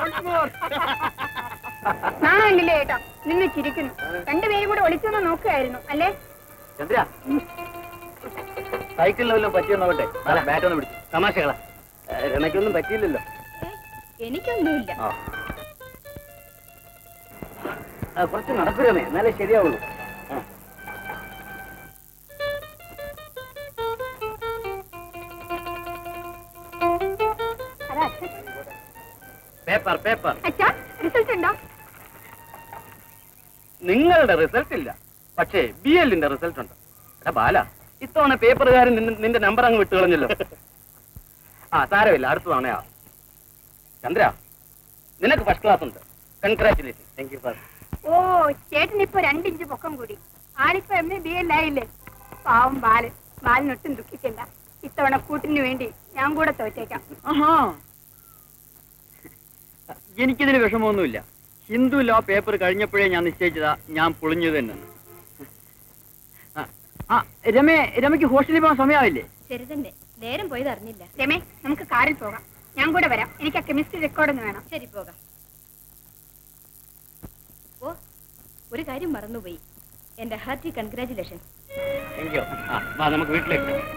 നാണമില്ലേ ഏട്ടാ നിന്ന് ചിരിക്കുന്നു രണ്ടുപേരും കൂടെ ഒളിച്ചൊന്ന് നോക്കുകയായിരുന്നു അല്ലേ ചന്ദ്ര സൈക്കിളിന് വല്ലതും പറ്റിയോ നോക്കട്ടെ അല്ല ബാറ്റ് ഒന്ന് പിടിച്ചു തമാശകളാ ഏ, രമയ്ക്കൊന്നും പറ്റിയില്ലല്ലോ എനിക്കൊന്നുമില്ല ആ ആ, കുറച്ച് നടക്കു രമേ എന്നാലേ ശരിയാവുള്ളൂ ആ. അതാ അച്ഛൻ പേപ്പർ പേപ്പർ അച്ഛാ റിസൾട്ട് ഉണ്ടോ നിങ്ങളുടെ റിസൾട്ട് ഇല്ല പക്ഷേ ബി എല്ലിന്റെ റിസൾട്ട് ഉണ്ട് എടാ ബാല ഇത്തവണ പേപ്പറുകാരൻ നിന്ന- നിന്റെ നമ്പർ അങ്ങ് വിട്ടു കളഞ്ഞല്ലോ ആ സാരമില്ല അടുത്ത തവണയാ ചന്ദ്ര നിനക്ക് ഫസ്റ്റ് ക്ലാസ് ഉണ്ട് കൺഗ്രാറ്റുലേഷൻ താങ്ക് യു സാർ ഓ ചേട്ടൻ ഇപ്പൊ രണ്ടിഞ്ച് പൊക്കം കൂടി ആളിപ്പോ എം എ ബി എല്ലായില്ലേ പാവം ബാലൻ ബാലിനൊട്ടും ദുഃഖിക്കണ്ട ഇത്തവണ കൂട്ടിന് വേണ്ടി ഞാൻ കൂടെ തോറ്റേക്കാം എനിക്കിതിന് വിഷമമൊന്നുമില്ല ഹിന്ദു ലോ പേപ്പർ കഴിഞ്ഞപ്പോഴേ ഞാൻ നിശ്ചയിച്ചതാ ഞാൻ പൊളിഞ്ഞു തന്നെ ആ, ആ രമേ രമയ്ക്ക് ഹോസ്റ്റലിൽ പോകാൻ സമയമായില്ലേ ശരി തന്നെ നേരം പോയത് അറിഞ്ഞില്ല രമേ നമുക്ക് കാറിൽ പോകാം ഞാൻ കൂടെ വരാം എനിക്ക് ആ കെമിസ്ട്രി റെക്കോർഡ് ഒന്ന് വേണം ശരി പോകാം ഓ ഒരു കാര്യം മറന്നുപോയി എന്റെ ഹാർട്ടി കൺഗ്രാചുലേഷൻ താങ്ക് യു ആ വാ നമുക്ക് വീട്ടിലേക്ക് പോകാം.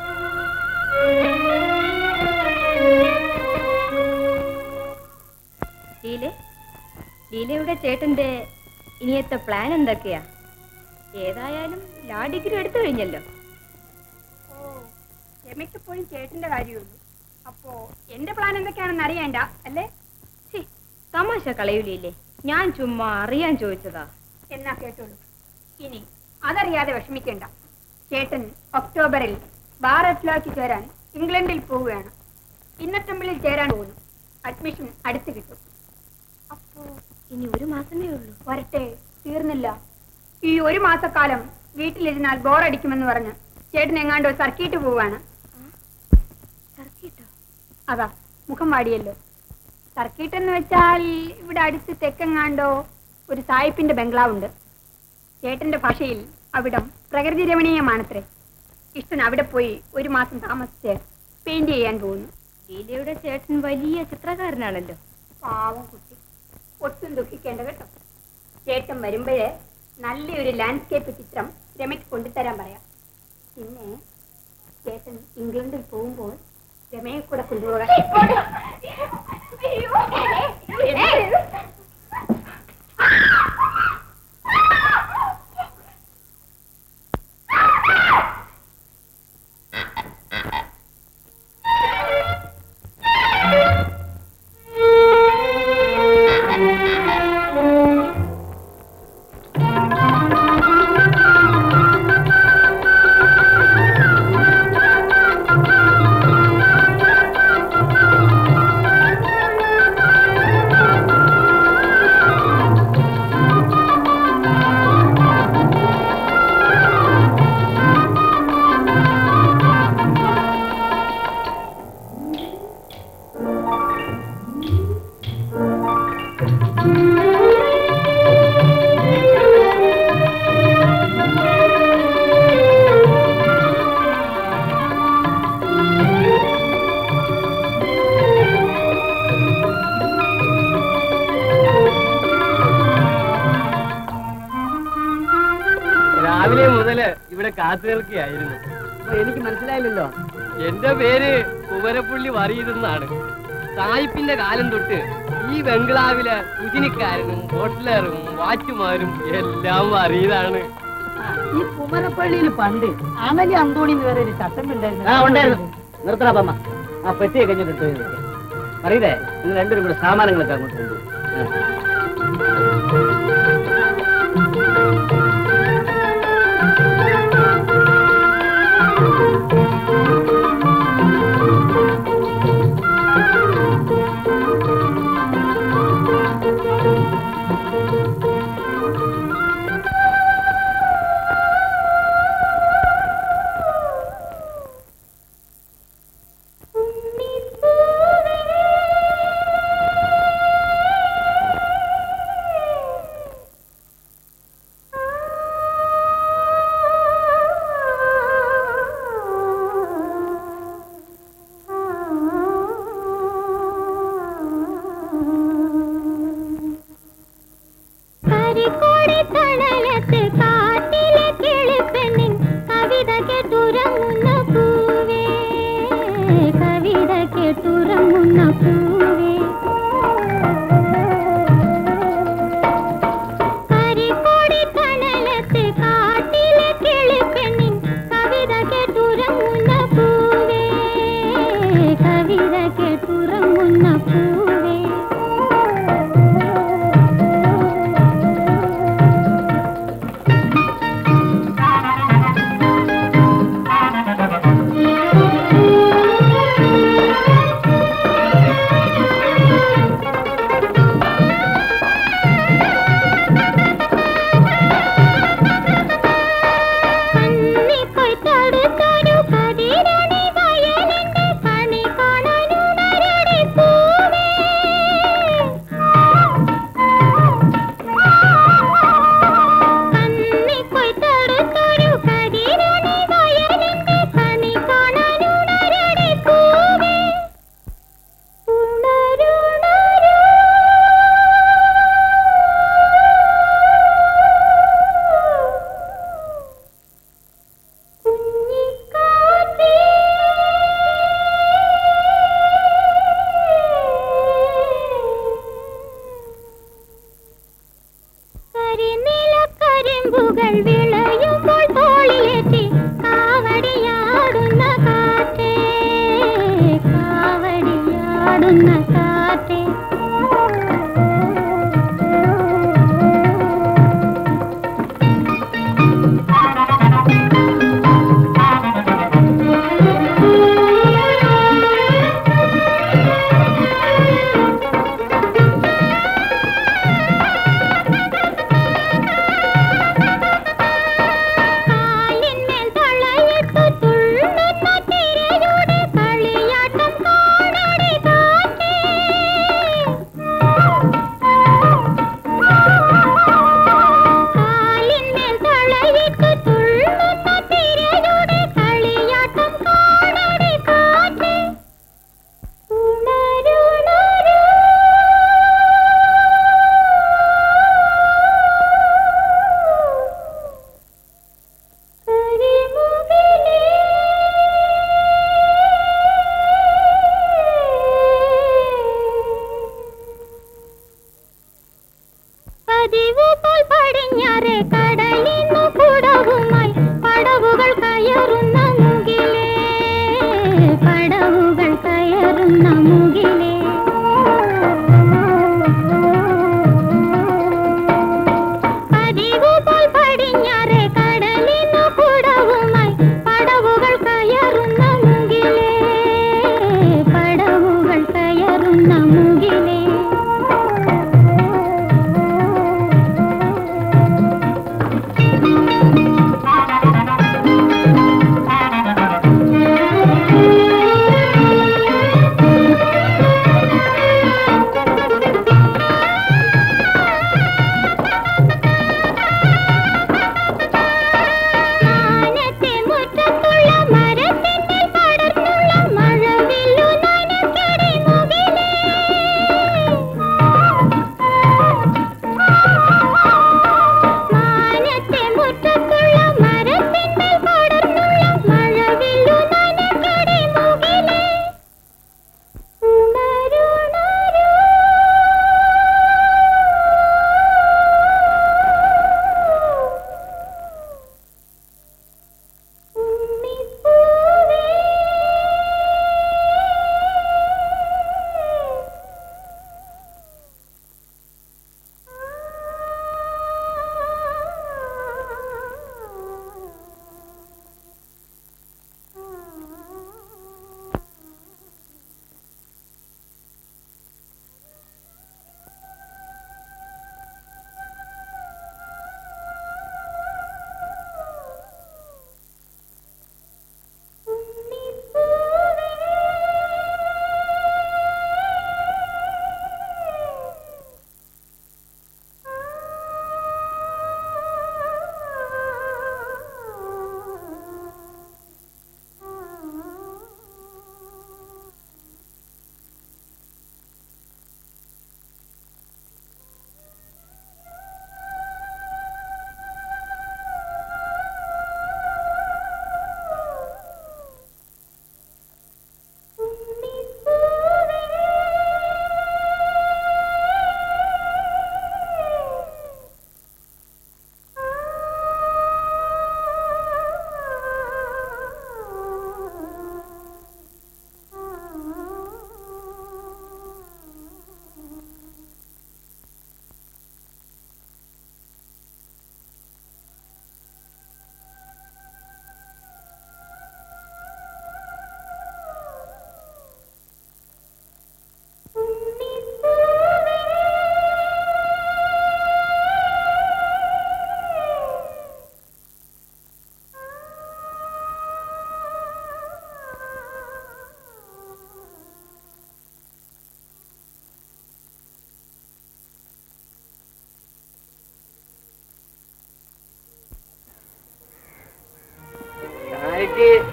ലീലെ ലീലയുടെ ചേട്ടന്റെ ഇനിയത്തെ പ്ലാൻ എന്തൊക്കെയാ ഏതായാലും ലാ ഡിഗ്രി എടുത്തു കഴിഞ്ഞല്ലോ രമയ്ക്കെപ്പോഴും ചേട്ടന്റെ കാര്യമുള്ളൂ അപ്പോ എന്റെ പ്ലാൻ എന്തൊക്കെയാണെന്ന് അറിയണ്ട അല്ലേ തമാശ കളയൂലേ ഞാൻ ചുമ്മാ അറിയാൻ ചോദിച്ചതാ എന്നാ കേട്ടോളൂ ഇനി അതറിയാതെ വിഷമിക്കണ്ട ചേട്ടൻ ഒക്ടോബറിൽ ബാററ്റ്ലോക്ക് ചേരാൻ ഇംഗ്ലണ്ടിൽ പോവുകയാണ് ഇന്നറ്റമ്പിളിൽ ചേരാൻ പോകുന്നു അഡ്മിഷൻ അടുത്ത് കിട്ടും അപ്പോ ഇനി ഒരു മാസമേ ഉള്ളൂ വരട്ടെ തീർന്നില്ല ഈ ഒരു മാസക്കാലം വീട്ടിലിരുന്നാൽ ബോറടിക്കുമെന്ന് പറഞ്ഞ് ചേട്ടൻ എങ്ങാണ്ടോ സർക്കിട്ട് പോവാണ് സർക്കിട്ടോ അതാ മുഖം വാടിയല്ലോ സർക്കിട്ട് എന്ന് വെച്ചാൽ ഇവിടെ അടുത്ത് തെക്കെങ്ങാണ്ടോ ഒരു സായിപ്പിന്റെ ബംഗ്ലാവുണ്ട് ചേട്ടന്റെ ഭാഷയിൽ അവിടം പ്രകൃതി രമണീയമാണത്രേ ഇഷ്ടൻ അവിടെ പോയി ഒരു മാസം താമസിച്ച് പെയിന്റ് ചെയ്യാൻ പോകുന്നു ലീലയുടെ ചേട്ടൻ വലിയ ചിത്രകാരനാണല്ലോ പാവം കുട്ടി ഒട്ടും ദുഃഖിക്കേണ്ട കേട്ടോ ചേട്ടൻ വരുമ്പോഴേ നല്ലൊരു ലാൻഡ്സ്കേപ്പ് ചിത്രം രമയ്ക്ക് കൊണ്ടുതരാൻ പറയാം പിന്നെ ചേട്ടൻ ഇംഗ്ലണ്ടിൽ പോകുമ്പോൾ രമയെ കൂടെ കൊണ്ടുപോകാൻ രാവിലെ മുതല് ഇവിടെ കാത്തു നിൽക്കുകയായിരുന്നു എനിക്ക് മനസ്സിലായില്ലല്ലോ എന്റെ പേര് കുമരപ്പുള്ളി വറിയതെന്നാണ് സായിപ്പിന്റെ കാലം തൊട്ട് ഈ ബംഗ്ലാവിലെ കുജിനിക്കാരനും ഹോട്ടലറും വാച്ചുമാരും എല്ലാം വറിയതാണ് ഈ കുമരപ്പള്ളിയിൽ പണ്ട് അമലി അന്തോണി എന്ന് വേറെ ഒരു ചട്ടം ആ ഉണ്ടായിരുന്നു നിർത്തണ പമ്മ ആ പെട്ടിയെ കഴിഞ്ഞിട്ട് അറിയതേ നിങ്ങൾ രണ്ടുപേരും കൂടെ സാമാനങ്ങളൊക്കെ അങ്ങോട്ട് കൊണ്ടുപോകും തുറങ്ങുന്ന പൂവേ കരിക്കൊടി തണലത്ത് കാട്ടിലെ കിളിപ്പെണ്ണിൻ കവിത കേട്ടുറങ്ങുന്ന പൂവേ കവിത കേട്ടുറങ്ങുന്ന പൂവേ കണ്ണിക്കൊയ് തടുത്തൊരു കതിരണി വയലിന്റെ കണി കാണാനുണരടി പൂവേ കണ്ണിക്കൊയ് തടുത്തൊരു കതിരണി വയലിന്റെ കണി കാണാനുണരടി പൂവേ ഉണരുണരൂ കുഞ്ഞിക്കാറ്റേ കരിനിലക്കരിമ്പുകൾ വിളയുമ്പോൾ തോളിലെത്തി കാവടിയാടുന്ന കാറ്റേ കാവടിയാടുന്ന കാറ്റേ കാലിന്മേൽ തളയിട്ടു തുള്ളുന്ന തിരയുടെ കളിയാട്ടം കാണടി കാറ്റേ കാലിന്മേൽ തളയിട്ടു തുള്ളുന്ന തിരയുടെ കളിയാട്ടം കാണടി കാറ്റേ ഉണരുണരൂ കരിമുകിലേ പതിവ് പോൽ പടിഞ്ഞാറെ കടലിന്നു കുടവുമായി പടവുകൾ കയറുന്ന മുകിലേ പടവുകൾ കയറുന്ന മുകിലേ പതിവ് പോൽ പടിഞ്ഞാറെ കടലിന്നു കുടവുമായി പടവുകൾ കയറുന്ന മുകിലേ പടവുകൾ കയറുന്ന മുകിലേ ആ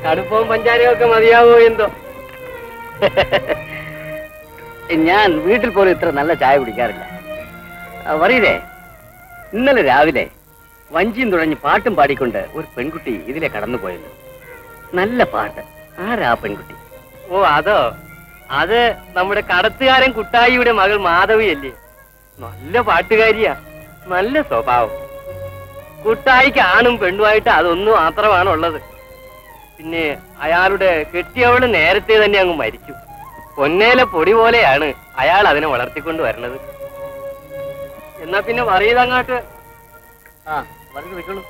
കടുപ്പവും പഞ്ചാരയും ഒക്കെ മതിയാവോ എന്തോ ഞാൻ വീട്ടിൽ പോലും ഇത്ര നല്ല ചായ കുടിക്കാറില്ല ആ, പറയില്ലേ ഇന്നലെ രാവിലെ വഞ്ചിയും തുഴഞ്ഞ് പാട്ടും പാടിക്കൊണ്ട് ഒരു പെൺകുട്ടി ഇതിലെ കടന്നുപോയല്ലോ നല്ല പാട്ട് ആരാ ആ പെൺകുട്ടി ഓ അതോ അത് നമ്മുടെ കടത്തുകാരൻ കുട്ടായിയുടെ മകൾ മാധവിയല്ലേ നല്ല പാട്ടുകാരിയാ നല്ല സ്വഭാവം കുട്ടായിക്ക് ആണും പെണ്ണുമായിട്ട് അതൊന്നും മാത്രമാണ് ഉള്ളത് പിന്നെ അയാളുടെ കെട്ടിയവള് നേരത്തെ തന്നെ അങ്ങ് മരിച്ചു പൊന്നേലെ പൊടി പോലെയാണ് അയാൾ അതിനെ വളർത്തിക്കൊണ്ട് വരണത് എന്നാ പിന്നെ പറയതങ്ങോട്ട് ആ പറഞ്ഞു വെക്കുള്ളൂ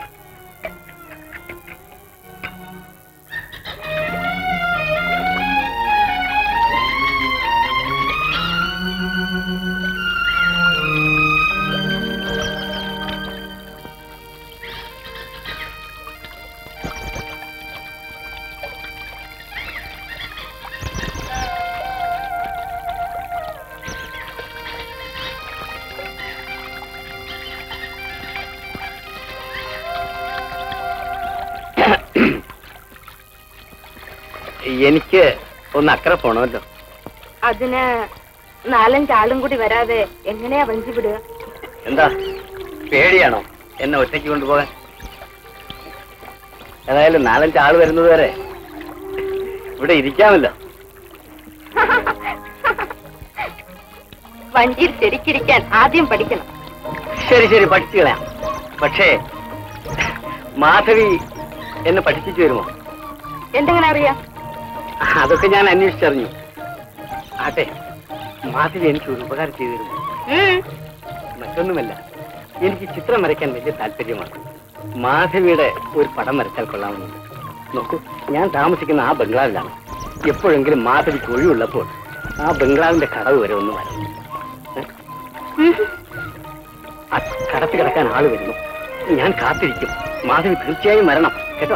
എനിക്ക് ഒന്ന് അക്കരെ പോണമല്ലോ അതിന് നാലഞ്ചാളും കൂടി വരാതെ എങ്ങനെയാ വഞ്ചി വിടുക എന്താ പേടിയാണോ എന്നെ ഒറ്റയ്ക്ക് കൊണ്ടുപോകാൻ ഏതായാലും നാലഞ്ച് ആള് വരുന്നത് വരെ ഇവിടെ ഇരിക്കാമല്ലോ വഞ്ചിയിൽ ശരിക്കിരിക്കാൻ ആദ്യം പഠിക്കണം ശരി ശരി പഠിച്ചു കളയാം പക്ഷേ മാധവി എന്നെ പഠിപ്പിച്ചു വരുമോ എന്തെങ്ങനെ അറിയാം അതൊക്കെ ഞാൻ അന്വേഷിച്ചറിഞ്ഞു ആട്ടെ മാധവി എനിക്ക് ഒരു ഉപകാരം ചെയ്തു തരുമോ മറ്റൊന്നുമല്ല എനിക്ക് ചിത്രം വരയ്ക്കാൻ വലിയ താല്പര്യമാണ് മാധവിയുടെ ഒരു പടം വരച്ചാൽ കൊള്ളാമെന്നുണ്ട് നോക്കൂ ഞാൻ താമസിക്കുന്ന ആ ബംഗ്ലാവിലാണ് എപ്പോഴെങ്കിലും മാധവിക്ക് ഒഴിവുള്ളപ്പോൾ ആ ബംഗ്ലാവിന്റെ കടവ് വരെ ഒന്ന് വരണം ഏ? ആ കടത്തി കിടക്കാൻ ആള് വരുന്നു ഞാൻ കാത്തിരിക്കും മാധവി തീർച്ചയായും വരണം കേട്ടോ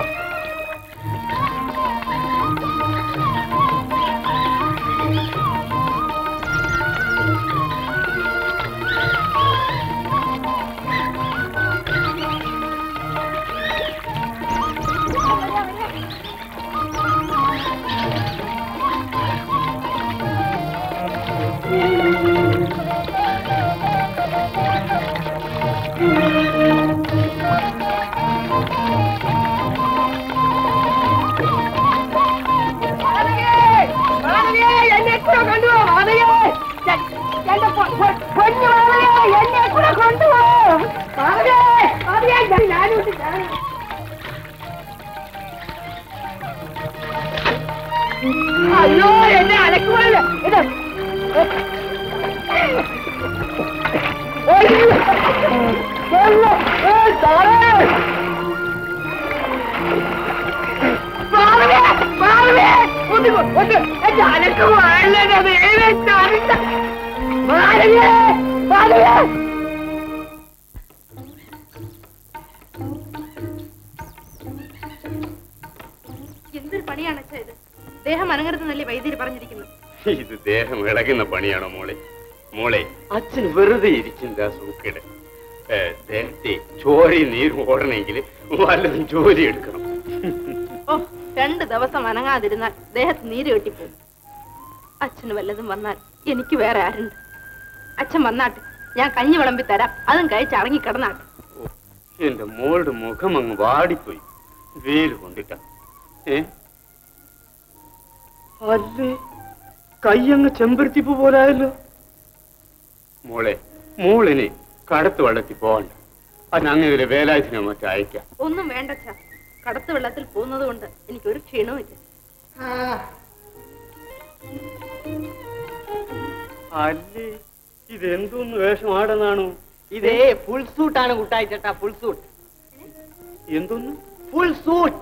അയ്യോ എന്നെ അലക്കുമല്ല ഇത് എന്തൊരു പണിയാണ് അച്ഛാ ഇത് ദേഹം അനങ്ങരുതെന്നല്ലേ വൈദ്യര് പറഞ്ഞിരിക്കുന്നു ഇത് ദേഹം ഇളകുന്ന പണിയാണോ മോളെ മോളെ അച്ഛൻ വെറുതെ ഇരിക്കുന്ന സൂക്കേട് ഏ, ദേഹത്തെ ചോരി നീര് ഓടണമെങ്കിൽ വല്ലതും ജോലി എടുക്കണം ഓ രണ്ട് ദിവസം അനങ്ങാതിരുന്നാൽ ദേഹത്ത് നീര് കെട്ടിപ്പോകും അച്ഛന് വല്ലതും വന്നാൽ എനിക്ക് വേറെ ആരുണ്ട് അച്ഛൻ വന്നാട്ടെ ഞാൻ കഞ്ഞി വിളമ്പി തരാം അതും കഴിച്ച് അടങ്ങി കിടന്നാട്ടെ എന്റെ മോളുടെ മുഖം അങ്ങ് വാടിപ്പോയി വെയിൽ കൊണ്ടിട്ട ഏ അല്ലേ കയ്യങ്ങ് ചെമ്പരത്തിപ്പ് പോലായല്ലോ മോളെ മോളിനെ കടത്ത് വെള്ളത്തിൽ പോകണ്ട അത് അങ്ങനെ വേലായുധനെ മറ്റോ അയക്കാം ഒന്നും വേണ്ട അച്ഛാ കടത്ത് വെള്ളത്തിൽ പോകുന്നത് കൊണ്ട് എനിക്കൊരു ക്ഷീണവും ഇല്ല അല്ലേ ഇതെന്തോന്ന് വേഷമാടെന്നാണോ ഇതേ ഫുൾ സൂട്ട് ആണ് കുട്ടായി ചേട്ടാ ഫുൾ സൂട്ട് എന്തോന്ന് ഫുൾ സൂട്ട്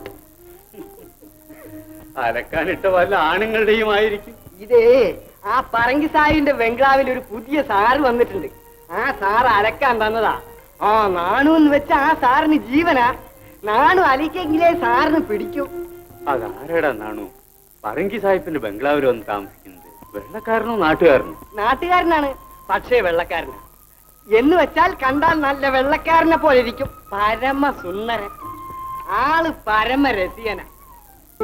അലക്കാനിട്ട വല്ല ആണുങ്ങളുടെയും ആയിരിക്കും ഇതേ ആ പറങ്കി സാഹിന്റെ ബംഗ്ലാവിൽ ഒരു പുതിയ സാറ് വന്നിട്ടുണ്ട് ആ സാറ് അലക്കാൻ തന്നതാ ആ നാണു എന്ന് വെച്ച ആ സാറിന് ജീവനാ നാണു അലിക്കെങ്കിലേ സാറിന് പിടിക്കൂ അതാരടാ നാണു പറങ്കി സാഹിബിന്റെ ബംഗ്ലാവിൽ വന്ന് താമസിക്കുന്നത് വെള്ളക്കാരനോ നാട്ടുകാരനോ നാട്ടുകാരനാണ് പക്ഷേ വെള്ളക്കാരനാ എന്ന് വെച്ചാൽ കണ്ടാൽ നല്ല വെള്ളക്കാരനെ പോലെ ഇരിക്കും പരമ സുന്ദരൻ ആള് പരമ രസികനാ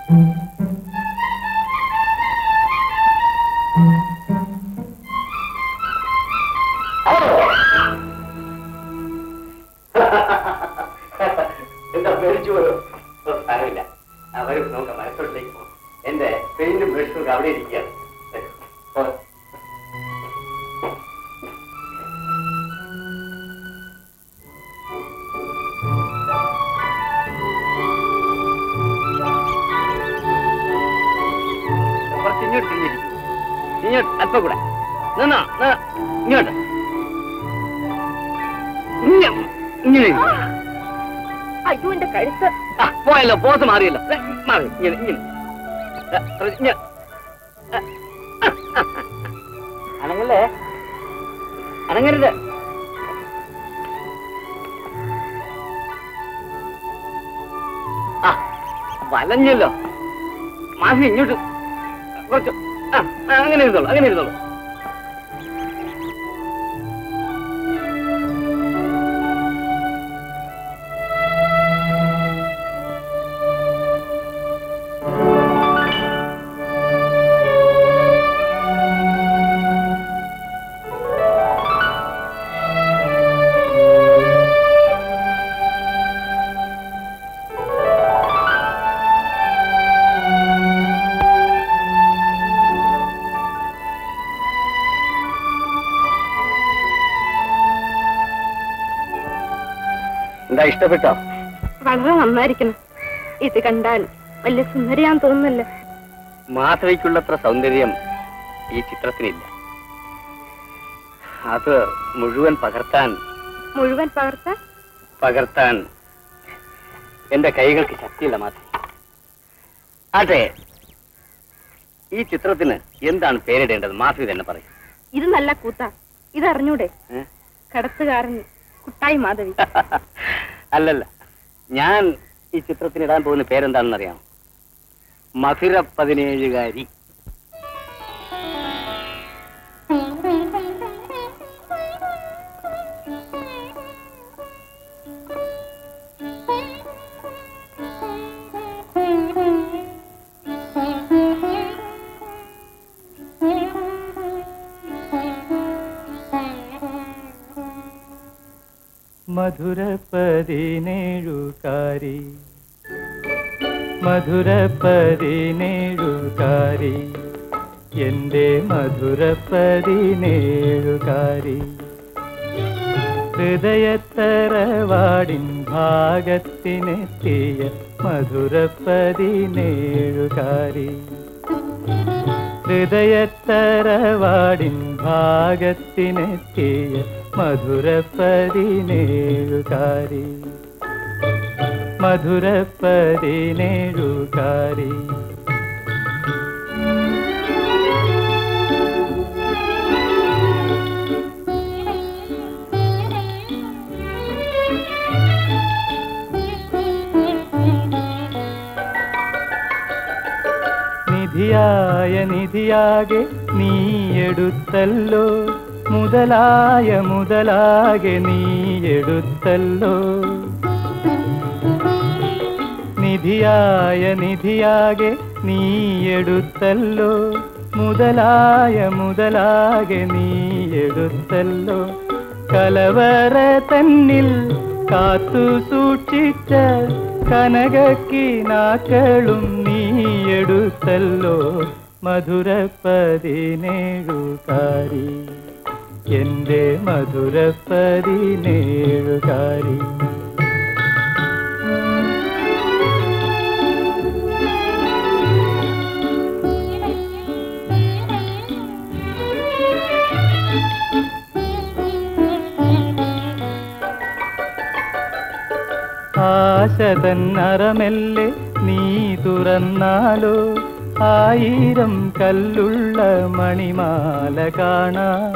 എന്താ പേടിച്ചു പോയോ ഓ, സാരമില്ല ആ, വരൂ നമുക്ക് മനസ്സോട്ടിലേക്ക് പോകാം എന്റെ പെയിന്റും ബ്രഷും ഒക്കെ അവിടെ ഇരിക്കുകയാണ് വരൂ, പോകാം. കുറച്ച് ഇങ്ങോട്ട് തിരിഞ്ഞിരിക്കും ഇങ്ങോട്ട് അല്പം കൂടെ നിന്നോ നിന്ന്. ഇങ്ങോട്ട് ഇങ്ങ- ഇങ്ങനെ ഇരിക്ക്. അയ്യോ എന്റെ കഴുത്ത് ആ, പോയല്ലോ പോസ് മാറിയല്ലോ ദേ, മാറി ഇങ്ങനെ ഇങ്ങനെ ദേ, കുറച്ച് ഇങ്ങനെ. ആ, ആ, ആ. അനങ്ങല്ലേ അനങ്ങരുത് ആ വലഞ്ഞല്ലോ മാഫി ഇങ്ങോട്ട് കുറച്ച് ആ ആ, അങ്ങനെ ഇരുന്നോളൂ അങ്ങനെ ഇരുന്നോളൂ എന്താ ഇഷ്ടപ്പെട്ടോ വളരെ നന്നായിരിക്കണം ഇത് കണ്ടാൽ വലിയ സുന്ദരിയാന്ന് തോന്നുന്നല്ലോ മാധവിക്കുള്ളത്ര സൗന്ദര്യം ഈ ചിത്രത്തിനില്ല അത് മുഴുവൻ പകർത്താൻ മുഴുവൻ പകർത്താൻ പകർത്താൻ എന്റെ കൈകൾക്ക് ശക്തിയില്ല മാധവി അതെ ഈ ചിത്രത്തിന് എന്താണ് പേരിടേണ്ടത് മാധവി തന്നെ പറയും ഇത് നല്ല കൂത്താ ഇത് അറിഞ്ഞൂടെ ഏ? കടത്തുകാരൻ കുട്ടായി മാധവി അല്ലല്ല ഞാൻ ഈ ചിത്രത്തിന് ഇടാൻ പോകുന്ന പേരെന്താണെന്ന് അറിയാമോ മധുര പതിനേഴുകാരി മധുര പതിനേഴുകാരി മധുര പതിനേഴുകാരി എന്റെ മധുര പതിനേഴുകാരി ഹൃദയത്തറവാടിൻ ഭാഗത്തിനെത്തിയ മധുര പതിനേഴുകാരി ഹൃദയത്തറവാടിൻ ഭാഗത്തിനെത്തിയ മധുര പതിനേഴുകാരി മധുര പതിനേഴുകാരി നിധിയായ നിധിയാകെ നീ എടുത്തല്ലോ മുതലായ മുതലാകെ നീ എടുത്തല്ലോ നിധിയായ നിധിയാകെ നീ എടുത്തല്ലോ മുതലായ മുതലാകെ നീ എടുത്തല്ലോ കലവറ തന്നിൽ കാത്തു സൂക്ഷിച്ച കനകക്കിനാക്കളും നീ എടുത്തല്ലോ മധുര പതിനേഴുകാരി എന്റെ മധുര പതിനേഴുകാരി ആശതൻ അറമെല്ലെ നീ തുറന്നാലോ ആയിരം കല്ലുള്ള മണിമാല കാണാം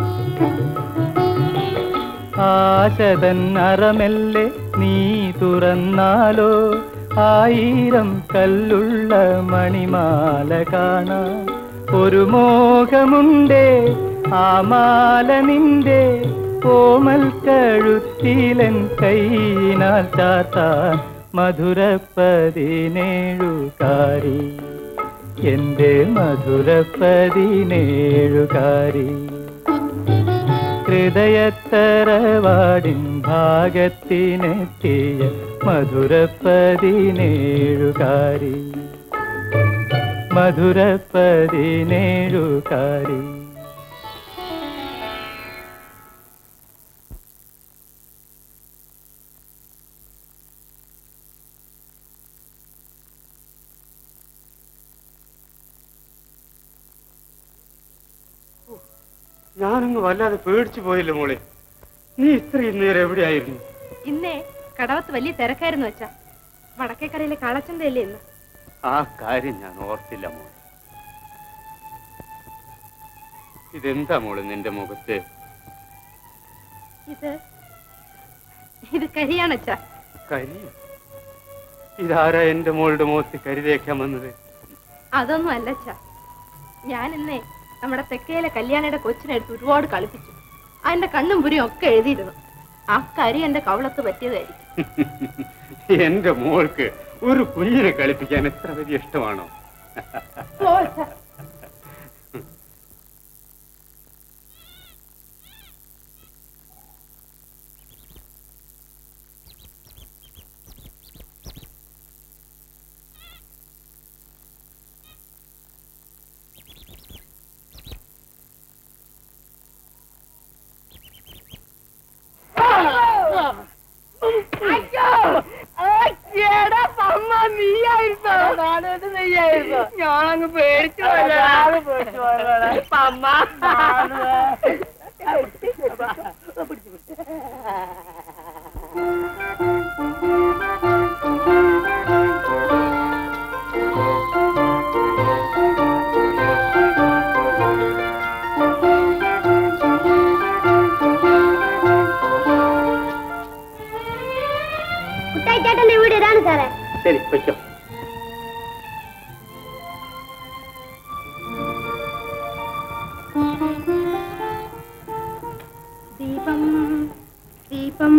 ആശതൻ അറമെല്ലെ നീ തുറന്നാലോ ആയിരം കല്ലുള്ള മണിമാല കാണാം ഒരു മോഹമുണ്ടേ ആ മാല നിന്റെ കോമൽ കഴുത്തിലൻ കൈയിനാൽ ചാത്താൻ മധുരപ്പതിനേഴുകാരി എന്റെ മധുരപ്പതിനേഴുകാരി ഹൃദയത്തറവാടിൻ ഭാഗത്തിനെത്തിയ മധുരപ്പതിനേഴുകാരി മധുരപ്പതിനേഴുകാരി ഞാനങ്ങ് വല്ലാതെ പേടിച്ചു പോയില്ല മോളെ നീ ഇത്രയും നേരം എവിടെയായിരുന്നു ഇന്നേ കടവത്ത് വലിയ തിരക്കായിരുന്നു വെച്ചാ വടക്കേക്കരയിലെ കാളച്ചന്തയല്ലേ ഇന്ന് ആ കാര്യം ഞാൻ ഓർത്തില്ല മോളെ ഇതെന്താ മോളെ നിന്റെ മുഖത്ത് ഇത് ഇത് കരിയാണച്ചാ കരിയോ ഇതാരാ എന്റെ മോളുടെ മുഖത്ത് കരി തേക്കാൻ വന്നത് അതൊന്നും അല്ലച്ചാ ഞാൻ ഇന്നേ നമ്മുടെ തെക്കയിലെ കല്യാണിയുടെ കൊച്ചിനെടുത്ത് ഒരുപാട് കളിപ്പിച്ചു അതിന്റെ കണ്ണും പുരിയും ഒക്കെ എഴുതിയിരുന്നു ആ കരി എന്റെ കവളത്ത് പറ്റിയതായിരിക്കും എന്റെ മോൾക്ക് ഒരു കുഞ്ഞിനെ കളിപ്പിക്കാൻ എത്ര വലിയ ഇഷ്ടമാണോ പോ അച്ഛാ. ഞാനങ്ങ് പേടിച്ചു പമ്മ കുട്ടായിച്ചേട്ടന്റെ വീട് ഇതാണ് സാറേ ശരി വെച്ചോ ദീപം ദീപം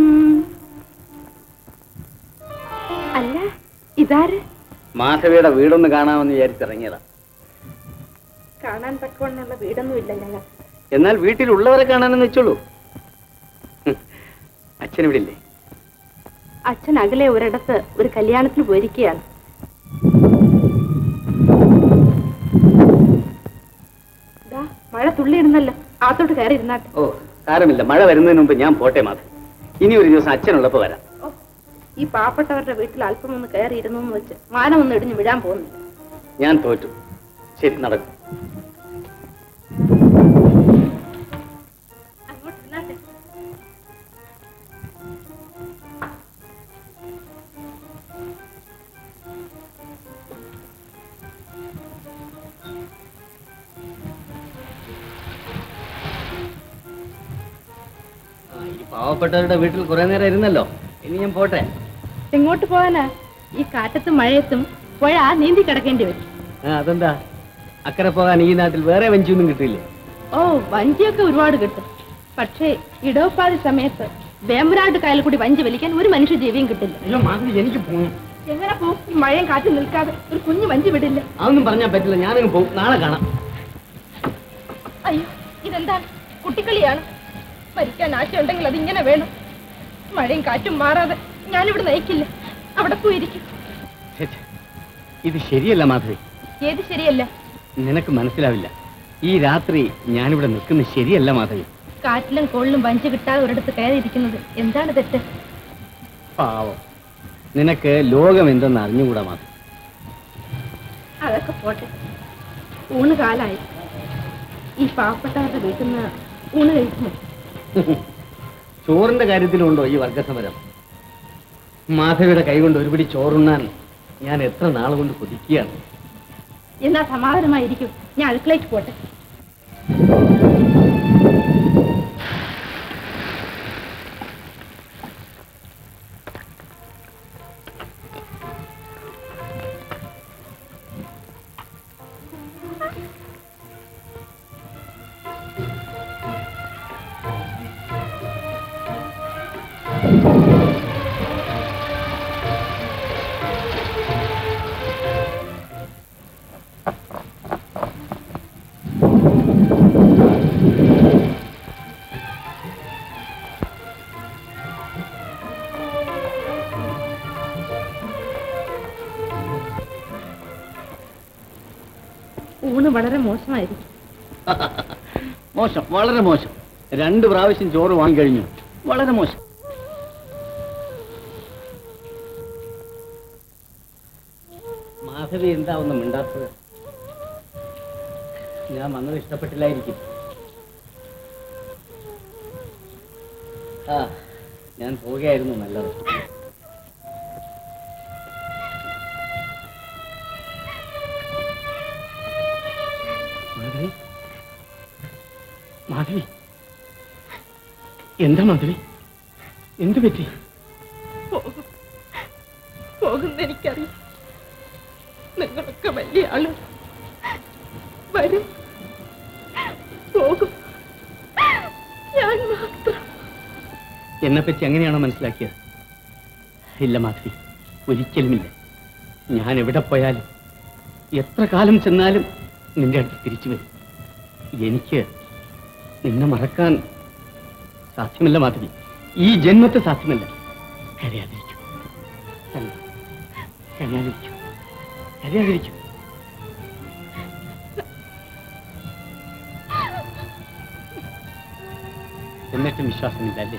അല്ല ഇതാര് മാധവിയുടെ വീടൊന്ന് കാണാമെന്ന് വിചാരിച്ചിറങ്ങിയതാ കാണാൻ തക്കവണ്ണുള്ള വീടൊന്നും ഇല്ല ഞങ്ങൾ എന്നാൽ വീട്ടിലുള്ളവരെ കാണാനെന്ന് വെച്ചോളൂ ഹും. അച്ഛനിവിടെ ഇല്ലേ അച്ഛൻ അകലെ ഒരിടത്ത് ഒരു കല്യാണത്തിന് പോയിരിക്കുകയാണ് ദാ, മഴ തുള്ളിയിടുന്നല്ലോ അകത്തോട്ട് കയറി ഇരുന്നാട്ടെ ഓ സാരമില്ല മഴ വരുന്നതിന് മുമ്പ് ഞാൻ പോട്ടെ മാധവി ഇനി ഒരു ദിവസം അച്ഛനുള്ളപ്പോ വരാം ഓ, ഈ പാവപ്പെട്ടവരുടെ വീട്ടിൽ അല്പം ഒന്ന് കയറി ഇരുന്നു എന്ന് വെച്ച് മാനം ഒന്ന് ഇടിഞ്ഞു വിഴാൻ പോകുന്നില്ല ഞാൻ തോറ്റു ശരി നടക്കും അങ്ങോട്ട് ഇരുന്നാട്ടെ ഈ പാവപ്പെട്ടവരുടെ വീട്ടിൽ കുറെ നേരം ഇരുന്നല്ലോ ഇനി ഞാൻ പോട്ടെ എങ്ങോട്ട് പോകാനാ ഈ കാറ്റത്തും മഴയത്തും പുഴ നീന്തി കിടക്കേണ്ടി വരും ആ അതെന്താ അക്കരെ പോകാൻ ഈ നാട്ടിൽ വേറെ വഞ്ചിയൊന്നും കിട്ടില്ലേ ഓ വഞ്ചിയൊക്കെ ഒരുപാട് കിട്ടും പക്ഷേ ഇടവപ്പാതി സമയത്ത് വേമ്പനാട്ട് കായൽ കൂടി വഞ്ചി വലിക്കാൻ ഒരു മനുഷ്യ ജീവിയും കിട്ടില്ല അയ്യോ മാധവി എനിക്ക് പോകും എങ്ങനെ പോവും ഈ മഴയും കാറ്റും നിൽക്കാതെ ഒരു കുഞ്ഞു വഞ്ചി വിടില്ല അതൊന്നും പറഞ്ഞാൽ പറ്റില്ല ഞാനങ്ങ് പോകും നാളെ കാണാം അയ്യോ ഇതെന്താണ് കുട്ടിക്കളിയാണ് മരിക്കാൻ ആശയുണ്ടെങ്കിൽ അതിങ്ങനെ വേണം മഴയും കാറ്റും മാറാതെ ഞാനിവിടെ നയിക്കില്ല അവിടെ പോയിരിക്കും ഛെ, ഛെ. ഇത് ശരിയല്ല മാധവി ഏത് ശരിയല്ല നിനക്ക് മനസ്സിലാവില്ല ഈ രാത്രി ഞാനിവിടെ നിൽക്കുന്നത് ശരിയല്ല മാധവി കാറ്റിലും കോളിലും വഞ്ചി കിട്ടാതെ ഒരിടത്ത് കയറിയിരിക്കുന്നത് എന്താണ് തെറ്റ് പാവം നിനക്ക് ലോകം എന്തെന്ന് അറിഞ്ഞുകൂടാ മാധവി അതൊക്കെ പോട്ടെ ഊണ് കാലായി ഈ പാവപ്പെട്ടവരുടെ വീട്ടിൽ നിന്ന് ഊണ് കഴിക്കുമോ ചോറിന്റെ കാര്യത്തിലുണ്ടോ ഈ വർഗസമരം മാധവിയുടെ കൈകൊണ്ട് ഒരു പിടി ചോറുണ്ണാൻ ഞാൻ എത്ര നാൾ കൊണ്ട് കൊതിക്കുകയാണ് എന്നാ സമാധാനമായിരിക്കും ഞാൻ അടുക്കളയ്ക്ക് പോട്ടെ ഊണ് വളരെ മോശമായിരിക്കും മോശം വളരെ മോശം രണ്ട് പ്രാവശ്യം ചോറ് വാങ്ങിക്കഴിഞ്ഞു വളരെ മോശം മാധവി എന്താ ഒന്നും മിണ്ടാത്തത് ഞാൻ വന്നത് ഇഷ്ടപ്പെട്ടില്ലായിരിക്കും ആ ഞാൻ പോവുകയായിരുന്നു നല്ലത് മാധവി മാധവി എന്താ മാധവി എന്തു പറ്റി പോകും പോകുന്ന എനിക്കറിയാം നിങ്ങളൊക്കെ വലിയ ആള് വരും പോകും ഞാൻ മാത്രം എന്നെ പറ്റി എങ്ങനെയാണോ മനസ്സിലാക്കിയത് ഇല്ല മാധവി ഒരിക്കലുമില്ല ഞാൻ എവിടെ പോയാലും എത്ര കാലം ചെന്നാലും നിന്റെ അടുത്ത് തിരിച്ചു വരും എനിക്ക് നിന്നെ മറക്കാൻ സാധ്യമല്ല മാധവി ഈ ജന്മത്തെ സാധ്യമല്ല കരയാതിരിക്കും കരഞ്ഞോ? കരയാതിരിക്കും കരയാതിരിക്കും എന്നിട്ടും വിശ്വാസമില്ല അല്ലേ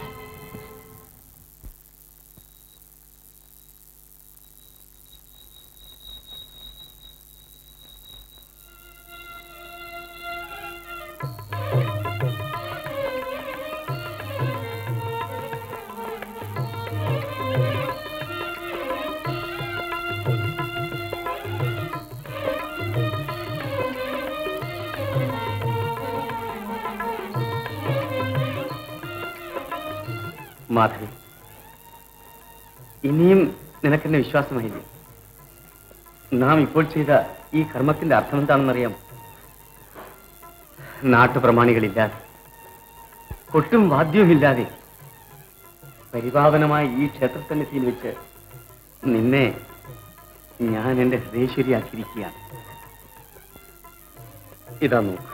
മാധവി ഇനിയും നിനക്കെന്നെ വിശ്വാസമായില്ലേ നാം ഇപ്പോൾ ചെയ്ത ഈ കർമ്മത്തിന്റെ അർത്ഥം എന്താണെന്നറിയാം നാട്ടുപ്രമാണികളില്ലാതെ കൊട്ടും വാദ്യവുമില്ലാതെ പരിപാവനമായ ഈ ക്ഷേത്രസന്നിധിയിൽ വെച്ച് നിന്നെ ഞാൻ എന്റെ ഹൃദയശ്വരിയാക്കിയിരിക്കുകയാണ് ഇതാ നോക്കൂ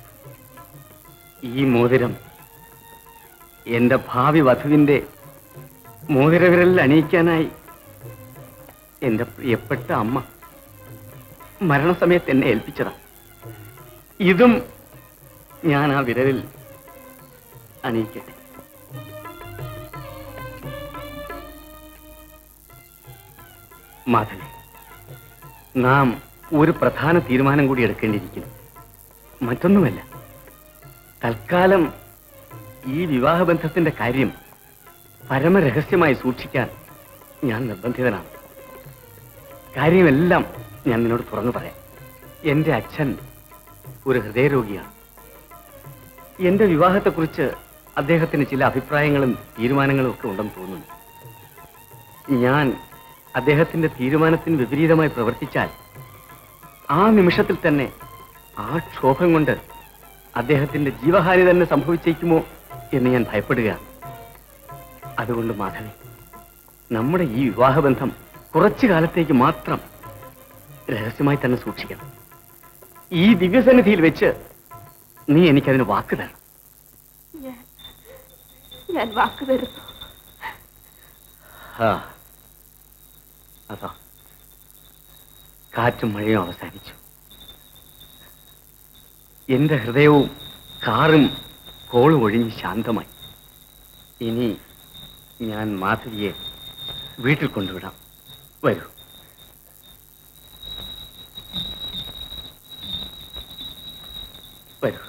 ഈ മോതിരം എന്റെ ഭാവി വധുവിന്റെ മോതിരവിരലിൽ അണിയിക്കാനായി എന്റെ പ്രിയപ്പെട്ട അമ്മ മരണസമയത്ത് എന്നെ ഏൽപ്പിച്ചതാ ഇതും ഞാൻ ആ വിരലിൽ അണിയിക്കട്ടെ മാധവി നാം ഒരു പ്രധാന തീരുമാനം കൂടി എടുക്കേണ്ടിയിരിക്കുന്നു മറ്റൊന്നുമല്ല തൽക്കാലം ഈ വിവാഹബന്ധത്തിന്റെ കാര്യം പരമരഹസ്യമായി സൂക്ഷിക്കാൻ ഞാൻ നിർബന്ധിതനാണ് കാര്യമെല്ലാം ഞാൻ നിന്നോട് തുറന്നു പറയാം എന്റെ അച്ഛൻ ഒരു ഹൃദയരോഗിയാണ് എന്റെ വിവാഹത്തെക്കുറിച്ച് അദ്ദേഹത്തിന് ചില അഭിപ്രായങ്ങളും തീരുമാനങ്ങളും ഒക്കെ ഉണ്ടെന്ന് തോന്നുന്നു ഞാൻ അദ്ദേഹത്തിന്റെ തീരുമാനത്തിന് വിപരീതമായി പ്രവർത്തിച്ചാൽ ആ നിമിഷത്തിൽ തന്നെ ആ ക്ഷോഭം കൊണ്ട് അദ്ദേഹത്തിന്റെ ജീവഹാനി തന്നെ സംഭവിച്ചേക്കുമോ എന്ന് ഞാൻ ഭയപ്പെടുകയാണ് അതുകൊണ്ട് മാധവി നമ്മുടെ ഈ വിവാഹബന്ധം കുറച്ചു കാലത്തേക്ക് മാത്രം രഹസ്യമായി തന്നെ സൂക്ഷിക്കണം ഈ ദിവ്യസന്നിധിയിൽ വെച്ച് നീ എനിക്കതിന് വാക്ക് തരണം ഞാൻ ഞാൻ വാക്ക് തരുന്നു ആ അതോ കാറ്റും മഴയും അവസാനിച്ചു എന്റെ ഹൃദയവും കാറും കോളും ഒഴിഞ്ഞ് ശാന്തമായി ഇനി ഞാൻ മാധവിയെ വീട്ടിൽ കൊണ്ടുവിടാം വരൂ വരൂ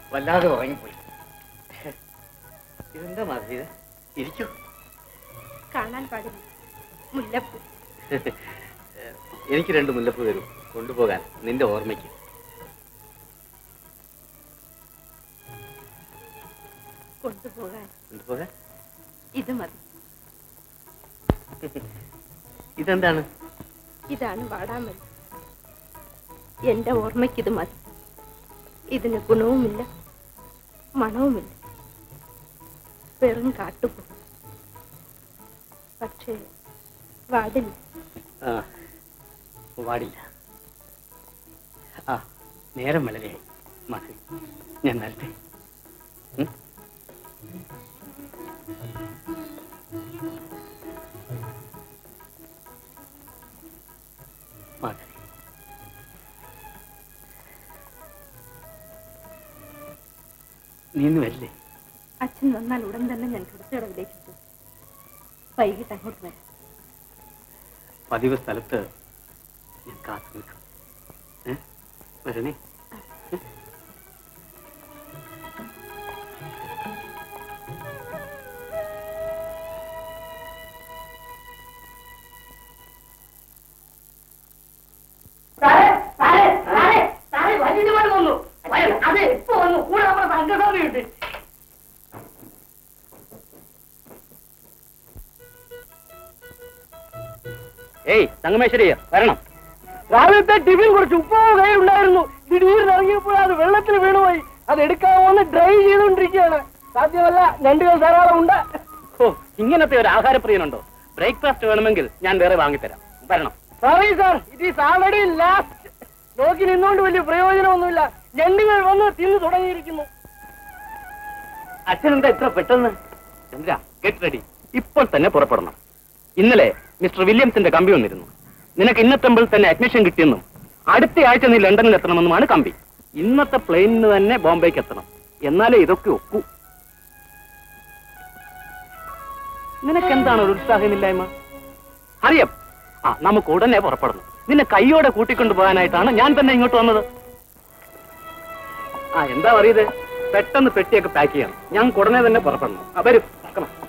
വല്ലാതെ ഉറങ്ങിപ്പോയി ഇതെന്താ മാധവി ഇത് ഇരിക്കൂ കാണാൻ പാടില്ല മുല്ലപ്പൂ എനിക്ക് രണ്ട് മുല്ലപ്പൂ തരൂ കൊണ്ടുപോകാൻ നിന്റെ ഓർമ്മയ്ക്ക് കൊണ്ടുപോകാൻ കൊണ്ടുപോകാൻ ഇത് മതി ഇതെന്താണ് ഇതാണ് വാടാമല്ലി എന്റെ ഓർമ്മയ്ക്ക് ഇത് മതി ഇതിന് ഗുണവുമില്ല മണവുമില്ല വെറും കാട്ടുപൂ പക്ഷേ വാടില്ല ആ പാടില്ല ആ നേരം വളരെയായി മാധവി ഞാൻ നേരത്തെ മാധവി നീ ഇന്ന് വരില്ലേ അച്ഛൻ വന്നാൽ ഉടൻ തന്നെ ഞാൻ കിടത്തിടവിലേക്ക് പോകും വൈകിട്ട് അങ്ങോട്ട് വരാം പതിവ് സ്ഥലത്ത് ഞാൻ കാത്തു നിൽക്കും ഏ? വരണേ ഏ? അതെ ഇപ്പൊ വന്നു കൂടെ നമ്മുടെ സംഘസഭയുണ്ട് ഏയ് തങ്കമേശ്വരിയ വരണം രാവിലത്തെ ടിഫിൻ കുറച്ച് ഉപ്പാവ് കയ്യിലുണ്ടായിരുന്നു ദിടീർന്ന് ഇറങ്ങിയപ്പോൾ അത് വെള്ളത്തിൽ വീണുപോയി അത് എടുക്കാമെന്ന് ഡ്രൈ ചെയ്തുകൊണ്ടിരിക്കുകയാണ് സാധ്യമല്ല ഞണ്ടുകൾ ധാരാളം ഉണ്ട് ഓ ഇങ്ങനത്തെ ഒരു ആഹാരപ്രിയനുണ്ടോ ബ്രേക്ക്ഫാസ്റ്റ് വേണമെങ്കിൽ ഞാൻ വേറെ വാങ്ങിത്തരാം വരണം sorry sir it is already last നോക്കി നിന്നുകൊണ്ട് വലിയ പ്രയോജനമൊന്നുമില്ല ഞണ്ടുകൾ വന്ന് തിന്നു തുടങ്ങിയിരിക്കുന്നു അച്ഛനെന്താ ഇത്ര പെട്ടെന്ന് ചന്ദ്ര ഗെറ്റ് റെഡി ഇപ്പോൾ തന്നെ പുറപ്പെടണം ഇന്നലെ മിസ്റ്റർ വില്യംസിന്റെ കമ്പി വന്നിരുന്നു നിനക്ക് ഇന്നത്തെമ്പിൾ തന്നെ അഡ്മിഷൻ കിട്ടിയെന്നും അടുത്ത ആഴ്ച നീ ലണ്ടനിൽ എത്തണമെന്നുമാണ് കമ്പി ഇന്നത്തെ പ്ലെയിനിന് തന്നെ ബോംബെക്ക് എത്തണം എന്നാലേ ഇതൊക്കെ ഒക്കൂ നിനക്കെന്താണ് ഒരു ഉത്സാഹമില്ലായ്മ അറിയാം ആ നമുക്ക് ഉടനെ പുറപ്പെടണം നിന്നെ കൈയോടെ കൂട്ടിക്കൊണ്ടു പോകാനായിട്ടാണ് ഞാൻ തന്നെ ഇങ്ങോട്ട് വന്നത് ആ എന്താ പറയുന്നത് പെട്ടെന്ന് പെട്ടിയൊക്കെ പാക്ക് ചെയ്യണം ഞാൻ ഉടനെ തന്നെ പുറപ്പെടണം ആ വരും come on.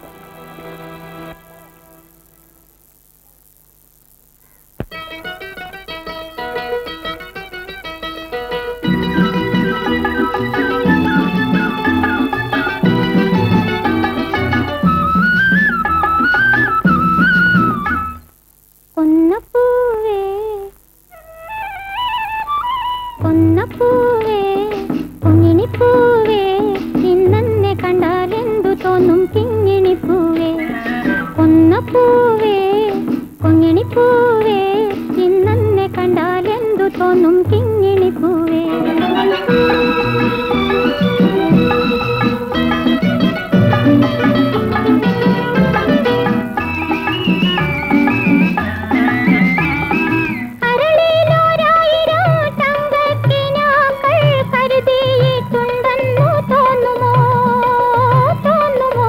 പൊന്നപ്പൂവേ പൊന്നപ്പൂവേ കുഞ്ഞിണിപ്പൂവേ ഇന്നെന്നെ കണ്ടാലെന്തു തോന്നും കിങ്ങിണിപ്പൂവേ പൊന്നപ്പൂവേ കുഞ്ഞിണിപ്പൂവേ ഇന്നെന്നെ കണ്ടാലെന്തു തോന്നും കിങ്ങിണിപ്പൂവേ അരളിയിലൊരായിരം തങ്കക്കിനാക്കൾ കരുതിയിട്ടുണ്ടെന്നു തോന്നുമോ തോന്നുമോ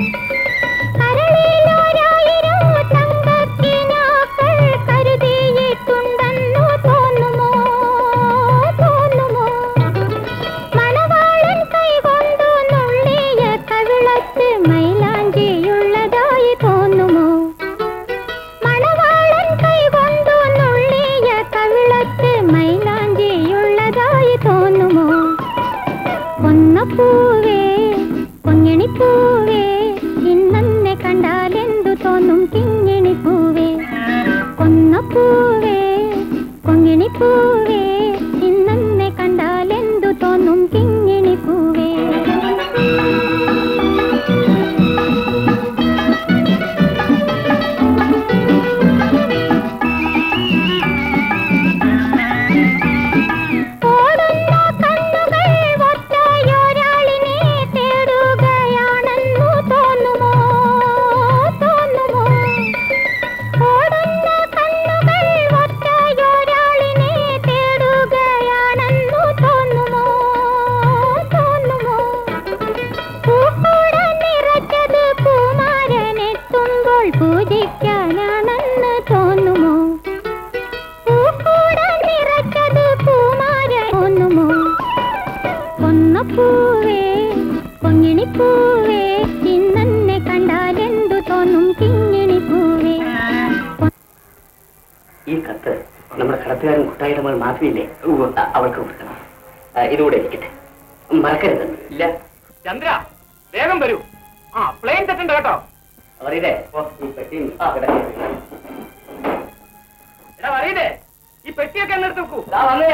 അരളിയിലൊരായിരം തങ്കക്കിനാക്കൾ കരുതിയിട്ടുണ്ടെന്നു തോന്നുമോ തോന്നുമോ മണവാളൻ കൈകൊണ്ടു നുള്ളിയ കവിളത്ത് മൈലാഞ്ചിയുള്ളതായി തോന്നുമോ മണവാളൻ കൈകൊണ്ടു നുള്ളിയ കവിളത്ത് മൈലാഞ്ചിയുള്ളതായി തോന്നുമോ പൊന്നപ്പൂവേ പൊങ്ങിണിപ്പൂവേ ഇന്നെ കണ്ടാലെന്തു തോന്നും കിങ്ങിണിപ്പൂവേ കൊന്നപ്പൂവേ കൊങ്ങിണിപ്പൂവേ ഇന്നെ കണ്ടാലെന്തു തോന്നും കിങ്ങിണിപ്പൂവേ ഓടുന്ന കണ്ണുകൾ ഒറ്റയൊരാളിനെ തേടുകയാണെന്നു തോന്നുമോ തോന്നുമോ ഓടുന്ന കണ്ണുകൾ ഒറ്റയൊരാളിനെ തേടുകയാണെന്നു തോന്നുമോ കിങ്ങിണിപ്പൂവേ ഇന്നെന്നെ കണ്ടാലെന്തു തോന്നും കിങ്ങിണിപ്പൂവേ ഈ കത്ത് നമ്മുടെ കടത്തുകാരൻ കുട്ടായിയുടെ മകൾ മാഫിയില്ലേ അ- അവൾക്ക് കൊടുക്കണം ആ, ഇതുകൂടെ ഇരിക്കട്ടെ മറക്കരുത് ഇല്ല ചന്ദ്ര വേഗം വരൂ ആ പ്ലെയിൻ തെറ്റുണ്ട് കേട്ടോ അവരില്ലേ ഈ പെട്ടി കിടക്കരുത്. എടാ പറയതേ ഈ പെട്ടിയൊക്കെ അങ്ങ് എടുത്ത് വെക്കൂ ദാ വന്നേ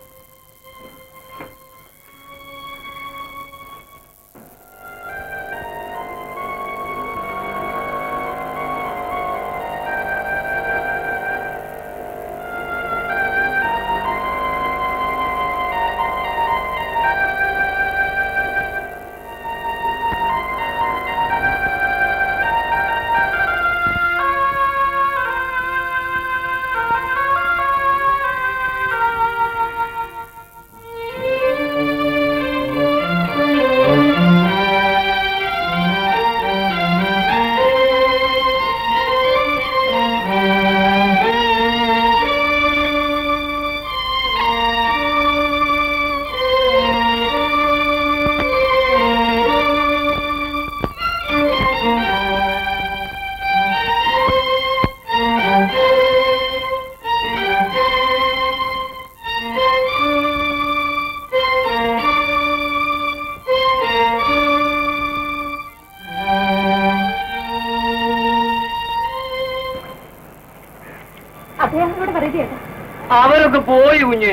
അദ്ദേഹം ഇവിടെ വെറുതെ അവരൊക്കെ പോയി കുഞ്ഞ്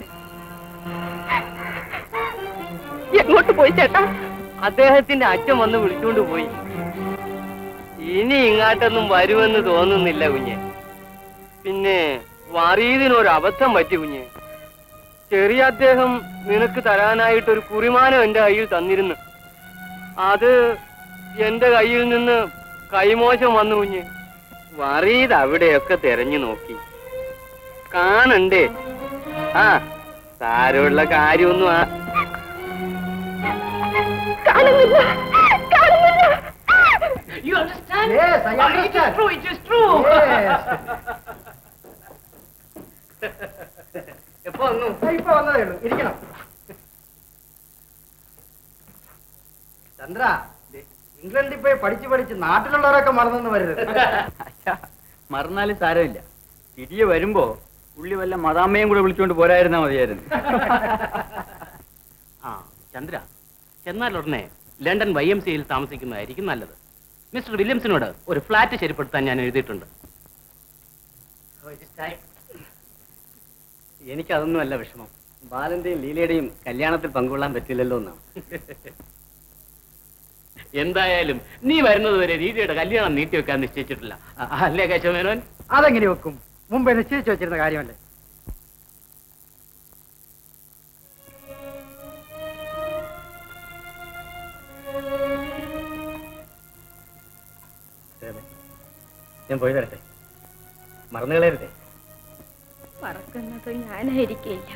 എങ്ങോട്ട് പോയി ചേട്ടാ അദ്ദേഹത്തിന്റെ അച്ഛൻ വന്ന് വിളിച്ചുകൊണ്ട് പോയി ഇനി ഇങ്ങാട്ടൊന്നും വരുമെന്ന് തോന്നുന്നില്ല കുഞ്ഞ് പിന്നെ വറീതിനൊരു അബദ്ധം പറ്റി കുഞ്ഞ് ചെറിയ അദ്ദേഹം നിനക്ക് തരാനായിട്ട് ഒരു കുറിമാനം എന്റെ കയ്യിൽ തന്നിരുന്നു അത് എന്റെ കയ്യിൽ നിന്ന് കൈമോശം വന്നു കുഞ്ഞ് വറീത് അവിടെയൊക്കെ തെരഞ്ഞു നോക്കി കാണണ്ടേ ആ സാരമുള്ള കാര്യമൊന്നും ആ കാണുന്നില്ല കാണുന്നില്ല You understand? Yes, I Ah, understand. It is true, it is true. എപ്പോ വന്നു ഇപ്പൊ വന്നതേ ഉള്ളൂ ഇരിക്കണം ചന്ദ്ര ഇംഗ്ലണ്ടിൽ പോയി പഠിച്ച് പഠിച്ച് നാട്ടിലുള്ളവരൊക്കെ മറന്നെന്ന് വരരുത് മറന്നാലും സാരമില്ല തിരികെ വരുമ്പോ പുള്ളി വല്ല മതാമ്മയും കൂടെ വിളിച്ചോണ്ട് പോരായിരുന്നാ മതിയായിരുന്നു ആ ചന്ദ്ര ചെന്നാൽ ഉടനെ ലണ്ടൻ വൈ എം സിയിൽ താമസിക്കുന്നതായിരിക്കും നല്ലത് മിസ്റ്റർ വില്യംസിനോട് ഒരു ഫ്ലാറ്റ് ശരിപ്പെടുത്താൻ ഞാൻ എഴുതിയിട്ടുണ്ട് എനിക്കതൊന്നുമല്ല വിഷമം ബാലന്റെയും ലീലയുടെയും കല്യാണത്തിൽ പങ്കുകൊള്ളാൻ പറ്റില്ലല്ലോ എന്നാണ് എന്തായാലും നീ വരുന്നത് വരെ രീതിയുടെ കല്യാണം നീട്ടിവെക്കാൻ നിശ്ചയിച്ചിട്ടില്ല അ- അല്ലേ കേശവമേനോൻ അതെങ്ങനെ വെക്കും മുമ്പേ നിശ്ചയിച്ചു വെച്ചിരുന്ന കാര്യമല്ലേ ഞാൻ പോയി വരട്ടെ മറന്നു കളയരുതേ മറക്കുന്നത് ഞാനായിരിക്കില്ല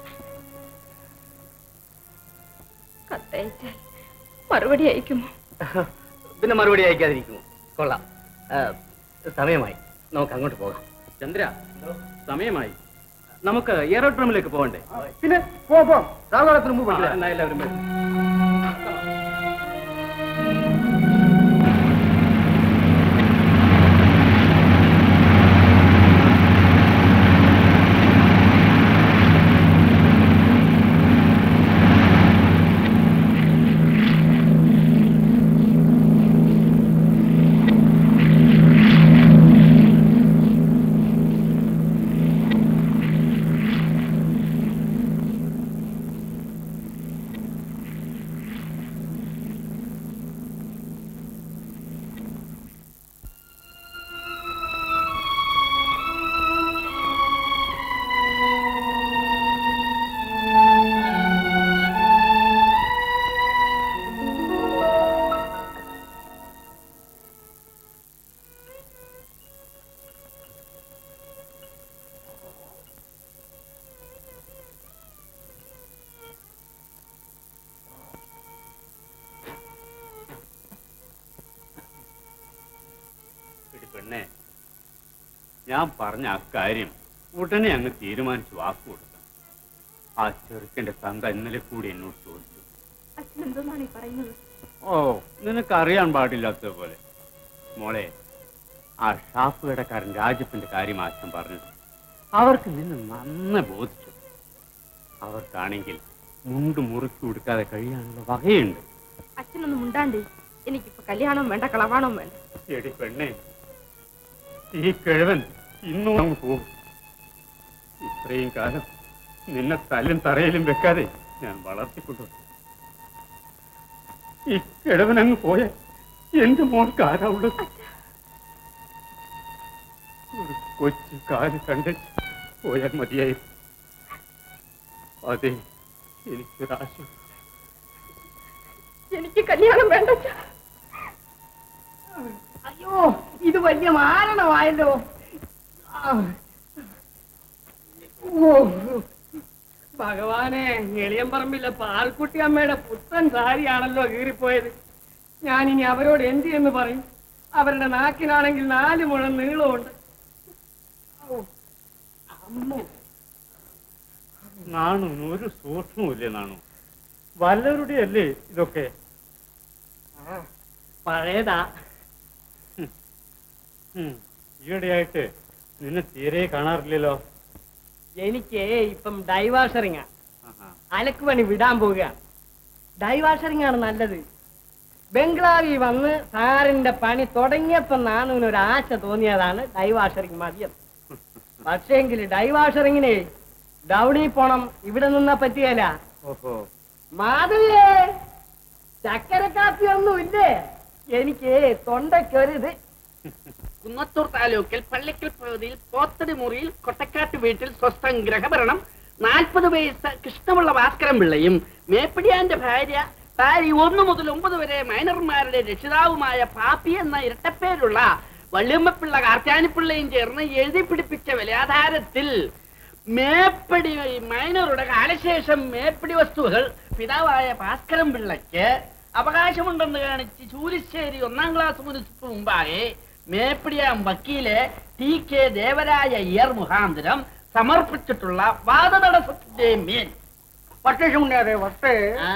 കത്തയച്ചാൽ മറുപടി അയക്കുമോ പിന്നെ മറുപടി അയക്കാതിരിക്കുമോ കൊള്ളാം ആ, സമയമായി നമുക്ക് അങ്ങോട്ട് പോകാം ചന്ദ്ര സമയമായി നമുക്ക് എയറോഡ്രോമിലേക്ക് പോകണ്ടേ പിന്നെ പോ പോ സാവകാലത്തിന് മുമ്പ് ആ, പോയിട്ടില്ല. എന്നാ എല്ലാവരും വരൂ. എടി പെണ്ണെ ഞാൻ പറഞ്ഞ അക്കാര്യം ഉടനെ അങ്ങ് തീരുമാനിച്ച് വാക്ക് കൊടുക്കണം ആ ചെറുക്കന്റെ തങ്ക ഇന്നലെ കൂടി എന്നോട് ചോദിച്ചു അച്ഛൻ എന്തോന്നാണ് ഈ പറയുന്നത് ഓ നിനക്കറിയാൻ പാടില്ലാത്തത് പോലെ മോളെ ആ ഷാപ്പ് കടക്കാരൻ രാജപ്പന്റെ കാര്യം അച്ഛൻ പറഞ്ഞത് അവർക്ക് നിന്നെ നന്നെ ബോധിച്ചു അവർക്കാണെങ്കിൽ മുണ്ട് മുറുക്കി കൊടുക്കാതെ കഴിയാനുള്ള വകയുണ്ട് അച്ഛനൊന്നും മുണ്ടാണ്ട് എനിക്കിപ്പോ കല്യാണം വേണ്ട കളവാണം വേണ്ട എടി പെണ്ണെ ഈ കിഴവൻ ഇന്നും അങ്ങ് പോകും ഇത്രയും കാലം നിന്നെ തല്ലും തറയിലും വെക്കാതെ ഞാൻ വളർത്തിക്കൊണ്ടു ഈ കിഴവൻ അങ്ങ് പോയ എന്റെ മോൾക്ക് ആരാ ഉള്ളത് ഒരു കൊച്ചു കാല് കണ്ട് പോയാൽ മതിയായിരുന്നു അതെ എനിക്കൊരാശ എനിക്ക് കല്യാണം വേണ്ട അച്ഛാ. അയ്യോ ഇത് വലിയ മാരണമായല്ലോ ആ. ഓ. ഭഗവാനെ എളിയമ്പറമ്പിലെ പാൽക്കുട്ടി അമ്മയുടെ പുത്തൻ സാരിയാണല്ലോ കീറിപ്പോയത് ഞാനിനി അവരോട് എന്ത് എന്ന് പറയും അവരുടെ നാക്കിനാണെങ്കിൽ നാല് മുഴം നീളമുണ്ട് ഔ. അമ്മോ നാണു ഒരു സൂക്ഷ്മമില്ലേ നാണു വല്ലവരുടെ അല്ലേ ഇതൊക്കെ ആ, പഴയതാ ഉം. ഈയിടെയായിട്ട് നിന്നെ തീരെ കാണാറില്ലല്ലോ എനിക്ക് ഇപ്പം ഡൈവാഷറിങ്ങാ ആഹാ. അലക്ക് പണി വിടാൻ പോവുക ഡൈവാഷറിംഗ് ആണ് നല്ലത് ബംഗ്ലാവിൽ വന്ന് സാറിന്റെ പണി തുടങ്ങിയപ്പോ നാണുവിന് ഒരു ആശ തോന്നിയതാണ് ഡൈവാഷറിംഗ് മതിയം പക്ഷേങ്കിൽ ഡൈവാഷറിങ്ങിനെ ഡൗണി പോണം ഇവിടെ നിന്നാ പറ്റിയല്ല ഓഹോ മാധവിയേ ചക്കര കാപ്പി ഒന്നും ഇല്ലേ എനിക്ക് തൊണ്ടയ്ക്കൊരിത് കുന്നത്തൂർ താലൂക്കിൽ പള്ളിക്കൽ പകുതിയിൽ പോത്തടി മുറിയിൽ കൊട്ടക്കാട്ട് വീട്ടിൽ സ്വസ്ഥം ഗ്രഹഭരണം നാൽപ്പത് വയസ്സ് കൃഷ്ണപിള്ള ഭാസ്കരൻ പിള്ളയും മേപ്പിടിയാന്റെ ഭാര്യ താരി ഒന്നു മുതൽ ഒമ്പത് വരെ മൈനർമാരുടെ രക്ഷിതാവുമായ പാപ്പി എന്ന ഇരട്ടപ്പേരുള്ള വള്ളിയമ്മപ്പിള്ള കാർത്താനിപ്പിള്ളയും ചേർന്ന് എഴുതി പിടിപ്പിച്ച വിലാധാരത്തിൽ മേപ്പടി മൈനറുടെ കാലശേഷം മേപ്പടി വസ്തുക്കൾ പിതാവായ ഭാസ്കരൻ പിള്ളയ്ക്ക് അവകാശമുണ്ടെന്ന് കാണിച്ച് ചൂലിശ്ശേരി ഒന്നാം ക്ലാസ് മുനിസിപ്പ് മുമ്പാകെ മേപ്പിടിയാം വക്കീല് ടി കെ ദേവരായ ഇയർ മുഖാന്തരം സമർപ്പിച്ചിട്ടുള്ള വാദതടസ്സത്തിന്റെ മേൽ പക്ഷേ വട്ടേ ആ,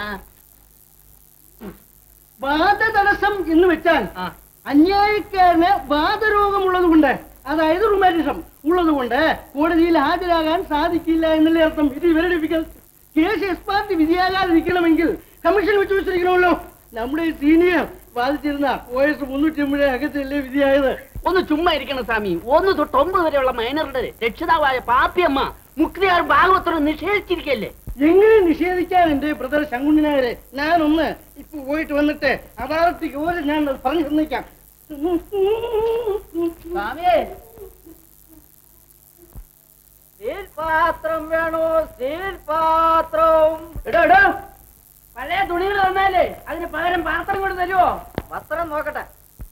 വാദതടസ്സം എന്ന് വെച്ചാൽ ആ. അന്യായക്കാരന് വാദരോഗമുള്ളത് കൊണ്ട് അതായത് റുമാറ്റിസം ഉള്ളത് കൊണ്ട് കോടതിയിൽ ഹാജരാകാൻ സാധിക്കില്ല എന്നുള്ള അർത്ഥം ഇത് ഇവരുടെ ഡിഫിക്കൽ കേസ് എക്സ്പാർട്ടി വിധിയാകാതിരിക്കണമെങ്കിൽ കമ്മീഷൻ വെച്ച് വെച്ചിരിക്കണമല്ലോ നമ്മുടെ സീനിയർ വാദിച്ചിരുന്ന ഒ എസ് മുന്നൂറ്റി അമ്പത് അകത്തല്ലേ വിധിയായത് ഒന്ന് ചുമ്മാ ഇരിക്കണം സ്വാമി ഒന്ന് തൊട്ട് ഒമ്പത് വരെയുള്ള മൈനറുടെ രക്ഷിതാവായ പാപ്പിയമ്മ മുക്തിയാർ ഭാഗവതരം നിഷേധിച്ചിരിക്കല്ലേ എങ്ങനെ നിഷേധിക്കാൻ എന്റെ ബ്രദർ ശങ്കുണ്ണിനായരെ ഞാനൊന്ന് ഇപ്പൊ പോയിട്ട് വന്നിട്ട് അദാലത്തേക്ക് പോലെ ഞാൻ അത് പറഞ്ഞു തന്നേക്കാം സ്വാമിയേ സ്റ്റീൽ പാത്രം വേണോ സ്റ്റീൽ പാത്രം എടോ എടോ പഴയ തുണികൾ തന്നാലേ അതിന് പകരം പാത്രം കൊണ്ട് തരുമോ പത്രം നോക്കട്ടെ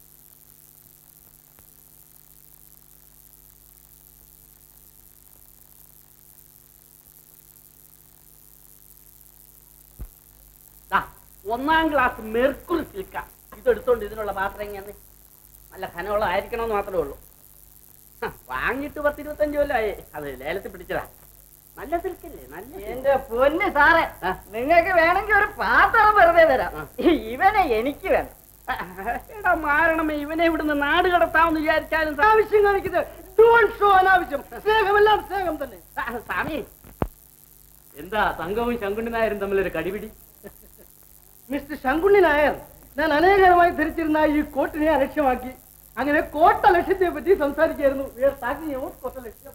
ദാ, ഒന്നാം ക്ലാസ് മെർക്കുറി സിൽക്ക ഇതെടുത്തോണ്ട് ഇതിനുള്ള പാത്രം ഇങ്ങനെ നല്ല ഖനമുള്ള ആയിരിക്കണമെന്ന് മാത്രമേ ഉള്ളൂ ഹ, വാങ്ങിയിട്ട് പത്ത് ഇരുപത്തഞ്ച് കൊല്ലമായി അത് ലേലത്തിൽ പിടിച്ചതാ നല്ല സിൽക്കല്ലേ നല്ല silk. എന്റെ പൊന്ന് സാറേ ആ. നിങ്ങൾക്ക് വേണമെങ്കിൽ ഒരു പാത്രം വെറുതെ തരാം ആ. ഇവനെ എനിക്ക് വേണം എടാ മാരണമേ ഇവനെ ഇവിടുന്ന് നാട് കടത്താമെന്ന് വിചാരിച്ചാലും സാ- ആവശ്യം കാണിക്കുന്നത് Don't show അനാവശ്യം സ്നേഹമെല്ലാം സ്നേഹം തന്നെ സാ- സ്വാമി എന്താ സംഘവും ശങ്കുണ്ണി നായരും തമ്മിലൊരു കടിപിടി മിസ്റ്റർ ശങ്കുണ്ണി നായർ ഞാൻ അനേകരമായി ധരിച്ചിരുന്ന ഈ കോട്ടിനെ അലക്ഷ്യമാക്കി അങ്ങനെ കോട്ട ലക്ഷ്യത്തെ പറ്റി സംസാരിക്കായിരുന്നു We are talking about കോട്ട ലക്ഷ്യം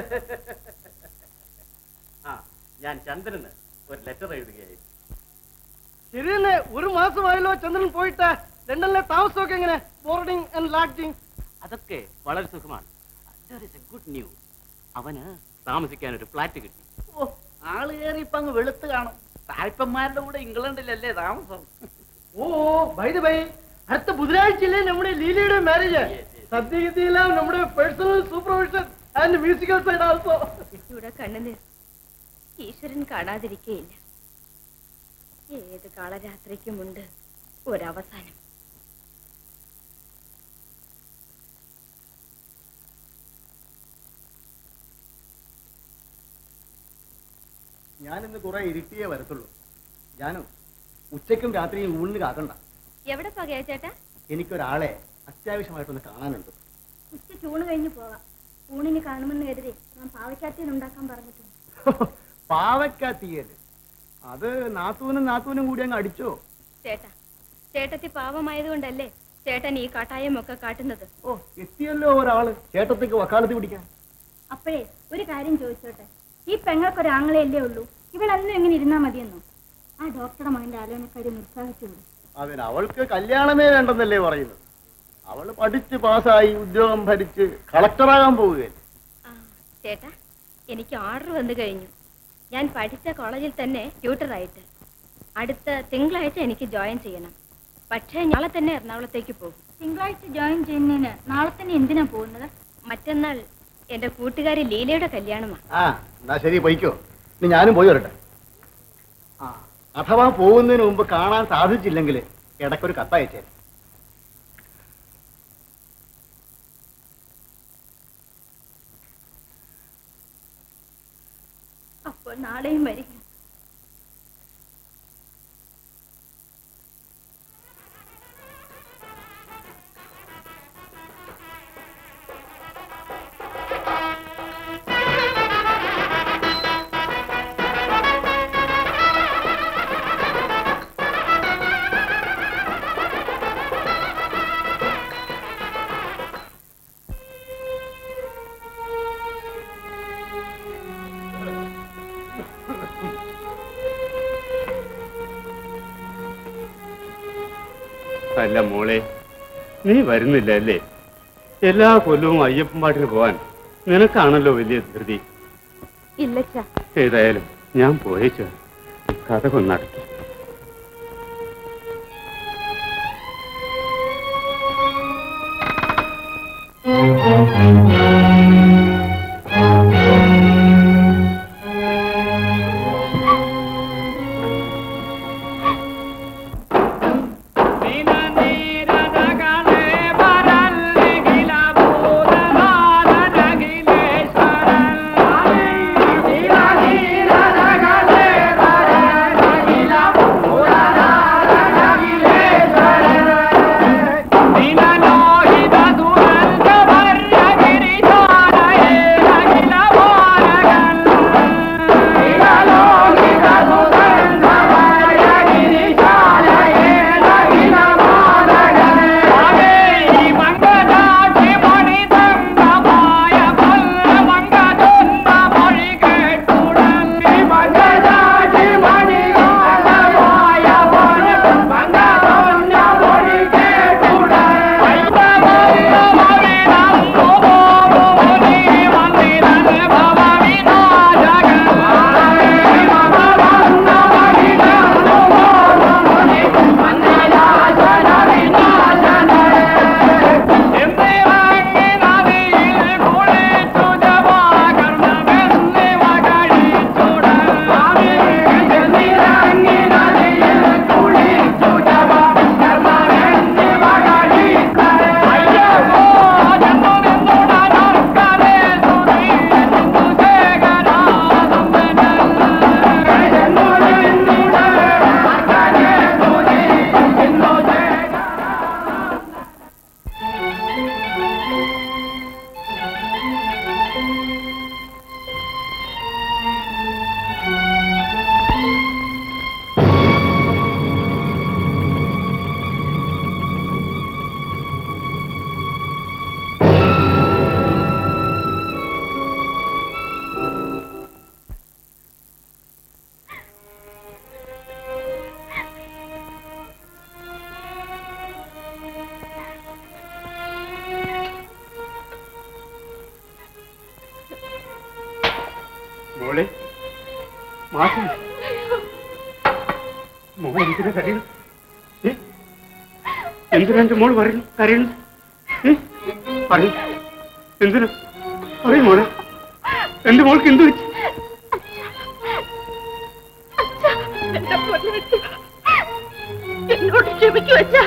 ആ ഞാൻ ചന്ദ്രന് ഒരു ലെറ്റർ എഴുതുകയായിരുന്നു ശരി തന്നെ ഒരു മാസമായല്ലോ ചന്ദ്രൻ പോയിട്ട് ലണ്ടനിലെ താമസമൊക്കെ എങ്ങനെ ബോർഡിംഗ് ആൻഡ് ലാഡ്ജിങ് അതൊക്കെ വളരെ സുഖമാണ് ഗുഡ് ന്യൂസ് അവന് താമസിക്കാൻ ഒരു ഫ്ലാറ്റ് കിട്ടി ഓ ആള് കയറി ഇപ്പൊ അങ്ങ് വെളുത്ത് കാണും തായ്പന്മാരുടെ കൂടെ ഇംഗ്ലണ്ടിലല്ലേ താമസം ഓ ബൈ ബൈ അടുത്ത ബുധനാഴ്ചയല്ലേ നമ്മുടെ ലീലയുടെ മാരേജ് സത്യഗതിയെല്ലാം നമ്മുടെ personal supervision and musical side also ഇവിടെ കണ്ണുനീർ ഈശ്വരൻ കാണാതിരിക്കയില്ല ഏത് കാളരാത്രിക്കുമുണ്ട് ഒരവസാനം ഞാൻ ഇന്ന് കുറെ ഇരുട്ടിയേ വരത്തുള്ളൂ ഞാനും ഉച്ചയ്ക്കും രാത്രിയും ഊണിന് കാക്കണ്ട എവിടെ പോകയാ ചേട്ടാ എനിക്കൊരാളെ അത്യാവശ്യമായിട്ടൊന്ന് കാണാനുണ്ട് ഉച്ച ചൂണ് കഴിഞ്ഞ് പോവാം ഊണിന് കാണുമെന്ന് കരുതി ഞാൻ പാവയ്ക്കാത്തേൻ ഉണ്ടാക്കാൻ പറഞ്ഞിട്ടുണ്ട് പാവയ്ക്ക തീയല് അത് നാത്തൂനും നാത്തൂനും കൂടി അങ്ങ് അടിച്ചോ ചേട്ടാ ചേട്ടത്തി പാവമായതുകൊണ്ടല്ലേ ചേട്ടൻ ഈ കാട്ടായം ഒക്കെ കാട്ടുന്നത് ഓ എത്തിയല്ലോ ഒരാള് ചേട്ടത്തേക്ക് വക്കാലത്ത് പിടിക്കാൻ അപ്പോഴേ ഒരു കാര്യം ചോദിച്ചോട്ടെ ഈ പെങ്ങൾക്കൊരാങ്ങളെയല്ലേ ഉള്ളൂ ഇവളെല്ലാം എങ്ങനെ ഇരുന്നാ മതിയെന്നോ ആ ഡോക്ടറുടെ മകന്റെ ആലോചനക്കാരി നിർത്താഹിച്ചുകൂടി അതിന് അവൾക്ക് കല്യാണമേ വേണ്ടെന്നല്ലേ പറയുന്നത് അവള് പഠിച്ച് പാസ്സായി ഉദ്യോഗം ഭരിച്ച് കളക്ടറാകാൻ പോവുകയല്ലേ ആ ചേട്ടാ എനിക്ക് ഓർഡർ വന്നു കഴിഞ്ഞു ഞാൻ പഠിച്ച കോളേജിൽ തന്നെ ട്യൂട്ടറായിട്ട് അടുത്ത തിങ്കളാഴ്ച എനിക്ക് ജോയിൻ ചെയ്യണം പക്ഷേ നാളെ തന്നെ എറണാകുളത്തേക്ക് പോകും തിങ്കളാഴ്ച ജോയിൻ ചെയ്യുന്നതിന് നാളെ തന്നെ എന്തിനാ പോകുന്നത് മറ്റന്നാൾ എന്റെ കൂട്ടുകാരി ലീലയുടെ കല്യാണമാണ് ആ എന്നാ ശരി പോയിക്കോ ഇനി ഞാനും പോയി വരട്ടെ ആ അഥവാ പോകുന്നതിന് മുമ്പ് കാണാൻ സാധിച്ചില്ലെങ്കിൽ ഇടയ്ക്കൊരു കത്തയച്ചേ അപ്പോൾ നാളെയും വരിക അല്ല മോളെ നീ വരുന്നില്ല അല്ലേ എല്ലാ കൊല്ലവും അയ്യപ്പൻപാട്ടിന് പോവാൻ നിനക്കാണല്ലോ വലിയ ധൃതി ഇല്ലച്ചാ ഏതായാലും ഞാൻ പോയേച്ചു കഥ കൊന്നടക്കി മോളെ മാസം മോൾ എന്തിനാ കരയുന്നു ഏ? എന്തിനാ എന്റെ മോൾ പറയുന്നു കരയുന്നു ഏ? പറയൂ എന്തിനാ പറയും മോളെ എന്റെ മോൾക്ക് എന്ത് പറ്റി എന്റെ പൊന്നേച്ചി, എന്നോട് ക്ഷമിക്കു വെച്ചാ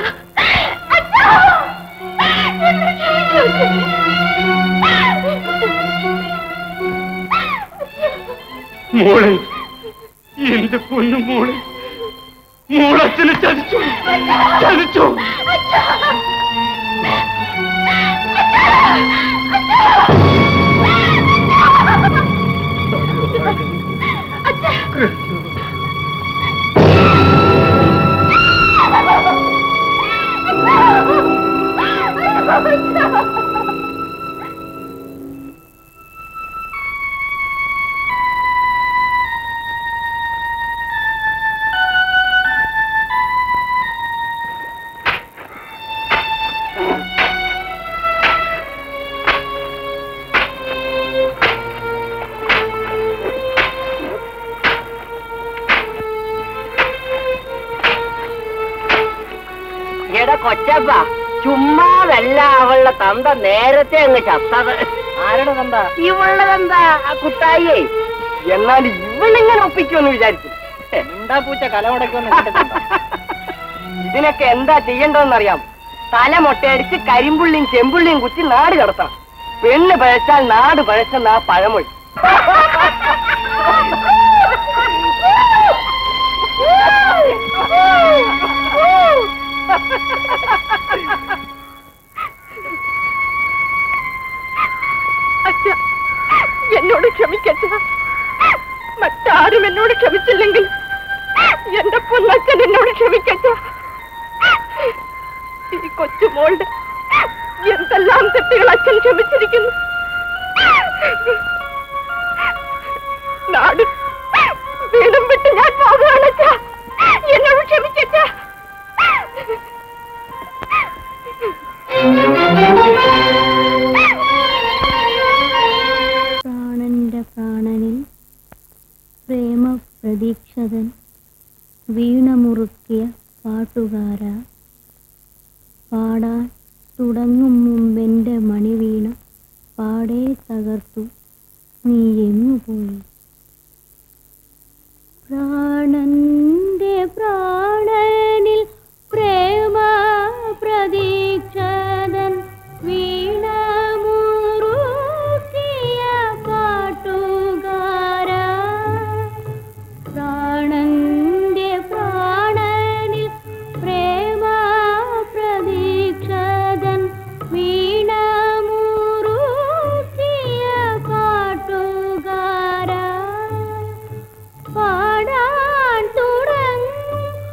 മോളെ എന്റെ പൊന്നു മോളെ മൂളച്ചന് ചതിച്ചു ചതിച്ചു എടാ കൊച്ചപ്പ ചുമ്മാതല്ല അവളുടെ തന്ത നേരത്തെ അങ്ങ് ചത്തത് ആരുടെ തന്ത ഇവളുടെ തന്ത ആ കുട്ടായിയെ എന്നാൽ ഇവളിങ്ങനെ ഒപ്പിക്കുമെന്ന് വിചാരിച്ചു എന്താ പൂച്ച കലമുടക്കുമെന്ന് ഇതിനൊക്കെ എന്താ ചെയ്യേണ്ടതെന്നറിയാം തല മൊട്ടയടിച്ച് കരിമ്പുള്ളിയും ചെമ്പുള്ളിയും കുത്തി നാട് കടത്തണം പെണ്ണ് പഴച്ചാൽ നാട് പഴച്ചെന്ന ആ പഴമൊഴി അച്ഛ എന്നോട് ക്ഷമിക്കച്ച മറ്റാരും എന്നോട് ക്ഷമിച്ചില്ലെങ്കിൽ എന്റെ പൊന്നച്ഛൻ എന്നോട് ക്ഷമിക്കച്ച ഈ കൊച്ചുമോളുടെ എന്തെല്ലാം തെറ്റുകൾ അച്ഛൻ ക്ഷമിച്ചിരിക്കുന്നു നാട് വീടും വിട്ട് ഞാൻ പോകുകയാണച്ച എന്നോട് ക്ഷമിക്കച്ച പ്രാണന്റെ പ്രാണനിൽ പ്രേമപ്രതീക്ഷതൻ വീണമുറുക്കിയ പാട്ടുകാര പാടാൻ തുടങ്ങും മുമ്പെന്റെ മണിവീണ പാടേ തകർത്തു നീ എങ്ങു പോയി പ്രാണന്റെ പ്രാണനിൽ പ്രേമ പ്രതീക്ഷതൻ വീണമുറുക്കിയ പാട്ടുകാര പ്രാണന്റെ പ്രാണനിൽ പ്രേമ പ്രതീക്ഷതൻ വീണമുറുക്കിയ പാട്ടുകാര പാടാൻ തുടങ്ങും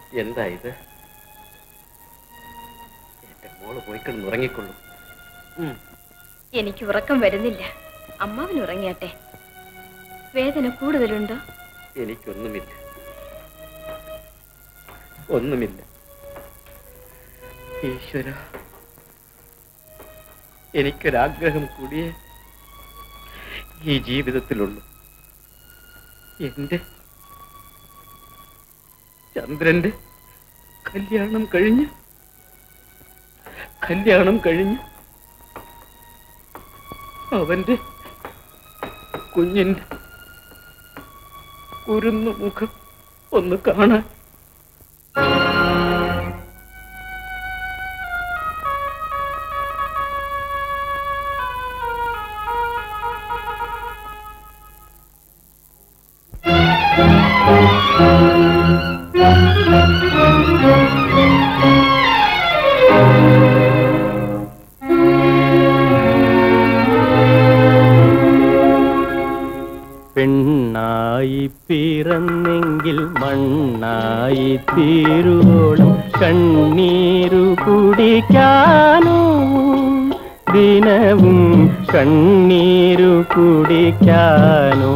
എന്താ ഇത് എന്റെ മോള് പോയി കിടന്ന് ഉറങ്ങിക്കൊള്ളു എനിക്ക് ഉറക്കം വരുന്നില്ല അമ്മാവൻ ഉറങ്ങിയാട്ടെ വേദന കൂടുതലുണ്ടോ എനിക്കൊന്നുമില്ല ഒന്നുമില്ല ഈശ്വര എനിക്കൊരാഗ്രഹം കൂടിയേ ഈ ജീവിതത്തിലുള്ളൂ എന്റെ ചന്ദ്രന്റെ കല്യാണം കഴിഞ്ഞ് കല്യാണം കഴിഞ്ഞ് അവന്റെ കുഞ്ഞിന്റെ കുരുന്ന മുഖം ഒന്ന് കാണാൻ പെണ്ണായി പിറന്നെങ്കിൽ മണ്ണായി തീരുവോളം കണ്ണീരു കുടിക്കാനോ ദിനവും കണ്ണീരു കുടിക്കാനോ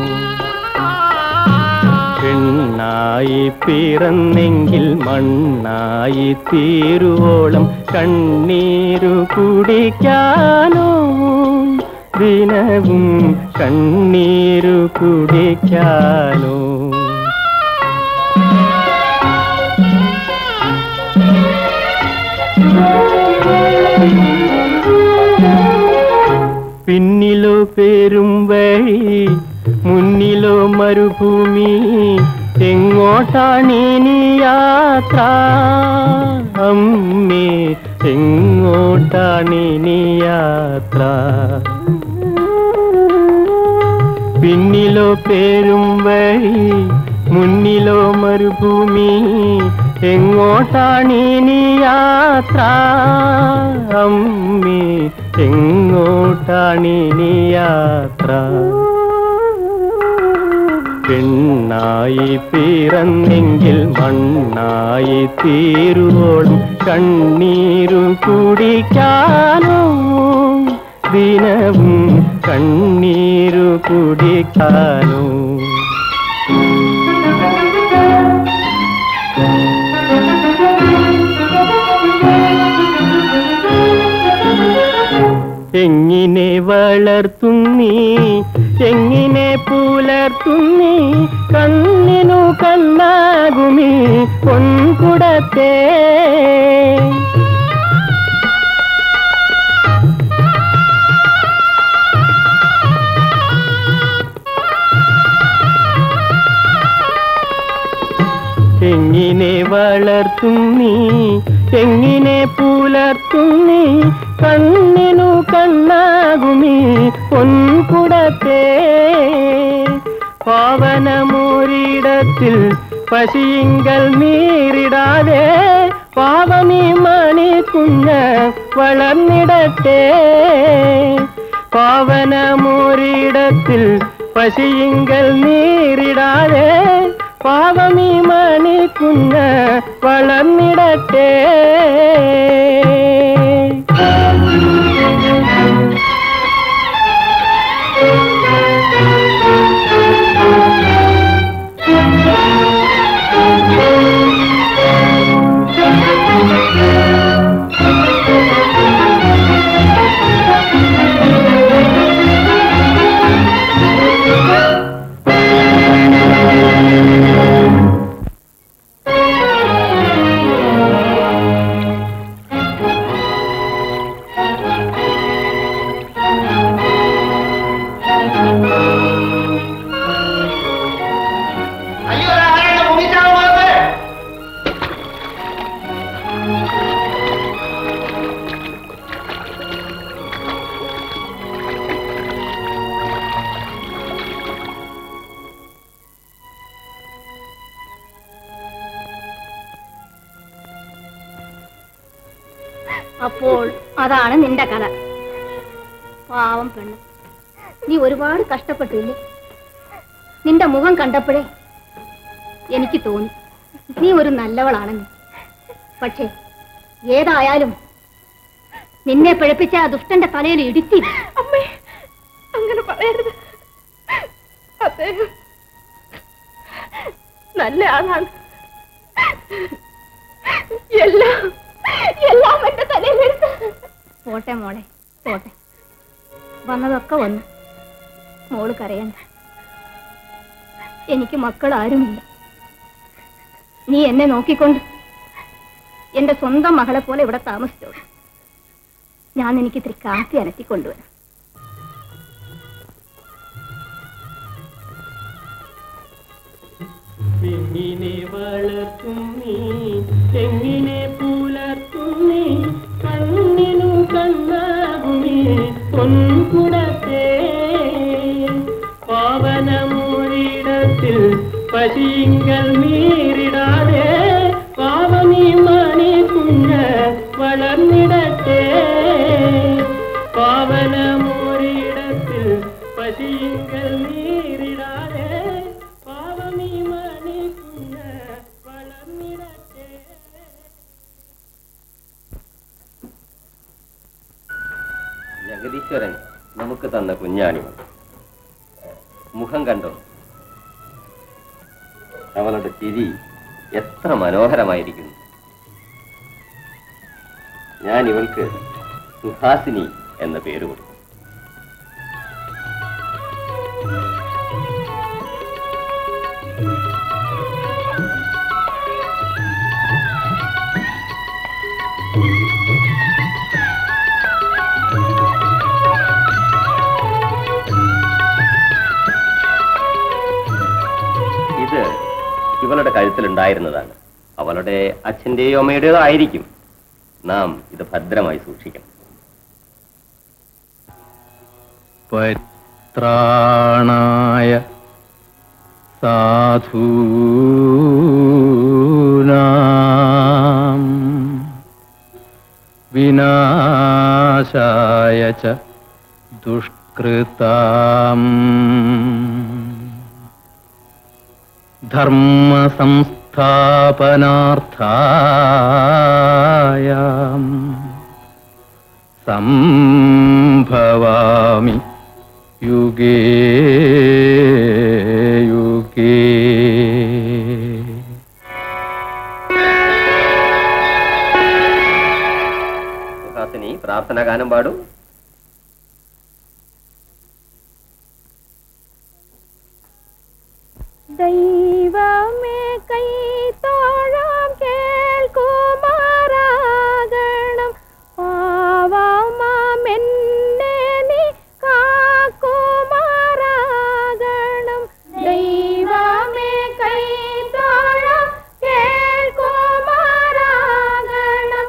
പെണ്ണായി പിറന്നെങ്കിൽ മണ്ണായി തീരുവോളം കണ്ണീരു കുടിക്കാനോ ദിനവും കണ്ണീരു കുടിക്കാനോ പിന്നിലോ പേരും വഴി മുന്നിലോ മരുഭൂമി എങ്ങോട്ടാണിനി യാത്ര അമ്മേ എങ്ങോട്ടാണിനി യാത്ര പിന്നിലോ പേരും വഴി മുന്നിലോ മരുഭൂമി എങ്ങോട്ടാണിനി യാത്ര അമ്മേ എങ്ങോട്ടാണിനി യാത്ര പെണ്ണായി പിറന്നെങ്കിൽ മണ്ണായി തീരുവോളം കണ്ണീരു കുടിക്കാനോ ദിനവും കണ്ണീരു കുടിക്കാനോ എങ്ങിനെ വളർത്തുന്നീ എങ്ങിനെ പുലർത്തുന്നീ കണ്ണിനു കണ്ണാകുമീ പൊൻകുടത്തേ എങ്ങിനെ വളർത്തും നീ എങ്ങിനെ പുലർത്തും നീ കണ്ണിനു കണ്ണാകുമീ പൊൻകുടത്തേ പാവനമൊരിടത്തിൽ പശിയിങ്കൽ നീറിടാതെ പാവനീ മണി കുഞ്ഞ് വളർന്നിടട്ടെ പാവനമൊരിടത്തിൽ പശിയിങ്കൽ നീറിടാതെ പാവമീ മണി കുഞ്ഞ് വളർന്നിടട്ടെ അപ്പോൾ അതാണ് നിന്റെ കഥ പാവം പെണ്ണ് നീ ഒരുപാട് കഷ്ടപ്പെട്ടില്ലേ നിന്റെ മുഖം കണ്ടപ്പോഴേ എനിക്ക് തോന്നി നീ ഒരു നല്ലവളാണെന്ന് പക്ഷേ ഏതായാലും നിന്നെ പിഴപ്പിച്ച ആ ദുഷ്ടന്റെ തലയിൽ ഇടുത്തി അമ്മേ അങ്ങനെ പറയരുത് അദ്ദേഹം നല്ല ആളാണ് എല്ലാം എല്ലാം എന്റെ തലയിലെടുത്ത് പോട്ടെ മോളെ പോട്ടെ വന്നതൊക്കെ വന്നു മോള് കരയണ്ട എനിക്ക് മക്കൾ ആരുമില്ല നീ എന്നെ നോക്കിക്കൊണ്ട് എന്റെ സ്വന്തം മകളെ പോലെ ഇവിടെ താമസിച്ചോളൂ ഞാൻ എനിക്ക് ഇത്തിരി കാപ്പി അനത്തി കൊണ്ടുവരാം പെണ്ണിനെ വളർത്തും നീ തെങ്ങിനെ പുലർത്തും നീ കണ്ണിനു കണ്ണാകുമേ പൊൻകുടത്തെ പാവനമൊരിടത്തിൽ പശിങ്കൽ നീരിടാതെ പാവനീ മണി കുഞ്ഞ് വളർന്നിടട്ടെ പാവനമൊരിടത്തിൽ പശിങ്കൽ നീരിടാതെ പാവമീ മണി കുഞ്ഞ് വളർന്നിടട്ടെ ജഗദീശ്വരൻ നമുക്ക് തന്ന കുഞ്ഞാണിവൾ മുഖം കണ്ടോ അവളുടെ ചിരി എത്ര മനോഹരമായിരിക്കുന്നു ഞാൻ ഇവൾക്ക് സുഹാസിനി എന്ന പേര് കൊടുത്തു ഇത് ഇവളുടെ കഴുത്തിലുണ്ടായിരുന്നതാണ് അവളുടെ അച്ഛന്റെയോ അമ്മയുടെയോ ആയിരിക്കും നാം ഇത് ഭദ്രമായി സൂക്ഷിക്കണം പത്രാണായ സാധൂനാം വിനാശായ ച ദുഷ്കൃതാം ധർമ്മസംസ്ഥാപനാർത്ഥായ സംഭവാമി യുഗേ യുഗേ സുഹാസിനി പ്രാർത്ഥന ഗാനം പാടും ദൈവമേ കൈ തോഴാം കേൾക്കുമാറാകണം പാവമാമെന്നെ നീ കാക്കുമാറാകണം ദൈവമേ കൈ തോഴാം കേൾക്കുമാറാകണം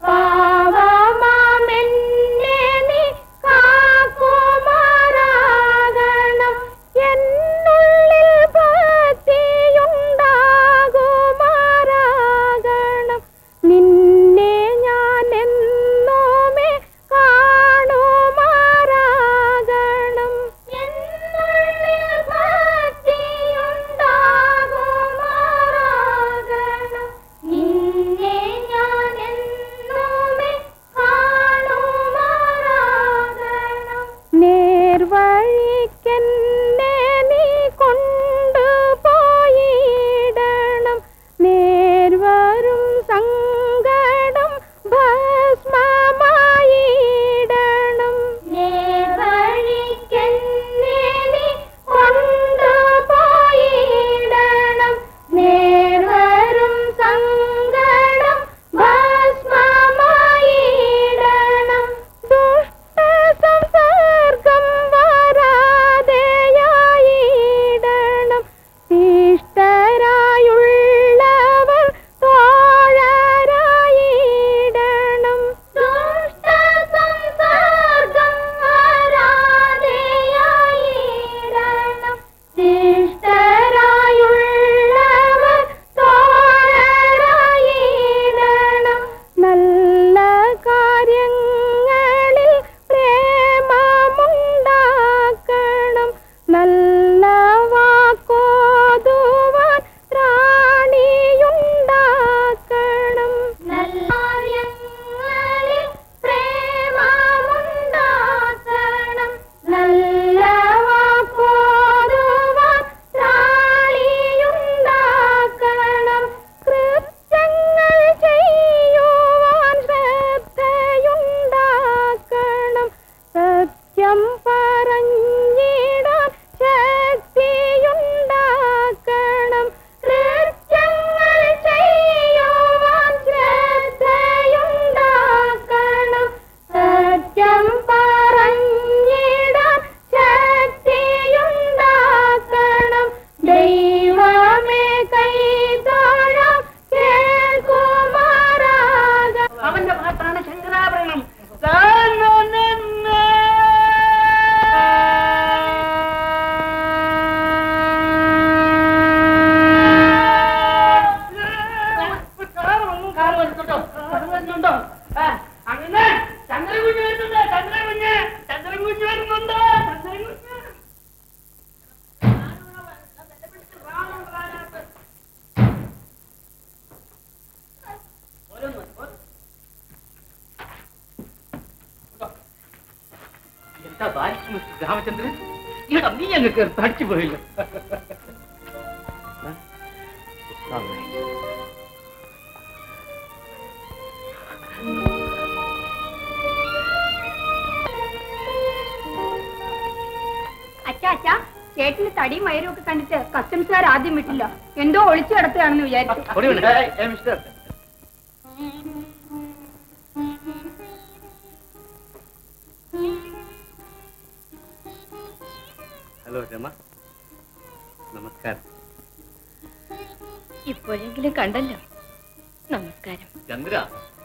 പാവമാമെന്നെ നീ കാക്കുമാറാകണം എന്നുള്ളിൽ ഭക്തിയും രാമചന്ദ്രൻ ഈടാ നീ അങ്ങ് കയറി തടിച്ചു പോയില്ല അച്ഛാ അച്ഛാ ചേട്ടന് തടിയും വയറും ഒക്കെ കണ്ടിട്ട് കസ്റ്റംസുകാർ ആദ്യം വിട്ടില്ല എന്തോ ഒളിച്ചു കിടത്തുകയാണെന്ന് വിചാരിച്ചു മിസ്റ്റർ ഹലോ രമ നമസ്കാരം ഇപ്പോഴെങ്കിലും കണ്ടല്ലോ നമസ്കാരം ചന്ദ്ര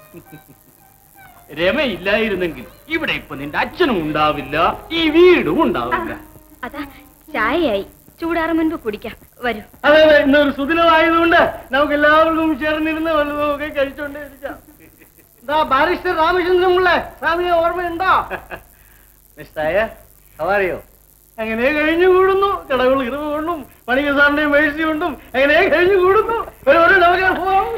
രമ ഇല്ലായിരുന്നെങ്കിൽ ഇവിടെ ഇപ്പൊ നിന്റെ അച്ഛനും ഉണ്ടാവില്ല ഈ വീടും ഉണ്ടാവില്ല അതാ ചായയായി ചൂടാറ് മുൻപ് കുടിക്കാം വരൂ അതെ അതെ ഇന്നൊരു സുദിനമായതുകൊണ്ട് നമുക്ക് എല്ലാവർക്കും ചേർന്നിരുന്ന് വല്ലതും ഒക്കെ കഴിച്ചോണ്ടേ ഇരിക്കാം എന്താ ബാരിസ്റ്റർ രാമചന്ദ്രൻ പിള്ള സ്വാമിയെ ഓർമ്മയുണ്ടോ മിസ്റ്റായ ഹവാറിയോ അങ്ങനെ കഴിഞ്ഞു കൂടുന്നു കടകൾ ഇറവ് കൊണ്ടും പണിക സാറിന്റെയും മേഴ്സി കൊണ്ടും അങ്ങനെ കഴിഞ്ഞു കൂടുന്നു ഒരു ഒരു നമുക്ക് പോവാം.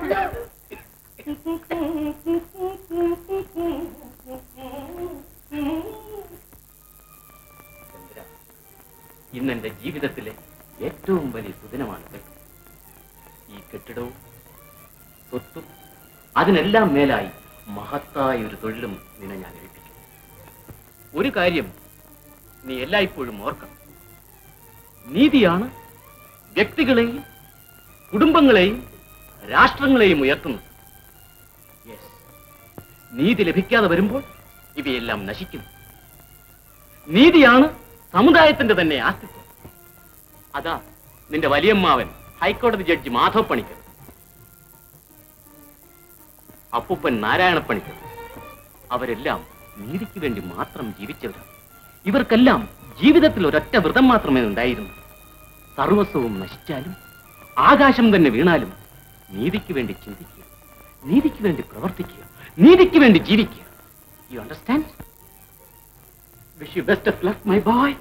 ചന്ദ്ര ഇന്ന് എന്റെ ജീവിതത്തിലെ ഏറ്റവും വലിയ സുദിനമാണിത് ഈ കെട്ടിടവും സ്വത്തും അതിനെല്ലാം മേലായി മഹത്തായ ഒരു തൊഴിലും നിന്നെ ഞാൻ ഏൽപ്പിക്കും ഒരു കാര്യം നീ എല്ലായ്പ്പോഴും ഓർക്കണം നീതിയാണ് വ്യക്തികളെയും കുടുംബങ്ങളെയും രാഷ്ട്രങ്ങളെയും ഉയർത്തുന്നത് Yes. നീതി ലഭിക്കാതെ വരുമ്പോൾ ഇവയെല്ലാം നശിക്കുന്നു നീതിയാണ് സമുദായത്തിന്റെ തന്നെ ആസ്തിത്വം അതാ നിന്റെ വലിയമ്മാവൻ ഹൈക്കോടതി ജഡ്ജി മാധവ് പണിക്കർ അപ്പൂപ്പൻ നാരായണ പണിക്കർ അവരെല്ലാം നീതിക്ക് വേണ്ടി മാത്രം ജീവിച്ചവരാണ് ഇവർക്കെല്ലാം ജീവിതത്തിൽ ഒരൊറ്റ വ്രതം മാത്രമേ ഉണ്ടായിരുന്നു സർവസ്വവും നശിച്ചാലും ആകാശം തന്നെ വീണാലും നീതിക്ക് വേണ്ടി ചിന്തിക്കുക നീതിക്ക് വേണ്ടി പ്രവർത്തിക്കുക നീതിക്ക് വേണ്ടി ജീവിക്കുക you understand wish you best of luck my boy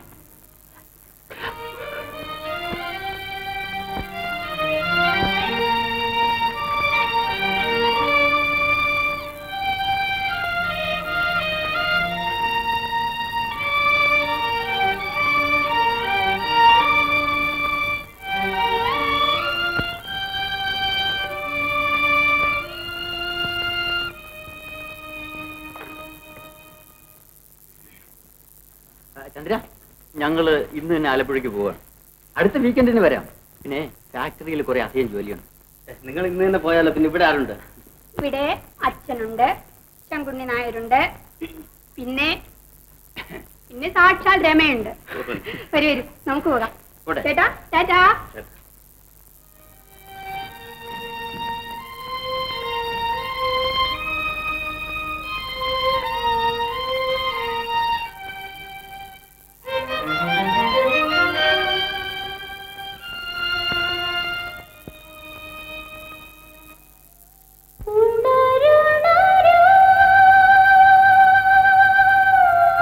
Chandra ഞങ്ങള് ഇന്ന് തന്നെ ആലപ്പുഴയ്ക്ക് പോവാണ് അടുത്ത വീക്കെൻഡിന് വരാം പിന്നെ ഫാക്ടറിയിൽ കുറെ അധികം ജോലിയുണ്ട് നിങ്ങൾ ഇന്ന് തന്നെ പോയാലോ പിന്നെ ഇവിടെ ആരുണ്ട് ഇവിടെ അച്ഛനുണ്ട് ശങ്കുണ്ണി നായരുണ്ട് പിന്നെ പിന്നെ സാക്ഷാൽ രമയുണ്ട് വരൂ വരൂ നമുക്ക് പോകാം പോട്ടെ. ചേട്ടാ ടാറ്റാ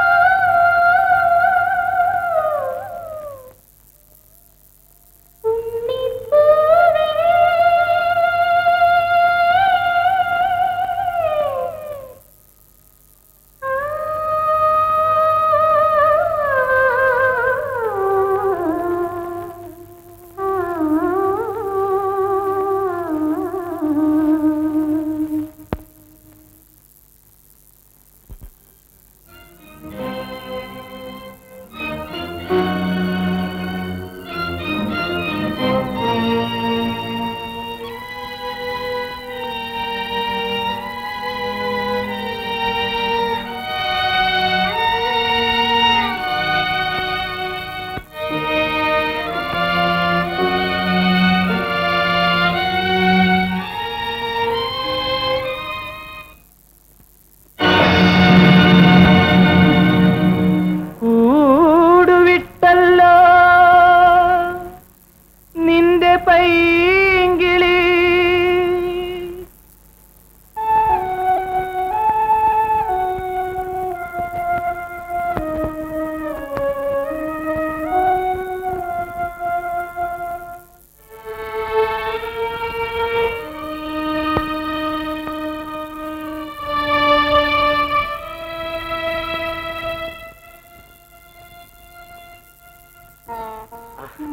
ഉണരുണരൂ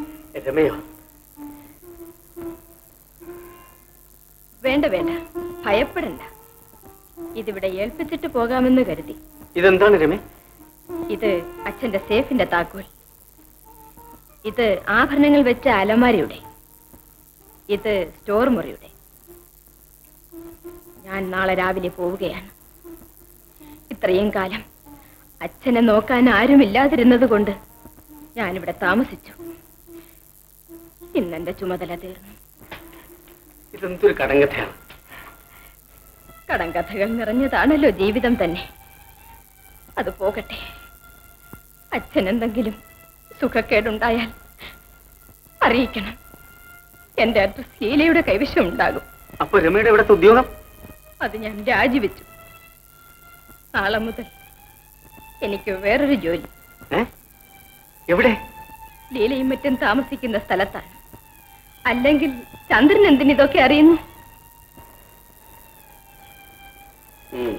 രമയോ വേണ്ട വേണ്ട ഭയപ്പെടണ്ട ഇതിവിടെ ഏൽപ്പിച്ചിട്ട് പോകാമെന്ന് കരുതി ഇതെന്താണ് രമേ ഇത് അച്ഛന്റെ സേഫിന്റെ താക്കോൽ ഇത് ആഭരണങ്ങൾ വെച്ച അലമാരയുടെ ഇത് സ്റ്റോർ മുറിയുടെ ഞാൻ നാളെ രാവിലെ പോവുകയാണ് ഇത്രയും കാലം അച്ഛനെ നോക്കാൻ ആരുമില്ലാതിരുന്നത് കൊണ്ട് ഞാനിവിടെ താമസിച്ചു ഇന്നെന്റെ ചുമതല തീർന്നു ഇതെന്തൊരു കടങ്കഥയാണ് കടങ്കഥകൾ നിറഞ്ഞതാണല്ലോ ജീവിതം തന്നെ അത് പോകട്ടെ അച്ഛൻ എന്തെങ്കിലും സുഖക്കേടുണ്ടായാൽ അറിയിക്കണം എന്റെ അഡ്രസ് ഹീലയുടെ കൈവശം ഉണ്ടാകും അപ്പൊ രമയുടെ ഇവിടുത്തെ ഉദ്യോഗം അത് ഞാൻ രാജിവെച്ചു നാളെ മുതൽ എനിക്ക് വേറൊരു ജോലി ഏ എവിടെ ലീലയും മറ്റും താമസിക്കുന്ന സ്ഥലത്താണ് അല്ലെങ്കിൽ ചന്ദ്രൻ എന്തിനിതൊക്കെ അറിയുന്നു ഉം.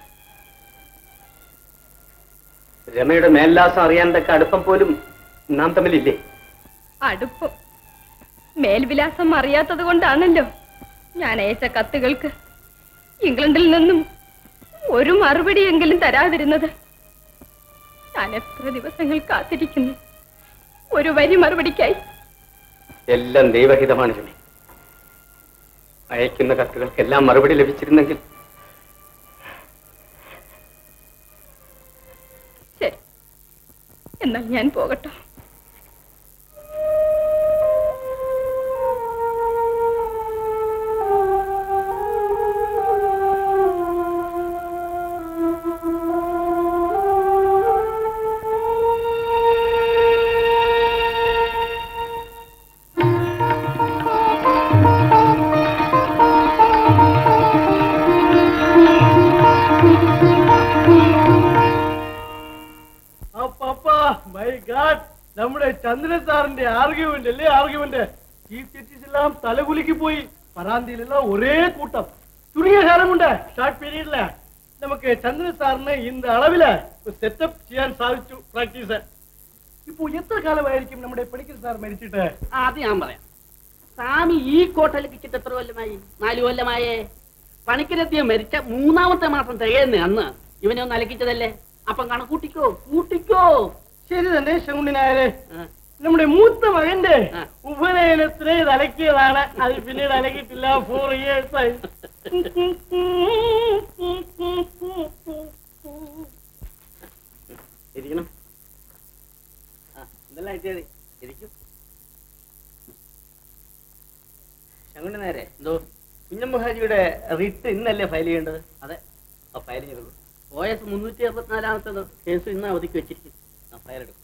രമയുടെ മേൽലാസം അറിയാനൊക്കെ അടുപ്പം പോലും നാം തമ്മിലില്ലേ അടുപ്പം മേൽവിലാസം അറിയാത്തത് കൊണ്ടാണല്ലോ ഞാൻ അയച്ച കത്തുകൾക്ക് ഇംഗ്ലണ്ടിൽ നിന്നും ഒരു മറുപടിയെങ്കിലും തരാതിരുന്നത് ഞാൻ എത്ര ദിവസങ്ങൾ കാത്തിരിക്കുന്നു ഒരു വരി മറുപടിക്കായി എല്ലാം ദൈവഹിതമാണ് രമേ അയക്കുന്ന കത്തുകൾക്കെല്ലാം മറുപടി ലഭിച്ചിരുന്നെങ്കിൽ ശരി എന്നാൽ ഞാൻ പോകട്ടോ മൈ ഗാഡ് നമ്മുടെ ചന്ദ്രൻ സാറിന്റെ ആർഗ്യുമെന്റ് അല്ലേ ആർഗ്യുമെന്റ് ചീഫ് ജസ്റ്റിസ് എല്ലാം തലകുലുക്കി പോയി പരാന്തിയിലെല്ലാം ഒരേ കൂട്ടം ചുരുങ്ങിയ കാലം കൊണ്ട് ഷോർട്ട് പീരീഡില് നമുക്ക് ചന്ദ്രൻ സാറിന് இந்த அளവില് സെറ്റപ്പ് ചെയ്യാൻ സാധിച്ചു പ്രാക്ടീസ് ഇപ്പൊ എത്ര കാലമായിരിക്കും നമ്മുടെ പണിക്കൽ സാർ മരിച്ചിട്ട് ആ, അത് ഞാൻ പറയാം സ്വാമി ഈ കോട്ടയിൽ കിച്ചിട്ട് എത്ര കൊല്ലമായി നാല് കൊല്ലമായേ പണിക്കരെത്തിയ മരിച്ച മൂന്നാമത്തെ മാസം തികയുന്ന അന്ന് ഇവനെ ഒന്ന് അലക്കിച്ചതല്ലേ അപ്പം കണക്കൂട്ടിക്കോ കൂട്ടിക്കോ ശരി തന്നെ ശങ്കുണ്ണി നായരെ ആ. നമ്മുടെ മൂത്ത മകന്റെ ആ. ഉപനയനത്തിനെ ഇത് അലക്കിയതാണ് അത് പിന്നീട് അലക്കിയിട്ടില്ല ഫോർ ഇയേഴ്സ് ആയി ഇരിക്കണം ആ, എന്തെല്ലാം കിട്ടിയത് ഇരിക്കും ശങ്കുണ്ണി നേരെ എന്തോ കുഞ്ഞമ്മഹാജിയുടെ റിട്ട് ഇന്നല്ലേ ഫയൽ ചെയ്യേണ്ടത് അതെ ആ ഫയൽ ചെയ്തോളൂ ഒ എസ് മുന്നൂറ്റി അറുപത്തിനാലാമത്തത് കേസ് ഇന്ന് അവധിക്ക് വെച്ചിരിക്കും ആ ഫയൽ എടുക്കും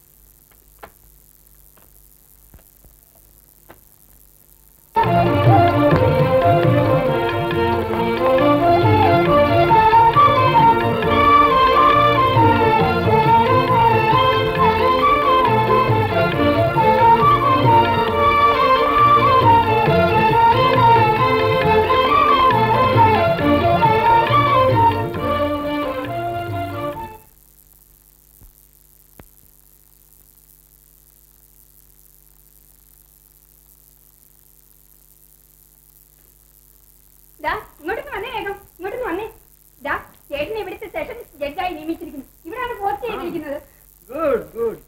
ദാ, ഇങ്ങോട്ടൊന്ന് വന്നേ വേഗം ഇങ്ങോട്ടൊന്ന് വന്നേ ദാ ചേട്ടനെ ഇവിടുത്തെ സെഷൻ ജഡ്ജായി നിയമിച്ചിരിക്കുന്നു ഇവിടാണ് പോസ്റ്റ് ചെയ്തിരിക്കുന്നത് ഗുഡ് ഗുഡ്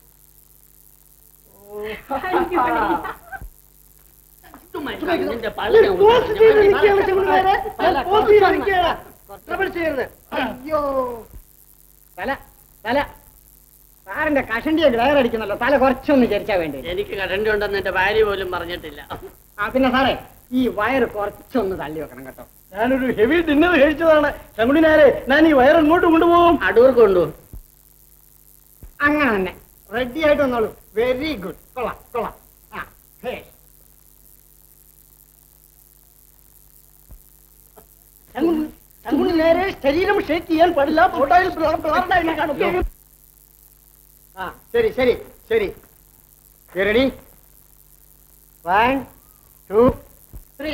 ചുമ്മാ ഇരുന്നാ നിന്റെ പല്ലിനെ ഒന്ന് പോസ്റ്റ് ചെയ്തിരിക്കുകയാണ് കളഞ്ഞ് ശങ്കുണ്ണി നായരെ. തല പോസ്റ്റ് ചെയ്തിരിക്കുകയാണ്. കുറച്ച് ട്രബിൾ ചെയ്യരുത് അയ്യോ തല തല സാറിന്റെ കഷണ്ടിയൊക്കെ വേറടിക്കുന്നല്ലോ തല കുറച്ചൊന്ന് ചരിച്ചാ വേണ്ടി എനിക്ക് കടണ്ടി ഉണ്ടെന്ന് എന്റെ ഭാര്യ പോലും പറഞ്ഞിട്ടില്ല ആ പിന്നെ സാറേ ഈ വയറ് കുറച്ചൊന്ന് തള്ളി വെക്കണം കേട്ടോ ഞാനൊരു ഹെവി ഡിന്നർ കഴിച്ചതാണ് ശങ്കുണ്ണി നായരെ ഞാൻ ഈ വയർ എങ്ങോട്ട് കൊണ്ടുപോകും അടൂർ കൊണ്ടു അങ്ങനെ തന്നെ റെഡി ആയിട്ട് വന്നോളൂ വെരി ഗുഡ് കൊള്ളാം കൊള്ളാം ആ ഹേ ശങ്കുണ്ണി- ശങ്കുണ്ണി നേരെ ശരീരം ഷേക്ക് ചെയ്യാൻ പാടില്ല ഫോട്ടോയിൽ ബ്ലർഡായി കാണും ആ ശരി ശരി ശരി റെഡി വൺ ടു ത്രീ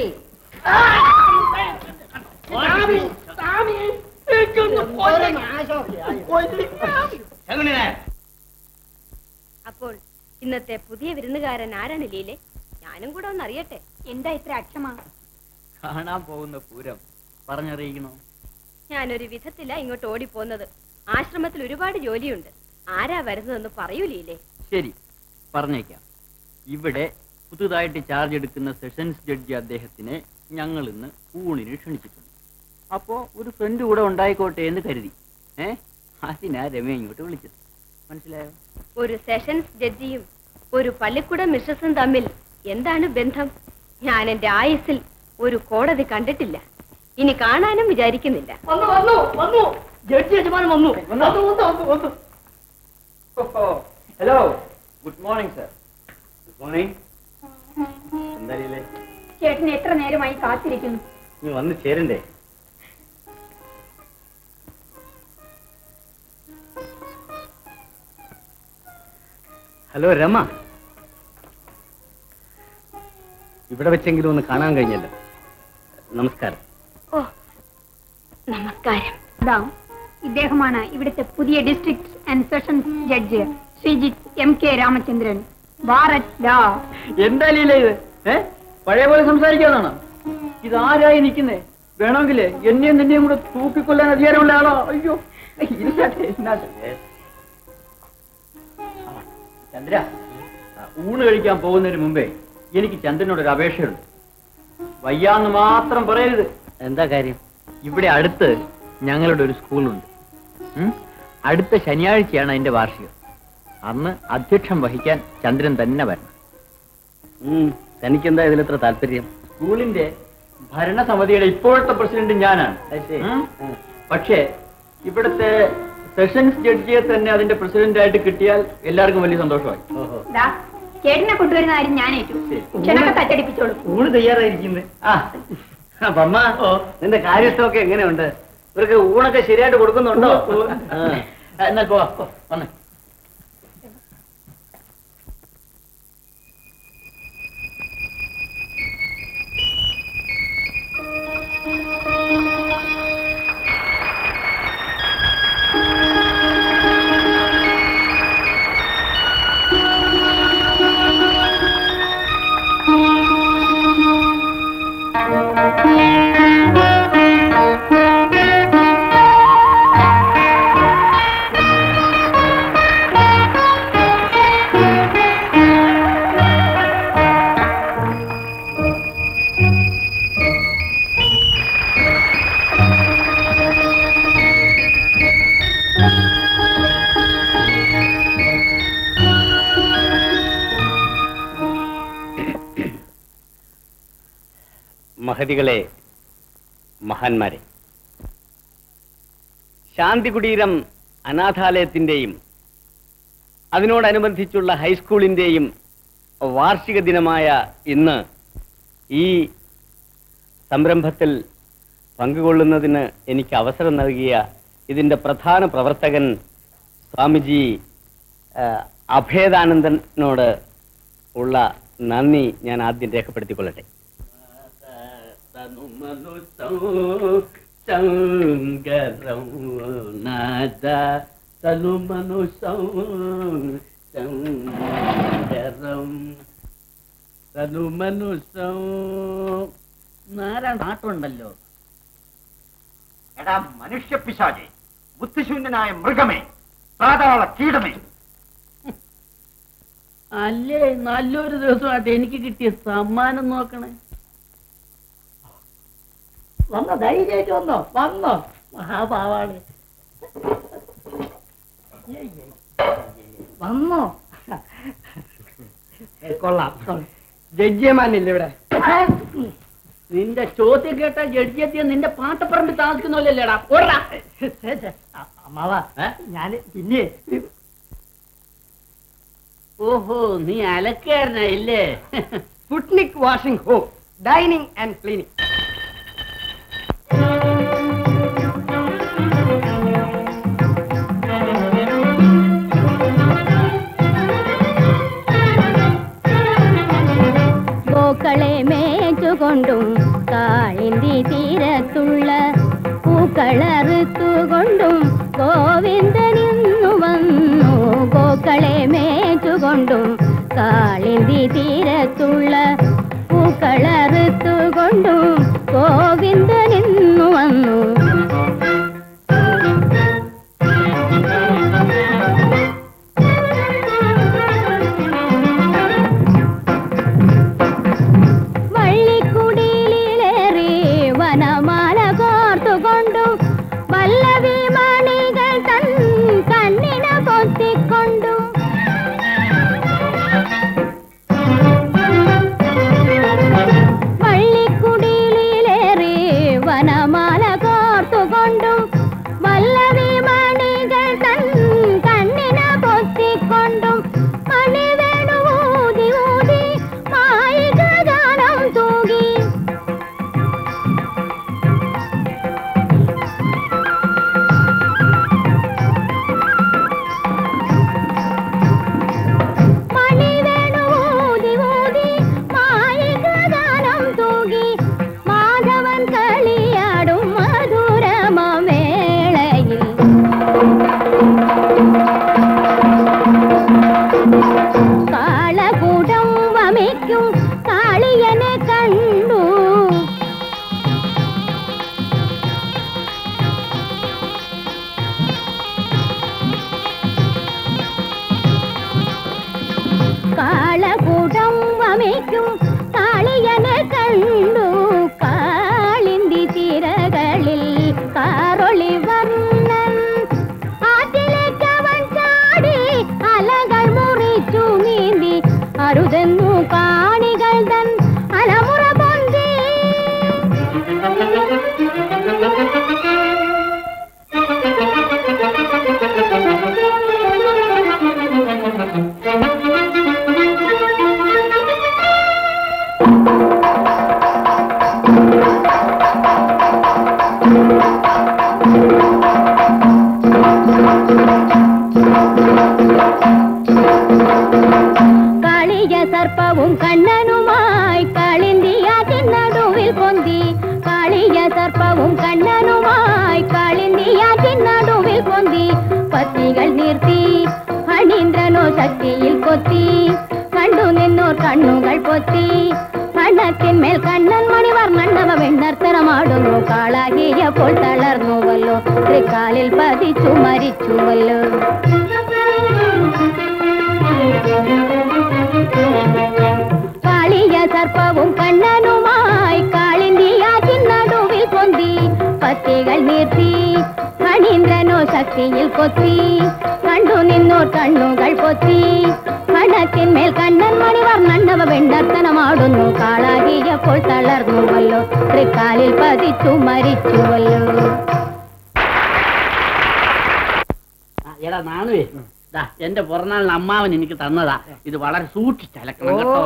അപ്പോൾ ഇന്നത്തെ പുതിയ വിരുന്നുകാരൻ ആരാണ് ലീലെ ഞാനും കൂടെ ഒന്ന് അറിയട്ടെ എന്താ ഇത്ര അക്ഷമ കാണാൻ പോകുന്ന പൂരം പറഞ്ഞറിയിക്കണോ ഞാനൊരു വിധത്തില ഇങ്ങോട്ട് ഓടിപ്പോന്നത് ആശ്രമത്തിൽ ഒരുപാട് ജോലിയുണ്ട് ആരാ വരുന്നതെന്ന് പറയൂ ലീലെ ശരി പറഞ്ഞേക്കാം ഇവിടെ പുതുതായിട്ട് ചാർജ് എടുക്കുന്ന സെഷൻസ് ജഡ്ജി അദ്ദേഹത്തിനെ ഞങ്ങൾ ഇന്ന് ഊണിന് ക്ഷണിച്ചിട്ടുണ്ട് അപ്പോ ഒരു ഫ്രണ്ട് കൂടെ ഉണ്ടായിക്കോട്ടെ എന്ന് കരുതി ഏ അതിനാ രമ ഇങ്ങോട്ട് വിളിച്ചത് മനസ്സിലായോ ഒരു സെഷൻസ് ജഡ്ജിയും ഒരു പള്ളിക്കൂട മിസ്സസും തമ്മിൽ എന്താണ് ബന്ധം ഞാൻ എന്റെ ആയുസിൽ ഒരു കോടതി കണ്ടിട്ടില്ല ഇനി കാണാനും വിചാരിക്കുന്നില്ല വന്നു വന്നു വന്നു ജഡ്ജി യജമാനൻ വന്നു വന്നു വന്നു വന്നു വന്നു hello good morning sir good morning എന്താ ലീലേ? ചേട്ടൻ എത്ര നേരമായി കാത്തിരിക്കുന്നു നീ വന്ന് ചേരണ്ടേ ഹലോ രമ ഇവിടെ വെച്ചെങ്കിലും ഒന്ന് കാണാൻ കഴിഞ്ഞല്ലോ നമസ്കാരം ഓ നമസ്കാരം ഇതാ ഇദ്ദേഹമാണ് ഇവിടുത്തെ പുതിയ district and sessions judge Sreejith M K Ramachandran Bharat ലാ എന്താ ലീല ഇത് ഏ പഴയ പോലെ സംസാരിക്കാന്നാണോ ഇത് ആരായി നിൽക്കുന്നേ വേണമെങ്കിലേ എന്നെയും നിന്നെയും കൂടെ തൂക്കിക്കൊല്ലാൻ അധികാരമുള്ള ആളോ അയ്യോ ഇരുന്നാട്ടെ, ഇരുന്നാട്ടെ. ആ, ചന്ദ്ര ആ, ഊണ് കഴിക്കാൻ പോകുന്നതിന് മുമ്പേ എനിക്ക് ചന്ദ്രനോട് ഒരു അപേക്ഷയുണ്ട് വയ്യാന്ന് മാത്രം പറയരുത് എന്താ കാര്യം ഇവിടെ അടുത്ത് ഞങ്ങളുടെ ഒരു സ്കൂളുണ്ട് ഉം? അടുത്ത ശനിയാഴ്ചയാണ് അതിന്റെ വാർഷികം അന്ന് അധ്യക്ഷം വഹിക്കാൻ ചന്ദ്രൻ തന്നെ വരണം തനിക്കെന്താ ഇതിലെത്ര താല്പര്യം സ്കൂളിന്റെ ഭരണസമിതിയുടെ ഇപ്പോഴത്തെ പ്രസിഡന്റ് ഞാനാണ് ഉം? പക്ഷേ ഇവിടുത്തെ സെഷൻസ് ജഡ്ജിയെ തന്നെ അതിന്റെ പ്രസിഡന്റ് ആയിട്ട് കിട്ടിയാൽ എല്ലാവർക്കും വലിയ സന്തോഷമായി ദാ ചേട്ടനെ കൊണ്ടുവരുന്ന കാര്യം ഞാൻ ഏറ്റു ക്ഷണൊക്കെ തച്ചടിപ്പിച്ചോളൂ ഊണ് തയ്യാറായിരിക്കുന്നത് ആ ബമ്മ നിന്റെ കാര്യസ്ഥമൊക്കെ എങ്ങനെയുണ്ട് ഇവർക്ക് ഊണൊക്കെ ശരിയായിട്ട് കൊടുക്കുന്നുണ്ടോ ആ. ആ, എന്നാൽ പോവാ പോ, വന്നേ മഹതികളെ മഹാന്മാരെ ശാന്തി കുടീരം അനാഥാലയത്തിന്റെയും അതിനോടനുബന്ധിച്ചുള്ള ഹൈസ്കൂളിന്റെയും വാർഷിക ദിനമായ ഇന്ന് ഈ സംരംഭത്തിൽ പങ്കുകൊള്ളുന്നതിന് എനിക്ക് അവസരം നൽകിയ ഇതിന്റെ പ്രധാന പ്രവർത്തകൻ സ്വാമിജി ആ, അഭേദാനന്ദനോട് ഉള്ള നന്ദി ഞാൻ ആദ്യം രേഖപ്പെടുത്തിക്കൊള്ളട്ടെ ശങ്കരം നാദ തനുമനുസം ശങ്കരം തനുമനുസം നാരായണ നാട്ടുണ്ടല്ലോ എടാ മനുഷ്യ പിശാചെ ബുദ്ധിശൂന്യനായ മൃഗമേ പാതാള കീടമേ അല്ലേ നല്ലൊരു ദിവസമായിട്ട് എനിക്ക് കിട്ടിയ സമ്മാനം നോക്കണേ വന്നോ ധൈര്യമായിട്ട് വന്നോ വന്നോ മഹാഭാവാണ് വന്നോ കൊള്ളാം ജഡ്ജിയമാനില്ല ഇവിടെ നിന്റെ ചോദ്യം കേട്ട ജഡ്ജിയെത്തിയ നിന്റെ പാട്ടപ്പറമ്പിൽ താമസിക്കുന്നല്ലേടാ ഓടാ അമ്മാവ ഞാന് പിന്നെ ഓഹോ നീ അലക്കാരനായില്ലേ Sputnik washing home dining and cleaning പൂക്കളെ മേച്ചുകൊണ്ടും കാളിന്തി തീരത്തുള്ള പൂക്കളറുത്തുകൊണ്ടും ഗോവിന്ദനിന്നു വന്നു പൂക്കളെ മേച്ചുകൊണ്ടും കാളിന്തി തീരത്തുള്ള പൂക്കളറുത്തുകൊണ്ടും ഗോവിന്ദനിന്നു വന്നു വള്ളിക്കുടിയിലേറി വനമാല കോർത്തുകൊണ്ടും വല്ലവി മണികൾ തൻ കണ്ണിന പൊത്തിക്കൊണ്ടും വള്ളിക്കുടിയിലേറി വനമാല കോർത്തുകൊണ്ടും വല്ലവി മണികൾ തൻ കണ്ണിന പൊത്തിക്കൊണ്ടും മണി വേണു ഊതി ഊതി മായിക ഗാനം തൂകി മണി വേണു ഊതി ഊതി മായിക ഗാനം തൂകി മാധവൻ കളിയാടും മധുരമേളയിൽ കാളകൂടം വമിക്കും കാളിയനെ കണ്ടു കാളകൂടം വമിക്കും കാളിയനെ കണ്ടു കാളിന്തി തിരകളിൽ കാറൊളി വർണ്ണൻ ആറ്റിലേക്ക് അവൻ ചാടി അലകൾ മുറിച്ചു നീന്തി അരുതെന്നു കാണികൾ തൻ അലമുറ പൊന്തി കാളിയ സർപ്പവും കണ്ണനുമായി കാളിന്തിയാറ്റിൻ നടുവിൽ പൊന്തി കാളിയ സർപ്പവും കണ്ണനുമായി കാളിന്തിയാറ്റിൻ നടുവിൽ പൊന്തി പത്തികൾ നിർത്തി ഫണീന്ദ്രനോ ശക്തിയിൽ കൊത്തി കണ്ടു നിന്നോർ കണ്ണുകൾ പൊത്തി കണ്ണത്തിന്മേൽ കണ്ണൻ മണിവർണ്ണവ വെണ്ണർത്തരമാടുന്നു കാളാകിയപ്പോൾ തളർന്നുവല്ലോ തൃക്കാലിൽ പതിച്ചു മരിച്ചുവല്ലോ കാളിയ സർപ്പവും കണ്ണനുമായി കാളിന്തിയാറ്റിൻ നടുവിൽ പൊന്തി പത്തികൾ നിർത്തി ഫണീന്ദ്രനോ ശക്തിയിൽ കൊത്തി കണ്ടു നിന്നോർ കണ്ണുകൾ പൊത്തി മണത്തിന്മേൽ കണ്ണൻ മണിവർണ്ണവ വെണ്ണർത്തനമാടുന്നു കാളാകിയപ്പോൾ തളർന്നുവല്ലോ തൃക്കാലിൽ പതിച്ചു മരിച്ചുവല്ലോ ആ, എടാ നാണുവേ ദാ എന്റെ പിറന്നാളിന് അമ്മാവൻ എനിക്ക് തന്നതാ ഇത് വളരെ സൂക്ഷിച്ചലക്കണം കേട്ടോ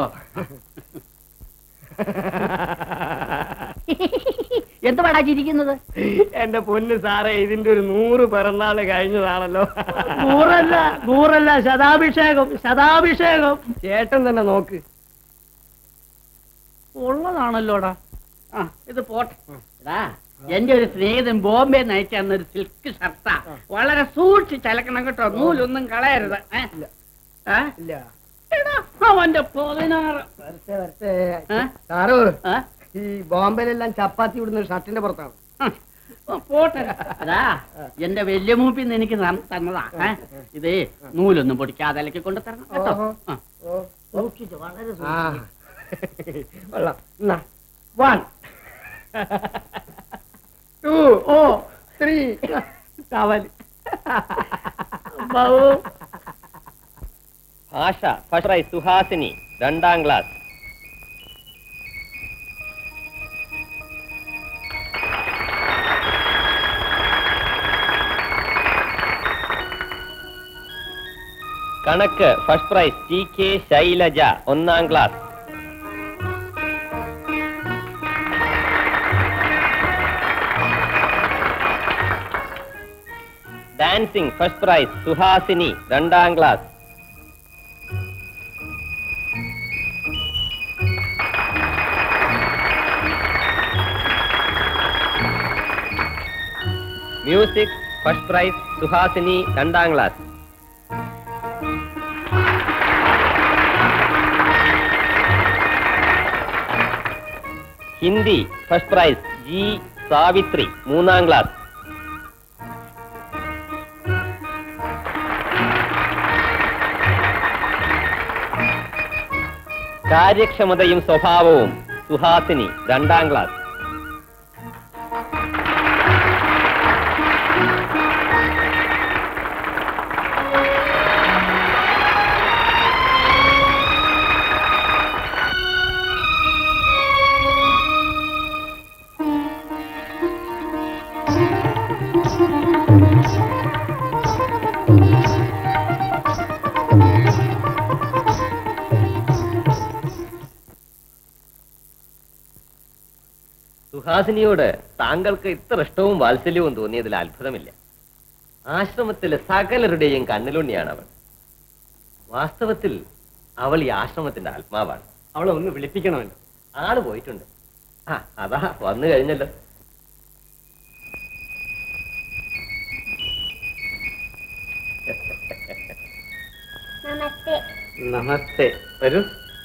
എന്ത് പടാ ചിരിക്കുന്നത് എന്റെ പൊന്ന് സാറേ ഇതിന്റെ ഒരു നൂറ് പിറന്നാള് കഴിഞ്ഞതാണല്ലോ നൂറല്ല നൂറല്ല ശതാഭിഷേകം ശതാഭിഷേകം ചേട്ടൻ തന്നെ നോക്ക് ഉള്ളതാണല്ലോടാ ആ ഇത് പോട്ടെ എടാ എന്റെ ഒരു സ്നേഹിതൻ ബോംബെ നയിച്ചു തന്നൊരു സിൽക്ക് ഷർട്ടാ വളരെ സൂക്ഷിച്ചലക്കണം കേട്ടോ നൂലൊന്നും കളയരുത് ഏ? ഏ? ഇല്ല എടാ, അവന്റെ പതിനാറ് വരട്ടെ വരട്ടെ ഏ? സാറു ഏ? ഈ ബോംബെയിലെല്ലാം ചപ്പാത്തി വിടുന്ന ഷർട്ടിന്റെ പുറത്താണ് ആ, പോട്ടെ അതാ എന്റെ വലിയ മൂപ്പിന്ന് എനിക്ക് തന്ന- തന്നതാ ഏ? ഇത് നൂലൊന്നും പൊടിക്കാതെ അലക്കി കൊണ്ട് തരണം കേട്ടോ ഓഹോ. ആ. ഓ സൂക്ഷിച്ച് വളരെ ആ സൂക്ഷിച്ച്. കൊള്ളാം എന്നാ വൺ ടു ഓ ത്രീ ടവൽ ഭാഷ ഫസ്റ്റ് പ്രൈസ് സുഹാസിനി രണ്ടാം ക്ലാസ് കണക്ക് first prize T K Shailaja ഒന്നാം class dancing first prize Suhasini രണ്ടാം class music first prize Suhasini രണ്ടാം class Hindi first prize G Savitri മൂന്നാം ക്ലാസ് കാര്യക്ഷമതയും സ്വഭാവവും സുഹാസിനി രണ്ടാം ക്ലാസ് സുഹാസിനിയോട് താങ്കൾക്ക് ഇത്ര ഇഷ്ടവും വാത്സല്യവും തോന്നിയതിൽ അത്ഭുതമില്ല ആശ്രമത്തിലെ സകലരുടെയും കണ്ണിലുണ്ണിയാണ് അവൾ വാസ്തവത്തിൽ അവൾ ഈ ആശ്രമത്തിന്റെ ആത്മാവാണ് അവളെ ഒന്ന് വിളിപ്പിക്കണമല്ലോ ആള് പോയിട്ടുണ്ട് ആ അതാ വന്നു കഴിഞ്ഞല്ലോ നമസ്തേ നമസ്തേ വരൂ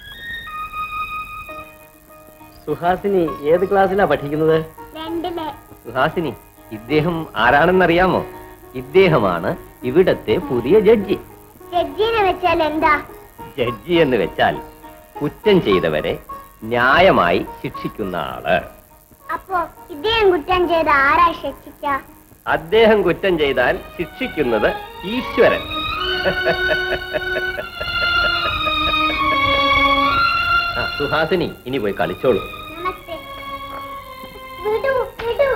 സുഹാസിനി ഏത് ക്ലാസ്സിലാ പഠിക്കുന്നത് രണ്ടില് സുഹാസിനി ഇദ്ദേഹം ആരാണെന്നറിയാമോ ഇദ്ദേഹമാണ് ഇവിടത്തെ പുതിയ ജഡ്ജി ജഡ്ജിനെ വെച്ചാൽ എന്താ ജഡ്ജി എന്ന് വെച്ചാൽ കുറ്റം ചെയ്തവരെ ന്യായമായി ശിക്ഷിക്കുന്ന ആള് അപ്പോ ഇദ്ദേഹം കുറ്റം ചെയ്ത ആരാ ശിക്ഷിക്ക അദ്ദേഹം കുറ്റം ചെയ്താൽ ശിക്ഷിക്കുന്നത് ഈശ്വരൻ ആ, സുഹാസിനി ഇനി പോയി കളിച്ചോളൂ നമസ്തേ വിടൂ വിടൂ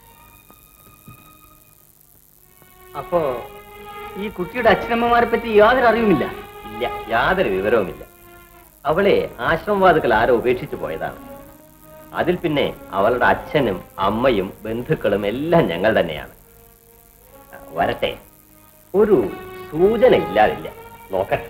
അപ്പോ ഈ കുട്ടിയുടെ അച്ഛനമ്മമാരെ പറ്റി യാതൊരു അറിവുമില്ല ഇല്ല യാതൊരു വിവരവുമില്ല അവളെ ആശ്രമവാദികൾ ആരോ ഉപേക്ഷിച്ചു പോയതാണ് അതിൽ പിന്നെ അവളുടെ അച്ഛനും അമ്മയും ബന്ധുക്കളും എല്ലാം ഞങ്ങൾ തന്നെയാണ് ആ, വരട്ടെ ഒരു സൂചന ഇല്ലാതില്ല നോക്കട്ടെ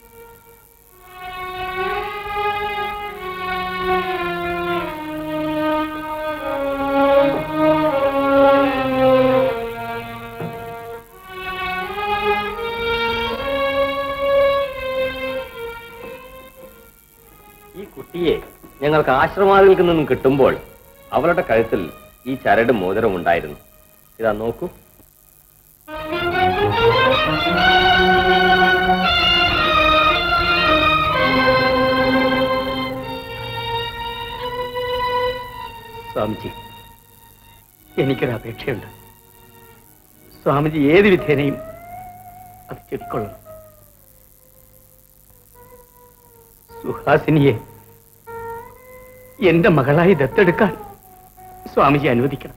ഈ കുട്ടിയെ ഞങ്ങൾക്ക് ആശ്രമാദികൾക്ക് നിന്നും കിട്ടുമ്പോൾ അവളുടെ കഴുത്തിൽ ഈ ചരട് മോതിരം ഉണ്ടായിരുന്നു ഇതാ നോക്കൂ സ്വാമിജി എനിക്കൊരു അപേക്ഷയുണ്ട് സ്വാമിജി ഏത് വിധേനയും അത് ചെവിക്കൊള്ളണം സുഹാസിനിയെ എന്റെ മകളായി ദത്തെടുക്കാൻ സ്വാമിജി അനുവദിക്കണം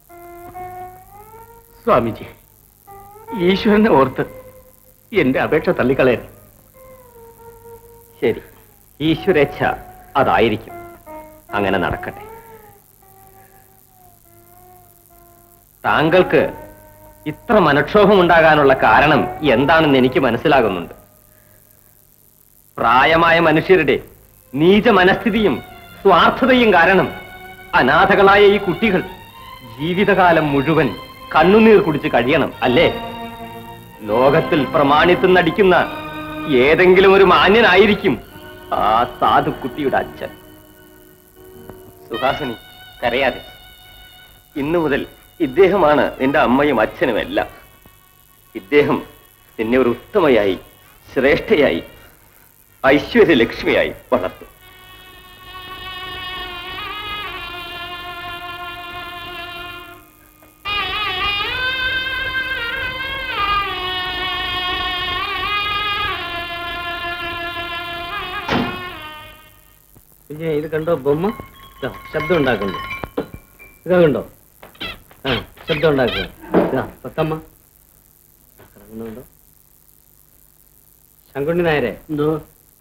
സ്വാമിജി ഈശ്വരനെ ഓർത്ത് എന്റെ അപേക്ഷ തള്ളിക്കളയരുത് ശരി ഈശ്വരേച്ഛ അതായിരിക്കും അങ്ങനെ നടക്കട്ടെ താങ്കൾക്ക് ഇത്ര മനക്ഷോഭം ഉണ്ടാകാനുള്ള കാരണം എന്താണെന്ന് എനിക്ക് മനസ്സിലാകുന്നുണ്ട് പ്രായമായ മനുഷ്യരുടെ നീച മനസ്ഥിതിയും സ്വാർത്ഥതയും കാരണം അനാഥകളായ ഈ കുട്ടികൾ ജീവിതകാലം മുഴുവൻ കണ്ണുനീർ കുടിച്ച് കഴിയണം അല്ലേ ലോകത്തിൽ പ്രമാണിത്വം നടിക്കുന്ന ഏതെങ്കിലും ഒരു മാന്യനായിരിക്കും ആ സാധു കുട്ടിയുടെ അച്ഛൻ സുഹാസിനി കരയാതെ ഇന്നു മുതൽ ഇദ്ദേഹമാണ് നിന്റെ അമ്മയും അച്ഛനും എല്ലാം ഇദ്ദേഹം നിന്നെ ഒരു ഉത്തമയായി ശ്രേഷ്ഠയായി ഐശ്വര്യലക്ഷ്മിയായി വളർത്തും കുഞ്ഞെ ഇത് കണ്ടോ ബൊമ്മ ഇതാ, ശബ്ദം ഉണ്ടാക്കുന്നു ഇതാ കണ്ടോ ആ ശബ്ദം ഉണ്ടാക്കുക ഇതാ പത്തമ്മ കറങ്ങുന്നുണ്ടോ ശങ്കുണ്ണി നായരെ എന്തോ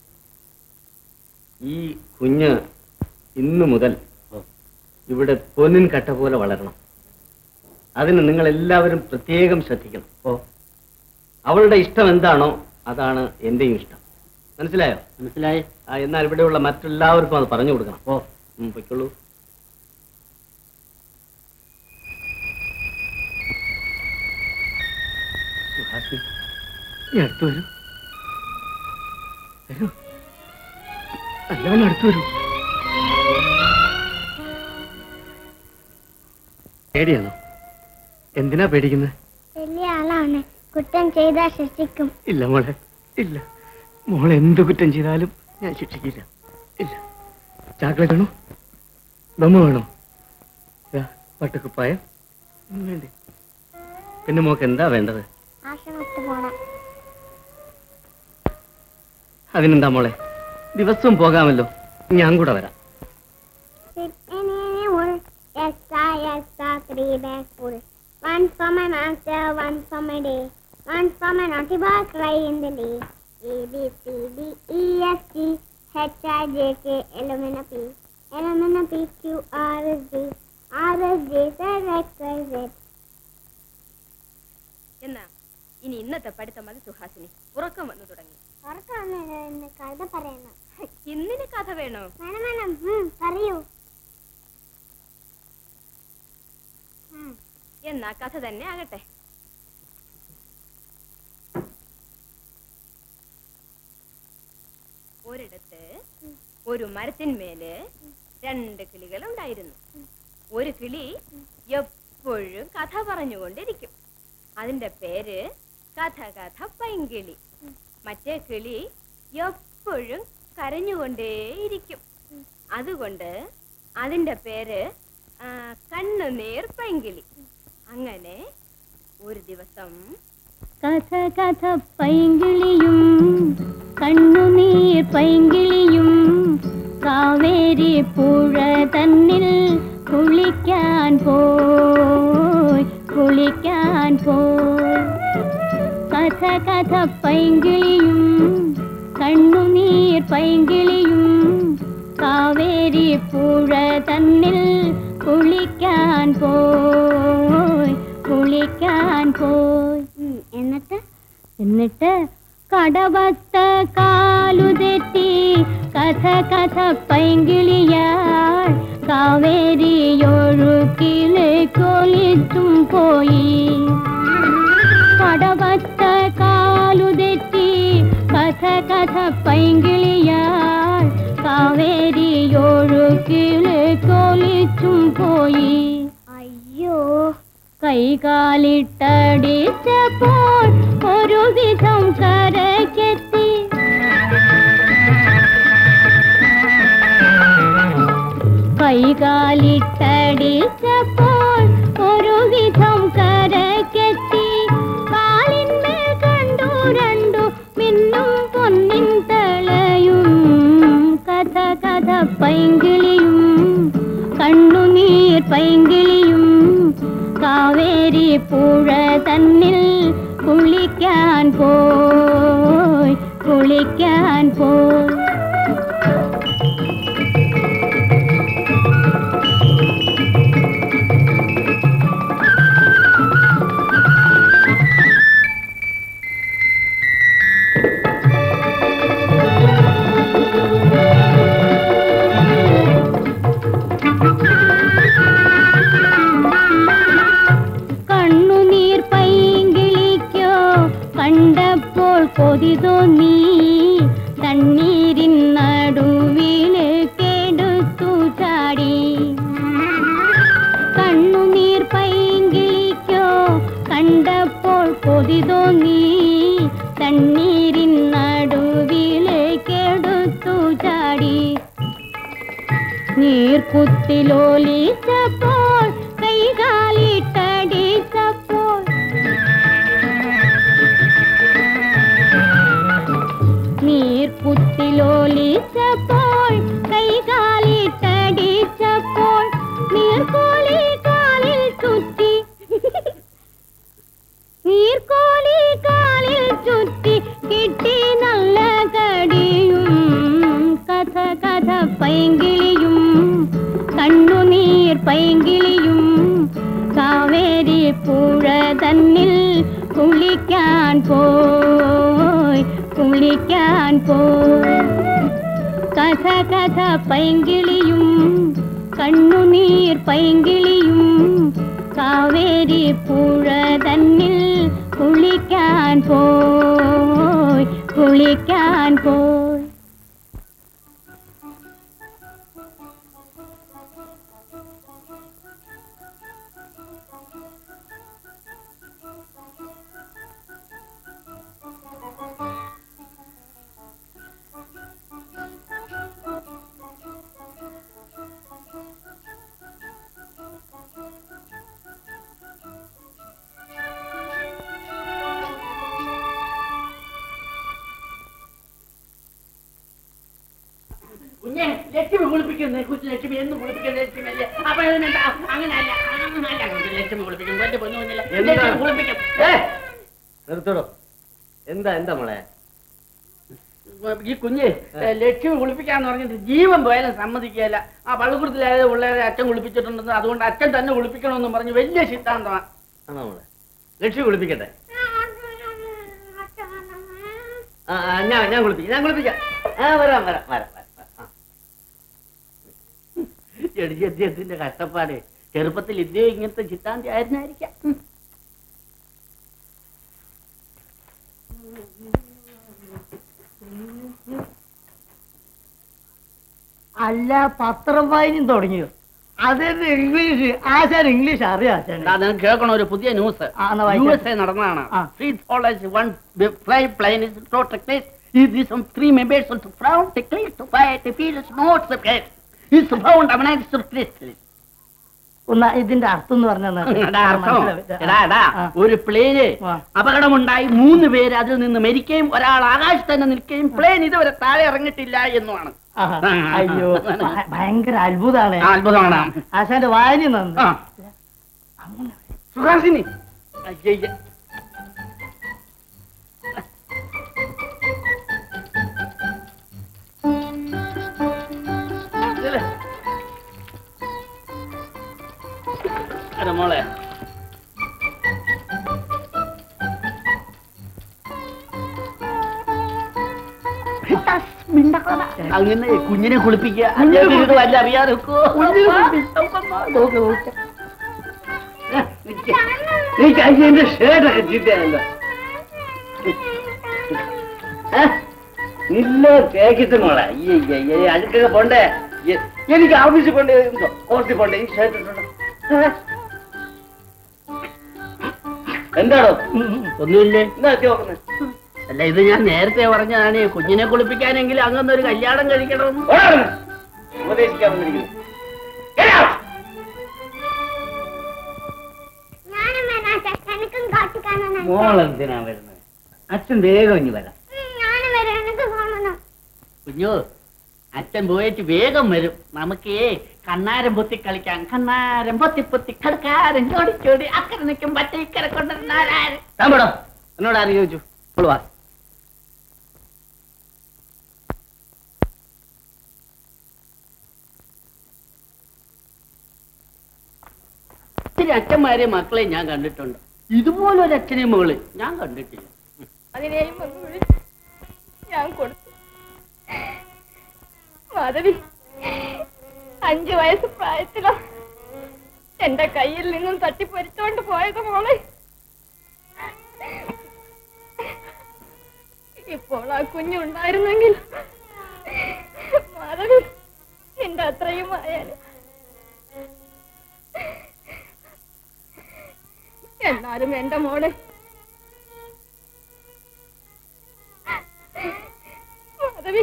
ഈ കുഞ്ഞ് ഇന്നു മുതൽ ഇവിടെ പൊന്നിൻ കട്ട പോലെ വളരണം അതിന് നിങ്ങൾ എല്ലാവരും പ്രത്യേകം ശ്രദ്ധിക്കണം ഓ അവളുടെ ഇഷ്ടം എന്താണോ അതാണ് എന്റെയും ഇഷ്ടം മനസ്സിലായോ മനസ്സിലായി ആ എന്നാൽ ഇവിടെയുള്ള മറ്റെല്ലാവർക്കും അത് പറഞ്ഞു കൊടുക്കണം ഓ ഉം, പൊയ്ക്കോളൂ സുഹാസിനി, നീ അടുത്ത് വരൂ വരൂ നല്ലവണ്ണം അടുത്ത് വരൂ പേടിയാണോ എന്തിനാ പേടിക്കുന്നത് വലിയ ആളാണ് കുറ്റം ചെയ്താൽ ശിക്ഷിക്കും ഇല്ല മോളെ ഇല്ല മോളെ എന്ത് കുറ്റം ചെയ്താലും ഞാൻ ശിക്ഷിക്കില്ല ഇല്ല ചാക്ലേറ്റ് വേണോ ദമ്മ വേണോ ദാ, പട്ടുക്കുപ്പായം ഒന്നും വേണ്ടേ പിന്നെ മോക്ക് എന്താ വേണ്ടത് ആശ്രമത്ത് പോണം അതിനെന്താ മോളെ ദിവസവും പോകാമല്ലോ ഞാൻ കൂടെ വരാം Sit in any wool. Yes, sir, yes, sir, three bags full. One for my master, one for my day. One for my naughty boy, cry in the day. A, B, C, D, E, F, G, H, I, J, K, L, M, N, P. L, M, N, P, Q, R, S, T. R, S, J, Z, X, Y, Z. എന്നാ ഇനി ഇന്നത്തെ പഠിത്തം മതി സുഹാസിനി ഉറക്കം വന്നു തുടങ്ങി ഉറക്കമാണ് ഇന്ന് കഥ പറയണം ഇന്നിന് കഥ വേണോ വേണം വേണം ഉം, പറയൂ എന്നാ കഥ തന്നെ ആകട്ടെ ഒരിടത്ത് ഒരു മരത്തിന്മേല് രണ്ട് കിളികൾ ഉണ്ടായിരുന്നു ഒരു കിളി എപ്പോഴും കഥ പറഞ്ഞുകൊണ്ടിരിക്കും അതിന്റെ പേര് കഥ കഥ പൈങ്കിളി മറ്റേ കിളി എപ്പോഴും കരഞ്ഞുകൊണ്ടേയിരിക്കും അതുകൊണ്ട് അതിന്റെ പേര് ആ, കണ്ണുനീർ പൈങ്കിളി അങ്ങനെ ഒരു ദിവസം കഥ കഥ പൈങ്കിളിയും കണ്ണുനീർ പൈങ്കിളിയും കാവേരി പുഴ തന്നിൽ കുളിക്കാൻ പോയി കുളിക്കാൻ പോയി കഥ കഥ പൈങ്കിളിയും കണ്ണുനീർ പൈങ്കിളിയും കാവേരി പുഴ തന്നിൽ കുളിക്കാൻ പോയി കുളിക്കാൻ പോയി എന്നിട്ട് എന്നിട്ട് കടവത്ത കാലുതെറ്റി കഥ കഥ പൈങ്കിളിയാൾ കാവേരിയൊഴുക്കിലെ കൊലിച്ചും പോയി കടവത്ത കാലുതെറ്റി കഥ കഥ പൈങ്കിളിയാൾ കാവേരിയൊഴുക്കിലെ കൊലിച്ചും പോയി അയ്യോ കൈകാലിട്ടടിച്ചപ്പോൾ ഒരു വിധം കരക്കെത്തി കൈകാലിട്ടടിച്ചപ്പോൾ ഒരു വിധം കരക്കെത്തി കാലിന്മേൽ കണ്ടു രണ്ടു മിന്നും പൊന്നിൻ തളയും കഥ കഥ പൈങ്കിളിയും കണ്ണുനീർ പൈങ്കിളിയും കാവേരി പുഴ തന്നിൽ കുളിക്കാൻ പോയി കുളിക്കാൻ പോയി കണ്ണുനീർ പൈങ്കിളിക്കോ കണ്ടപ്പോൾ കൊതി തോന്നി തണ്ണീരിൻ നടുവിലേക്കെടുത്തു ചാടി കണ്ണുനീർ പൈങ്കിളിക്കോ കണ്ടപ്പോൾ കൊതി തോന്നി തണ്ണീരിൻ നടുവിലേക്കെടുത്തു ചാടി നീർക്കുത്തിലോലിച്ചപ്പോൾ കൈകാലിട്ടടിച്ചപ്പോൾ നീർക്കുത്തിലോലിച്ചപ്പോൾ കൈകാലിട്ടടിച്ചപ്പോൾ നീർക്കോലി കാലിൽ ചുറ്റി നീർക്കോലി കാലിൽ ചുറ്റി കിട്ടി നല്ല കടിയും കഥ കഥ പൈങ്കിളിയും കണ്ണുനീർ പൈങ്കിളിയും കാവേരി പുഴ തന്നിൽ കുളിക്കാൻ പോയി കുളിക്കാൻ പോയി കഥ കഥ പൈങ്കിളിയും കണ്ണുനീർ പൈങ്കിളിയും കാവേരി പുഴ തന്നിൽ കുളിക്കാൻ പോയി കുളിക്കാൻ പോയി കുഞ്ഞെ ലക്ഷ്മി കുളിപ്പിക്കുന്നു കൊച്ചു ലക്ഷ്മി എന്ന് കുളിപ്പിക്കുന്ന ലക്ഷ്മി അല്ലേ അപ്പൊ ഇതിനെന്താ? അങ്ങനെയല്ല അങ്ങനെയല്ല കൊച്ചു ലക്ഷ്മി കുളിപ്പിക്കും എന്റെ പൊന്നു കുഞ്ഞിലെ എന്താ? ലക്ഷ്മി കുളിപ്പിക്കും നിർത്തടോ എന്താ എന്താ മോളെ ഈ കുഞ്ഞ് ലക്ഷ്മി കുളിപ്പിക്കാന്ന് പറഞ്ഞിട്ട് ജീവൻ പോയാലും സമ്മതിക്കുകയല്ല ആ പള്ളിക്കൂടത്തിലായത് പിള്ളേരെ അച്ഛൻ കുളിപ്പിച്ചിട്ടുണ്ടെന്ന് അതുകൊണ്ട് അച്ഛൻ തന്നെ കുളിപ്പിക്കണമെന്ന് പറഞ്ഞ് വലിയ സിദ്ധാന്തമാണ് ആണോ മോളെ ലക്ഷ്മി കുളിപ്പിക്കട്ടെ ആ ആ, ഞാൻ ഞാൻ കുളിപ്പിക്കാം ഞാൻ കുളിപ്പിക്കാം ആ വരാം വരാം വരാം വരാം ആ. എടിയദ്യത്തിന്റെ കഷ്ടപ്പാട് ചെറുപ്പത്തിൽ ഇദ്ദേഹം ഇങ്ങനത്തെ സിദ്ധാന്തി ആയിരുന്നായിരിക്കാം ഉം. അല്ല പത്രം വായനയും തുടങ്ങിയോ അതെന്നെ ഇംഗ്ലീഷ് ആശാൻ ഇംഗ്ലീഷ് അറിയാം ആശാൻ ദാ നിങ്ങൾക്ക് കേൾക്കണ ഒരു പുതിയ ന്യൂസ് എന്നാ യു വായിക്കാം. എസ് എ നടന്നതാണ് ആ. Three dollars, one fly plane is protected. Is this some three members of the front declared to fight the field is not separate. Is found amongst the Christians. ഒന്ന് ഇതിന്റെ അർത്ഥം എന്ന് പറഞ്ഞാൽ എടാ, അർത്ഥം. എടാ, എടാ, ഒരു പ്ലെയിന് അപകടമുണ്ടായി മൂന്ന് പേര് അതിൽ നിന്ന് മരിക്കുകയും ഒരാൾ ആകാശത്ത് തന്നെ നിൽക്കുകയും പ്ലെയിൻ ഇതുവരെ താഴെ ഇറങ്ങിയിട്ടില്ല എന്നുമാണ് അയ്യോ ഭ- ഭയങ്കര അത്ഭുതമാണ് ആ, അത്ഭുതമാണ്. ആശാന്റെ വായന നന്ദി ആ. സുഹാസിനി അയ്യയ്യ. ഇതില്. അരെ മോളെ അങ്ങനെ കുഞ്ഞിനെ കുളിപ്പിക്കുക അദ്ദേഹത്തിന് ഇത് വല്ല അറിയാതെ വെക്കുവോ? നോക്ക്, നോക്ക്. നീ കഴിച്ചതിന്റെ ഷേർട്ടൊക്കെ ചീത്തയാണല്ലോ ഏ? നില്ല തേക്കിട്ട് മോളെ ഈ ഈ- ഈ അടുക്കൊക്കെ പോണ്ടേ എ- എനിക്ക് ഓഫീസിൽ പോണ്ടേ എന്തോ ഓഫീസിൽ പോണ്ടേ ഈ ഷർട്ട് ഇട്ടോണ്ട്. ഏ? എന്താണോ ഒന്നുമില്ലേ എന്താ എത്തി നോക്കുന്നത് അല്ല ഇത് ഞാൻ നേരത്തെ പറഞ്ഞതാണ് കുഞ്ഞിനെ കുളിപ്പിക്കാനെങ്കിൽ അങ്ങനെ ഒരു കല്യാണം കഴിക്കണം ഉപദേശിക്കാൻ വന്നിരിക്കുന്നു ഞാനും വരാം ചേട്ടാ എനിക്കും കാട്ടു കാണണം മോൾ എന്തിനാ വരുന്നത് അച്ഛൻ വേഗം ഇനി വരാം ഞാനും വരാം എനിക്ക് കാണണം കുഞ്ഞു അച്ഛൻ പോയിട്ട് വേഗം വരും നമുക്ക് കണ്ണാരം പൊത്തി കളിക്കാം കണ്ണാരം പൊത്തി പൊത്തി കളിക്കാരൻ ചോടി ചോടി അക്കരെ നിൽക്കും പറ്റ ഇക്കരെ കൊണ്ടുവരുന്നാരാര് താമ്പടോ എന്നോട് ആര് ചോദിച്ചു ഇപ്പോൾ വാ ഒത്തിരി അച്ഛന്മാരെയും മക്കളെയും ഞാൻ കണ്ടിട്ടുണ്ട് ഇതുപോലെ ഒരു അച്ഛനെയും മകള് ഞാൻ കണ്ടിട്ടില്ല അതിനെയും ഒന്ന് വിളിച്ച് ഞാൻ കൊടുത്തു മാധവി അഞ്ചു വയസ്സ് പ്രായത്തിലോ എന്റെ കയ്യിൽ നിന്നും തട്ടിപ്പൊരിച്ചോണ്ട് പോയത് മോളെ ഇപ്പോൾ ആ കുഞ്ഞുണ്ടായിരുന്നെങ്കിൽ മാധവി എന്റെ അത്രയും ആയാല് എന്നാലും എന്റെ മോളെ മാധവി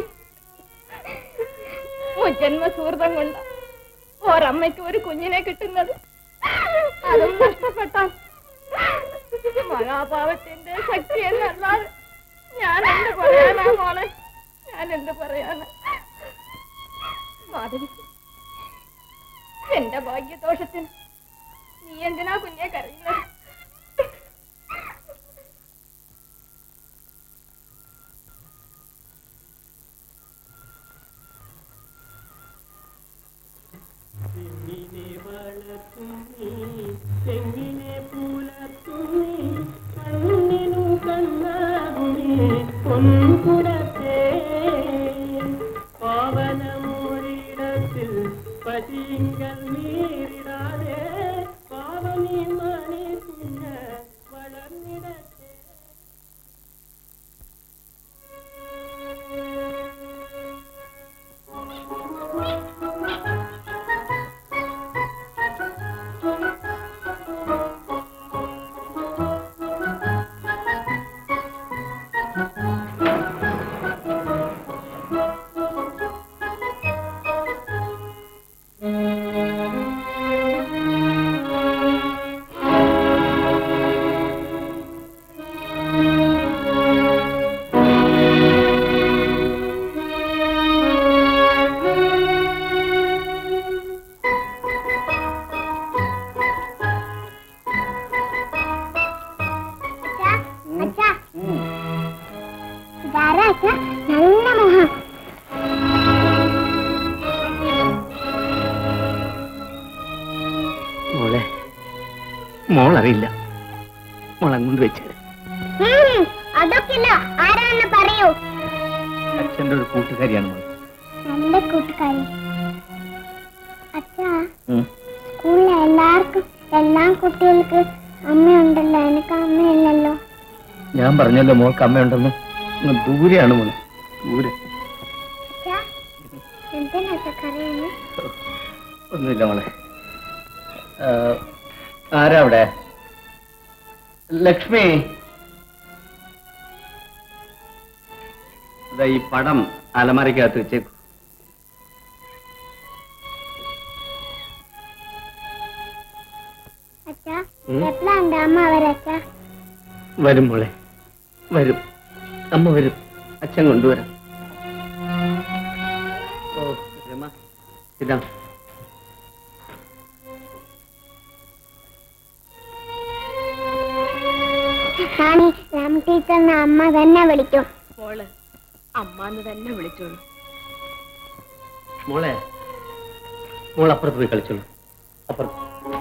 മുജന്മ സുഹൃതം കൊണ്ട് ഒരമ്മയ്ക്ക് ഒരു കുഞ്ഞിനെ കിട്ടുന്നത് അതും നഷ്ടപ്പെട്ടാൽ മഹാഭാവത്തിന്റെ ശക്തി എന്നല്ലാതെ ഞാൻ എന്ത് പറയാനാ മോളെ ഞാൻ എന്ത് പറയാനാ മാധവി എന്റെ ഭാഗ്യദോഷത്തിന് നീ എന്തിനാ കുഞ്ഞെ കരയുന്നത് പാവനമൂരിടത്തിൽ പതിങ്കൽ നീരിടാതെ പാവനി മണി കുഞ്ഞ് വളർന്നിടത്തെ Thank മോൾ അറിയില്ല മോൾ അങ്ങോട്ട് വെച്ചേര് ഉം, അതൊക്കില്ല ആരാണെന്ന് പറയൂ അച്ഛൻ്റെ ഒരു കൂട്ടുകാരിയാണ് മോൾ നല്ല കൂട്ടുകാരി അച്ഛാ സ്കൂളിലെ എല്ലാവർക്കും എല്ലാ കുട്ടികൾക്ക് അമ്മയുണ്ടല്ലോ എനിക്ക് അമ്മയില്ലല്ലോ ഞാൻ പറഞ്ഞല്ലോ മോൾക്ക് അമ്മയുണ്ടെന്ന് അങ്ങ് ദൂരെയാണ് മോൾ ദൂരെ അച്ഛാ എന്തിനാ അച്ഛാ കരയുന്നത് ഒന്നുമില്ല മോളെ ആ, ആരാ അവിടെ ലക്ഷ്മി അതാ ഈ പടം അലമാരയ്ക്കകത്ത് വെച്ചേക്കു അച്ഛാ ഉം? എപ്പോഴാണ്ട് അമ്മ വരച്ചാ വരും മോളെ വരും അമ്മ വരും അച്ഛൻ കൊണ്ടുവരാം ഓ രമ ഇതാ റാണി രാം ടീച്ചറിനെ അമ്മ തന്നെ വിളിക്കും മോള് അമ്മാന്ന് തന്നെ വിളിച്ചോളൂ മോളെ മോൾ അപ്പുറത്ത് പോയി കളിച്ചോളൂ അപ്പുറത്ത്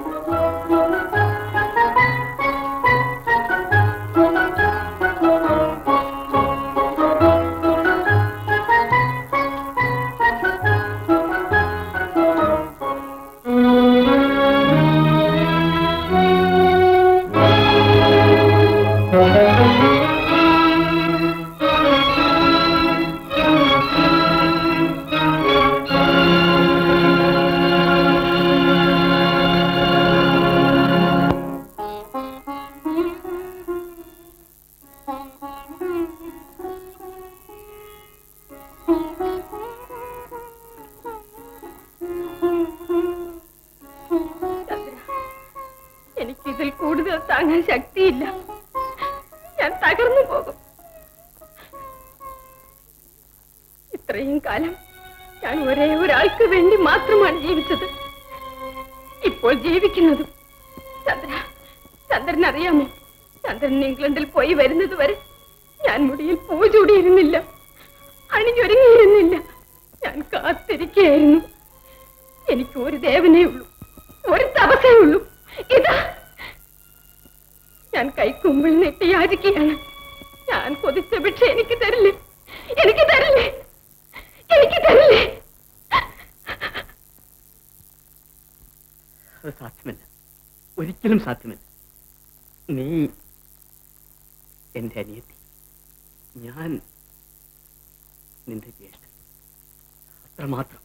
എനിക്ക് ഇതിൽ കൂടുതൽ താങ്ങാൻ ശക്തിയില്ല ഞാൻ തകർന്നു പോകും ഇത്രയും കാലം ഞാൻ ഒരേ ഒരാൾക്ക് വേണ്ടി മാത്രമാണ് ജീവിച്ചത് ഇപ്പോൾ ജീവിക്കുന്നതും ചന്ദ്ര ചന്ദ്രൻ അറിയാമോ ചന്ദ്രൻ ഇംഗ്ലണ്ടിൽ പോയി വരുന്നത് വരെ ഞാൻ മുടിയിൽ പൂ ചൂടിയിരുന്നില്ല അണിഞ്ഞൊരുങ്ങിയിരുന്നില്ല ഞാൻ കാത്തിരിക്കുകയായിരുന്നു എനിക്ക് ഒരു ദേവനേ ഉള്ളൂ ഒരു തപസേ ഉള്ളൂ ഇതാ ഞാൻ കൈക്കുമ്പിൾ നെട്ടി യാചിക്കുകയാണ് ഞാൻ കൊതിച്ച ഭിക്ഷ എനിക്ക് തരില്ലേ എനിക്ക് തരില്ലേ എനിക്ക് തരില്ലേ അത് സാധ്യമല്ല ഒരിക്കലും സാധ്യമല്ല നീ എന്റെ അനിയത്തി ഞാൻ നിന്റെ ജ്യേഷ്ഠൻ അത്രമാത്രം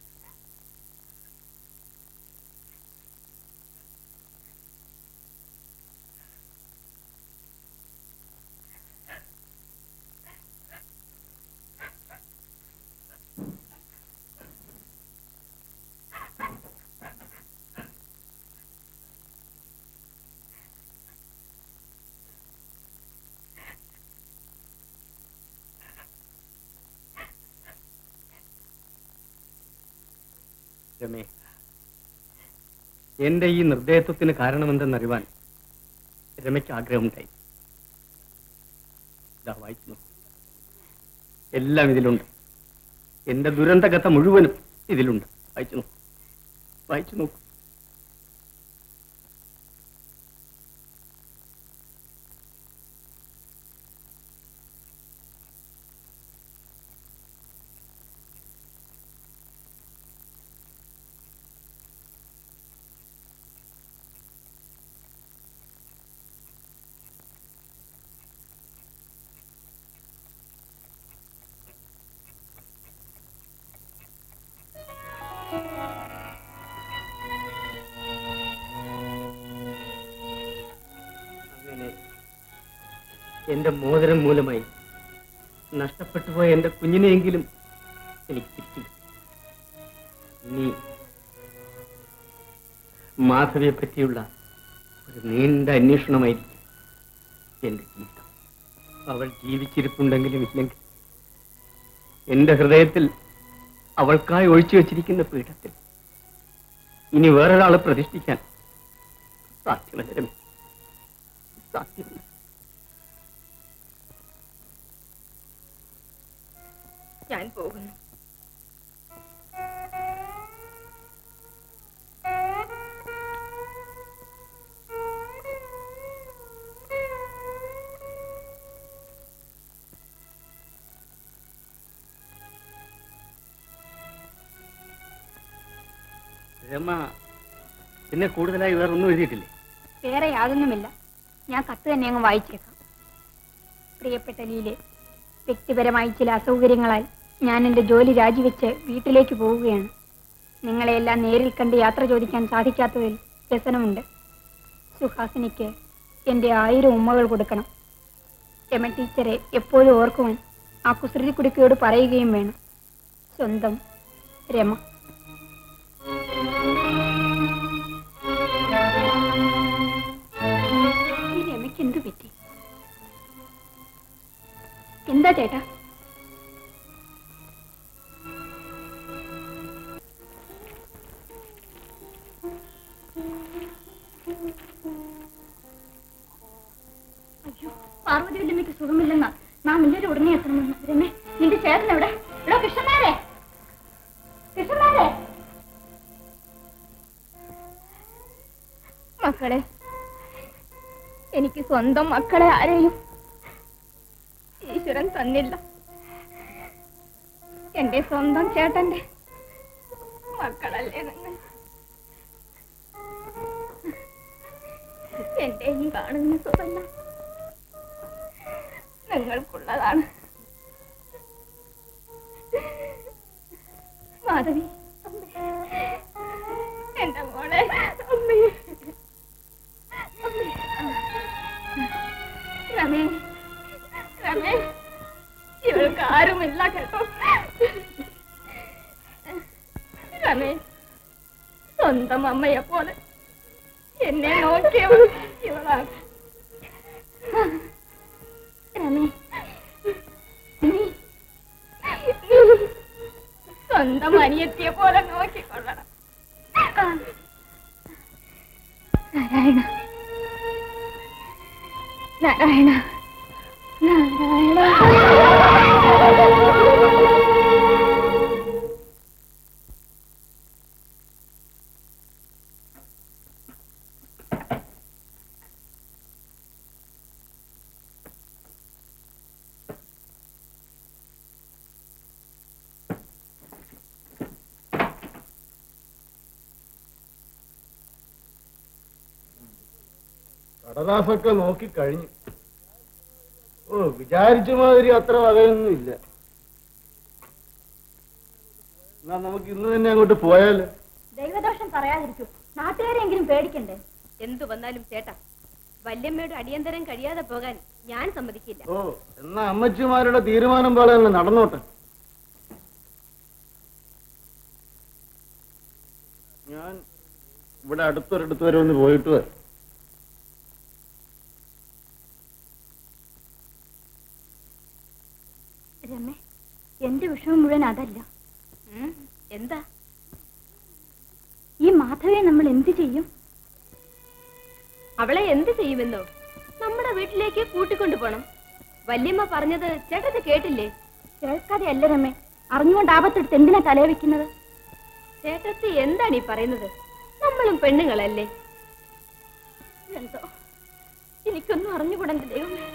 രമേ എന്റെ ഈ നിർദ്ദയത്വത്തിന് കാരണമെന്തെന്നറിവാൻ രമയ്ക്ക് ആഗ്രഹമുണ്ടായി ഇതാ വായിച്ചു നോക്കൂ. എല്ലാം ഇതിലുണ്ട് എന്റെ ദുരന്ത കഥ മുഴുവനും ഇതിലുണ്ട് വായിച്ചു നോക്കൂ വായിച്ചു നോക്കൂ അങ്ങനെ എന്റെ മോതിരം മൂലമായി നഷ്ടപ്പെട്ടു പോയ എന്റെ കുഞ്ഞിനെയെങ്കിലും എനിക്ക് തിരിച്ചു കിട്ടി. ഇനി മാധവിയെ പറ്റിയുള്ള ഒരു നീണ്ട അന്വേഷണമായിരിക്കും എന്റെ ജീവിതം അവൾ ജീവിച്ചിരിപ്പുണ്ടെങ്കിലും ഇല്ലെങ്കിൽ എന്റെ ഹൃദയത്തിൽ അവൾക്കായി ഒഴിച്ചു വച്ചിരിക്കുന്ന പീഠത്തിൽ ഇനി വേറൊരാളെ പ്രതിഷ്ഠിക്കാൻ സാധ്യമല്ല രമേ. സാധ്യമല്ല ഞാൻ പോകുന്നു രമ പിന്നെ കൂടുതലായി വേറൊന്നും എഴുതിയിട്ടില്ലേ വേറെ യാതൊന്നുമില്ല ഞാൻ കത്ത് തന്നെ അങ്ങ് വായിച്ചേക്കാം പ്രിയപ്പെട്ട ലീലെ വ്യക്തിപരമായി ചില അസൗകര്യങ്ങളാൽ ഞാൻ എൻ്റെ ജോലി രാജിവെച്ച് വീട്ടിലേക്ക് പോവുകയാണ് നിങ്ങളെയെല്ലാം നേരിൽ കണ്ട് യാത്ര ചോദിക്കാൻ സാധിക്കാത്തതിൽ വ്യസനമുണ്ട് സുഹാസിനിക്ക് എൻ്റെ ആയിരം ഉമ്മകൾ കൊടുക്കണം രമ ടീച്ചറെ എപ്പോഴും ഓർക്കുവാൻ ആ കുസൃതി കുടുക്കയോട് പറയുകയും വേണം സ്വന്തം രമ ഈ രമയ്ക്ക് എന്ത് പറ്റി എന്താ ചേട്ടാ അയ്യോ പാർവതി വല്യമ്മയ്ക്ക് സുഖമില്ലെന്നാ നാം എല്ലാവരും ഉടനെ എത്തണമെന്ന് രമേ നിന്റെ ചേട്ടൻ എവിടെ എടോ കൃഷ്ണനാരെ കൃഷ്ണനാരെ മക്കളെ എനിക്ക് സ്വന്തം മക്കളെ ആരെയും ഈശ്വരൻ തന്നില്ല എന്റെ സ്വന്തം ചേട്ടന്റെ മക്കളല്ലേ നിങ്ങൾ എന്റെ ഈ കാണുന്ന സുഖം നിങ്ങൾക്കുള്ളതാണ് മാധവി എന്റെ മോളെ അമ്മേ രമേ രമേ ഇവൾക്ക് ആരുമില്ല കേട്ടോ രമേ സ്വന്തം അമ്മയെ പോലെ എന്നെ നോക്കിയവൾ ഇവളാണ് രമേ നീ സ്വന്തം അനിയത്തിയെ പോലെ നോക്കിക്കൊള്ളണം നാരായണ നാരായണ കടലാസൊക്കെ നോക്കി കഴിഞ്ഞു ഓ വിചാരിച്ച മാതിരി അത്ര വകയൊന്നും ഇല്ല എന്നാ നമുക്ക് ഇന്ന് തന്നെ അങ്ങോട്ട് പോയാലോ ദൈവദോഷം പറയാതിരിക്കൂ നാട്ടുകാരെങ്കിലും പേടിക്കണ്ടേ എന്തു വന്നാലും ചേട്ടാ വല്യമ്മയുടെ അടിയന്തരം കഴിയാതെ പോകാൻ ഞാൻ സമ്മതിക്കില്ല ഓ എന്നാ അമ്മച്ചിമാരുടെ തീരുമാനം പോലെ തന്നെ നടന്നോട്ടെ ഞാൻ ഇവിടെ അടുത്തൊരിടത്ത് വരെ ഒന്ന് പോയിട്ട് വരാം രമേ എന്റെ വിഷമം മുഴുവൻ അതല്ല ഉം, എന്താ ഈ മാധവിയെ നമ്മൾ എന്ത് ചെയ്യും അവളെ എന്ത് ചെയ്യുമെന്നോ നമ്മുടെ വീട്ടിലേക്ക് കൂട്ടിക്കൊണ്ടു പോണം വല്യമ്മ പറഞ്ഞത് ചേട്ടത് കേട്ടില്ലേ കേൾക്കാതെ അല്ല രമേ അറിഞ്ഞുകൊണ്ട് ആപത്തെടുത്ത് എന്തിനാ തലയെ വെക്കുന്നത് ചേട്ടത്തി എന്താണ് ഈ പറയുന്നത് നമ്മളും പെണ്ണുങ്ങളല്ലേ എന്തോ എനിക്കൊന്നും അറിഞ്ഞുകൂടന്റെ ദൈവമേ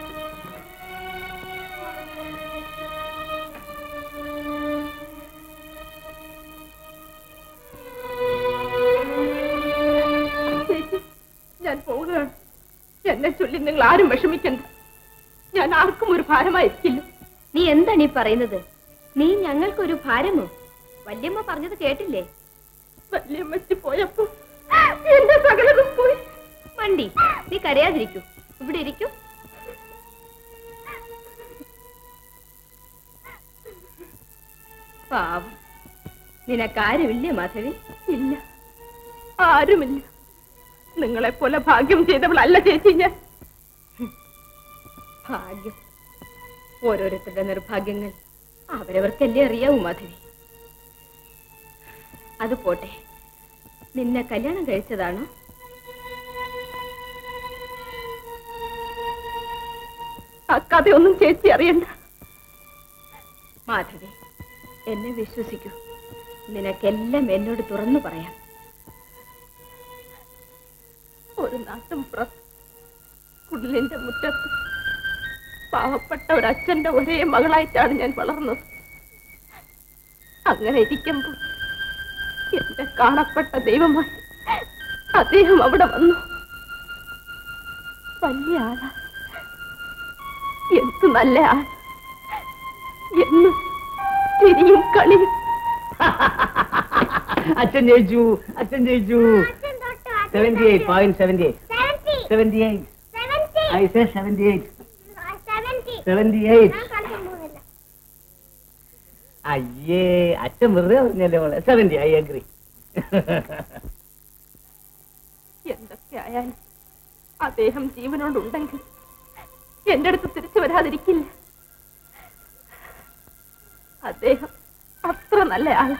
ചേച്ചി, ഞാൻ പോവുകയാണ് എന്നെ ചൊല്ലി നിങ്ങൾ ആരും വിഷമിക്കണ്ട ഞാൻ ആർക്കും ഒരു ഭാരമായിരിക്കില്ല നീ എന്താണ് ഈ പറയുന്നത് നീ ഞങ്ങൾക്കൊരു ഭാരമോ വല്യമ്മ പറഞ്ഞത് കേട്ടില്ലേ വല്യമ്മച്ചി പോയപ്പോ എന്റെ സകലതും പോയി മണ്ടി നീ കരയാതിരിക്കൂ ഇവിടെ ഇരിക്കൂ പാവം നിനക്കാരുമില്ലേ മാധവി ഇല്ല ആരുമില്ല നിങ്ങളെ പോലെ ഭാഗ്യം ചെയ്തവളല്ല ചേച്ചി ഞാൻ ഭാഗ്യം ഓരോരുത്തരുടെ നിർഭാഗ്യങ്ങൾ അവരവർക്കല്ലേ അറിയാവൂ മാധവി അത് പോട്ടെ നിന്നെ കല്യാണം കഴിച്ചതാണോ ആ കഥയൊന്നും ചേച്ചി അറിയണ്ട മാധവി എന്നെ വിശ്വസിക്കൂ നിനക്കെല്ലാം എന്നോട് തുറന്നു പറയാം ഒരു നാട്ടും പുറത്ത് കുടിലിന്റെ മുറ്റത്ത് പാവപ്പെട്ട ഒരു അച്ഛന്റെ ഒരേ മകളായിട്ടാണ് ഞാൻ വളർന്നത് അങ്ങനെ ഇരിക്കുമ്പോൾ എന്റെ കാണപ്പെട്ട ദൈവമായി അദ്ദേഹം അവിടെ വന്നു വലിയ ആളാ എന്ത് നല്ല ആൾ എന്നും ചിരിയും കളിയും അച്ഛൻ ജയിച്ചു അച്ഛൻ ജയിച്ചു seventy eight point seventy eight seventy eight I say seventy eight seventy eight അയ്യേ അച്ഛൻ വെറുതെ പറഞ്ഞല്ലേ മോളെ സെവന്റി ഐ അഗ്രി എന്തൊക്കെ ആയാലും അദ്ദേഹം ജീവനോടുണ്ടെങ്കിൽ എന്റെ അടുത്ത് തിരിച്ചു വരാതിരിക്കില്ല അദ്ദേഹം അത്ര നല്ല ആളാ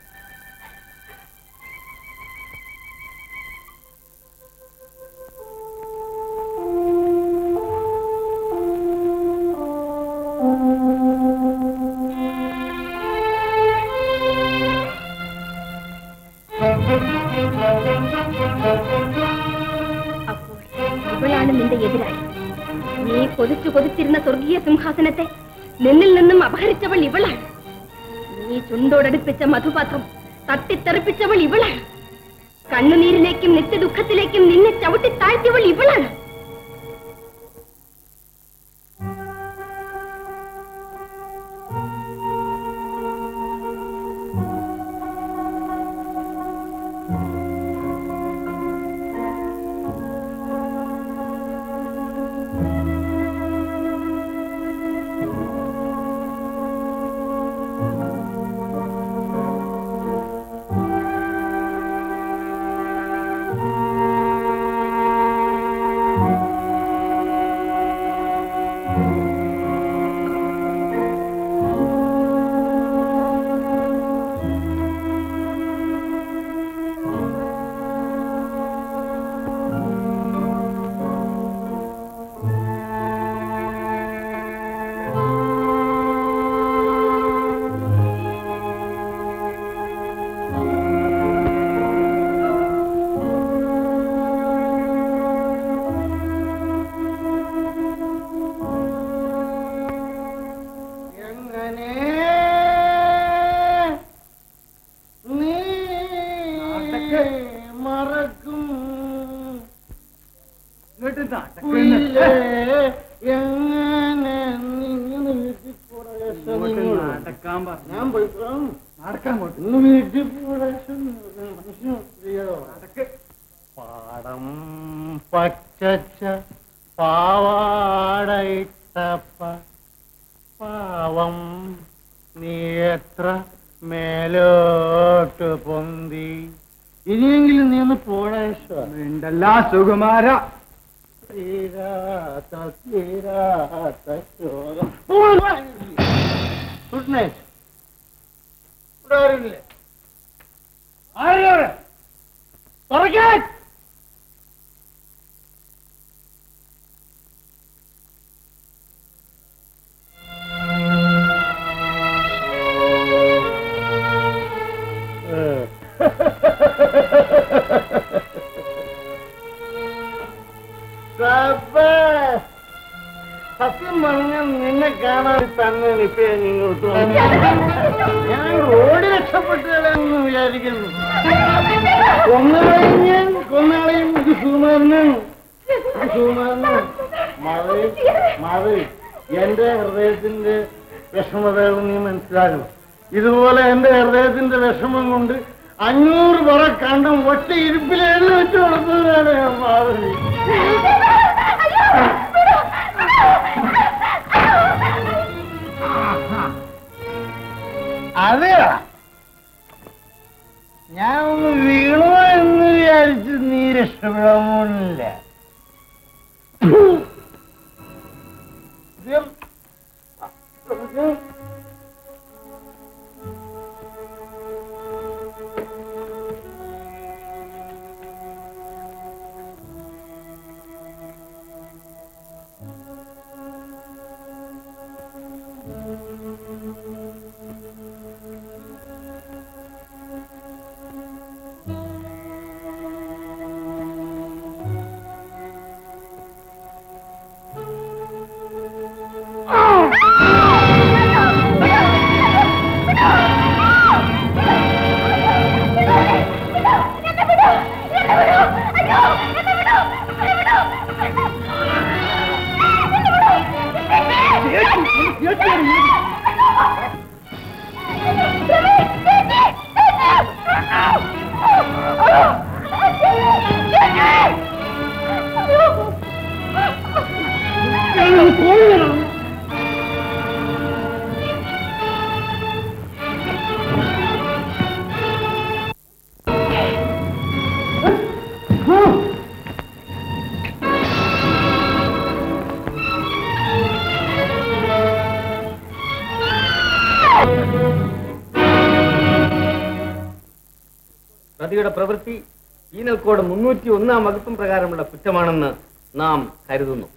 അപ്പോൾ ഇവളാണ് നിന്റെ എതിരായി നീ കൊതിച്ചു കൊതിച്ചിരുന്ന സ്വർഗീയ സിംഹാസനത്തെ നിന്നിൽ നിന്നും അപഹരിച്ചവൾ ഇവളാണ് നീ ചുണ്ടോടടുപ്പിച്ച മധുപാത്രം തട്ടിത്തെറിപ്പിച്ചവൾ ഇവളാണ് കണ്ണുനീരിലേക്കും നിത്യദുഃഖത്തിലേക്കും നിന്നെ ചവിട്ടി താഴ്ത്തിയവൾ ഇവളാണ് എങ്ങനെ നീ മറക്കും കുയിലേ, എങ്ങനെ നിങ്ങനെ വീട്ടിൽ പോടാ ഞാൻ പോയിക്കോളാം ഇന്ന് വീട്ടിൽ പോടാ മനുഷ്യനോ പാടം പച്ചച്ച പാവാടയിട്ടപ്പ പാവം നീ എത്ര മേലോട്ട് പൊന്തി ഇനിയെങ്കിലും നീ ഒന്ന് പോടേശ്വരല്ല സുകുമാര തീരാത്ത തീരാത്ത ശോകം ഗുഡ് നൈറ്റ് ഇവിടെ ആരുമില്ലേ ആരും തുറക്കാൻ സത്യം പറഞ്ഞാൽ നിന്നെ കാണാൻ തന്നെ ഇപ്പൊ ഞാൻ ഇങ്ങോട്ട് വന്നത്. ഞാൻ റോഡ് രക്ഷപ്പെട്ടുകളെന്ന് വിചാരിക്കുന്നു കൊന്നുകളയും ഞാൻ കൊന്നുകളയും ഇത് സുമാരനാണ് ഇത് സുമാരനാണ് മതി മതി എന്റെ ഹൃദയത്തിന്റെ വിഷമതകൾ നീ മനസ്സിലാക്കണം ഇതുപോലെ എന്റെ ഹൃദയത്തിന്റെ വിഷമം കൊണ്ട് അഞ്ഞൂറ് പറ കണ്ടം ഒറ്റ ഇരിപ്പിൽ എഴുതി വെച്ച് കൊടുത്തതാണ് ഞാൻ മാറി അതെയാ ഞാൻ ഒന്ന് വീണോ എന്ന് വിചാരിച്ച് നീ രക്ഷപ്പെടാൻ പോകുന്നില്ല പ്രതിയുടെ പ്രവൃത്തി പീനൽ കോഡ് മുന്നൂറ്റി ഒന്നാം വകുപ്പും പ്രകാരമുള്ള കുറ്റമാണെന്ന് നാം കരുതുന്നു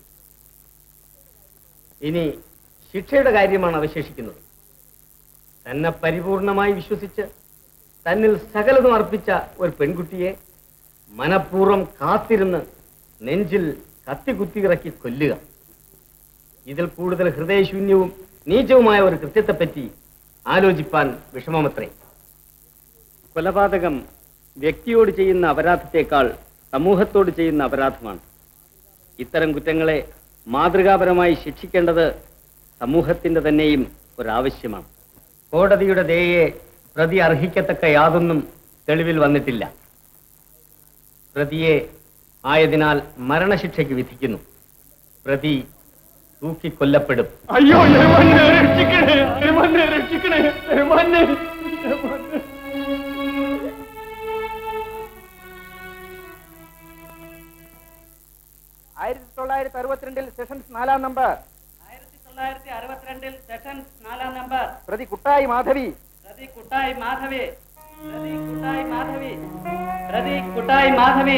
ഇനി ശിക്ഷയുടെ കാര്യമാണ് അവശേഷിക്കുന്നത് തന്നെ പരിപൂർണമായി വിശ്വസിച്ച് തന്നിൽ സകലതും അർപ്പിച്ച ഒരു പെൺകുട്ടിയെ മനഃപൂർവ്വം കാത്തിരുന്ന് നെഞ്ചിൽ കത്തികുത്തിയിറക്കി കൊല്ലുക ഇതിൽ കൂടുതൽ ഹൃദയശൂന്യവും നീചവുമായ ഒരു കൃത്യത്തെപ്പറ്റി ആലോചിപ്പാൻ വിഷമമത്രേ കൊലപാതകം വ്യക്തിയോട് ചെയ്യുന്ന അപരാധത്തെക്കാൾ സമൂഹത്തോട് ചെയ്യുന്ന അപരാധമാണ് ഇത്തരം കുറ്റങ്ങളെ മാതൃകാപരമായി ശിക്ഷിക്കേണ്ടത് സമൂഹത്തിന്റെ തന്നെയും ഒരാവശ്യമാണ് കോടതിയുടെ ദയയെ പ്രതി അർഹിക്കത്തക്ക യാതൊന്നും തെളിവിൽ വന്നിട്ടില്ല പ്രതിയെ ആയതിനാൽ മരണശിക്ഷയ്ക്ക് വിധിക്കുന്നു പ്രതി തൂക്കിക്കൊല്ലപ്പെടും അയ്യോ യജമാനെ രക്ഷിക്കണേ യജമാനെ രക്ഷിക്കണേ യജമാനെ ആയിരത്തി തൊള്ളായിരത്തി അറുപത്തിരണ്ടിൽ സെഷൻസ് നാലാം നമ്പർ ആയിരത്തി തൊള്ളായിരത്തി അറുപത്തിരണ്ടിൽ സെഷൻസ് നാലാം നമ്പർ പ്രതി കുട്ടായി മാധവി പ്രതി കുട്ടായി മാധവി പ്രതി കുട്ടായി മാധവി പ്രതി കുട്ടായി മാധവി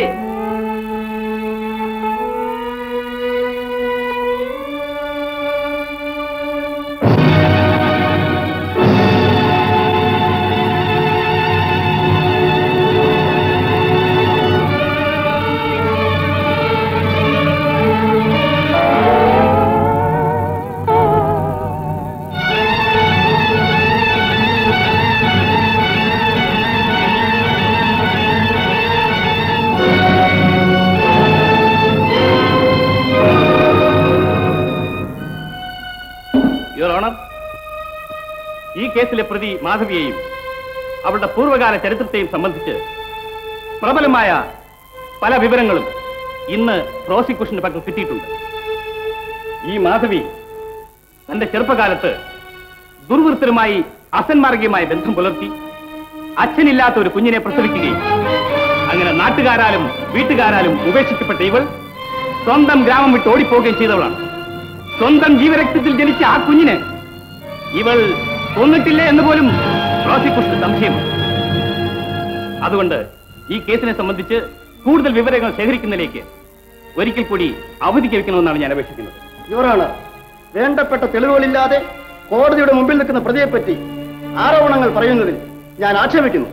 യുവർ ഓണർ ഈ കേസിലെ പ്രതി മാധവിയെയും അവളുടെ പൂർവ്വകാല ചരിത്രത്തെയും സംബന്ധിച്ച് പ്രബലമായ പല വിവരങ്ങളും ഇന്ന് പ്രോസിക്യൂഷന്റെ പക്കൽ കിട്ടിയിട്ടുണ്ട് ഈ മാധവി തന്റെ ചെറുപ്പകാലത്ത് ദുർവൃത്തരുമായി അസന്മാർഗീയമായ ബന്ധം പുലർത്തി അച്ഛനില്ലാത്ത ഒരു കുഞ്ഞിനെ പ്രസവിക്കുകയും അങ്ങനെ നാട്ടുകാരാലും വീട്ടുകാരാലും ഉപേക്ഷിക്കപ്പെട്ട ഇവൾ സ്വന്തം ഗ്രാമം വിട്ട് ഓടിപ്പോവുകയും ചെയ്തവളാണ് സ്വന്തം ജീവരക്തത്തിൽ ജനിച്ച ആ കുഞ്ഞിന് ഇവൾ കൊന്നിട്ടില്ലേ എന്ന് പോലും പ്രോസിക്യൂഷന് സംശയമാണ് അതുകൊണ്ട് ഈ കേസിനെ സംബന്ധിച്ച് കൂടുതൽ വിവരങ്ങൾ ശേഖരിക്കുന്നതിലേക്ക് ഒരിക്കൽ കൂടി അവധിക്ക് വെക്കണമെന്നാണ് ഞാൻ അപേക്ഷിക്കുന്നത് യുവറാണ് വേണ്ടപ്പെട്ട തെളിവുകളില്ലാതെ കോടതിയുടെ മുമ്പിൽ നിൽക്കുന്ന പ്രതിയെപ്പറ്റി ആരോപണങ്ങൾ പറയുന്നതിൽ ഞാൻ ആക്ഷേപിക്കുന്നു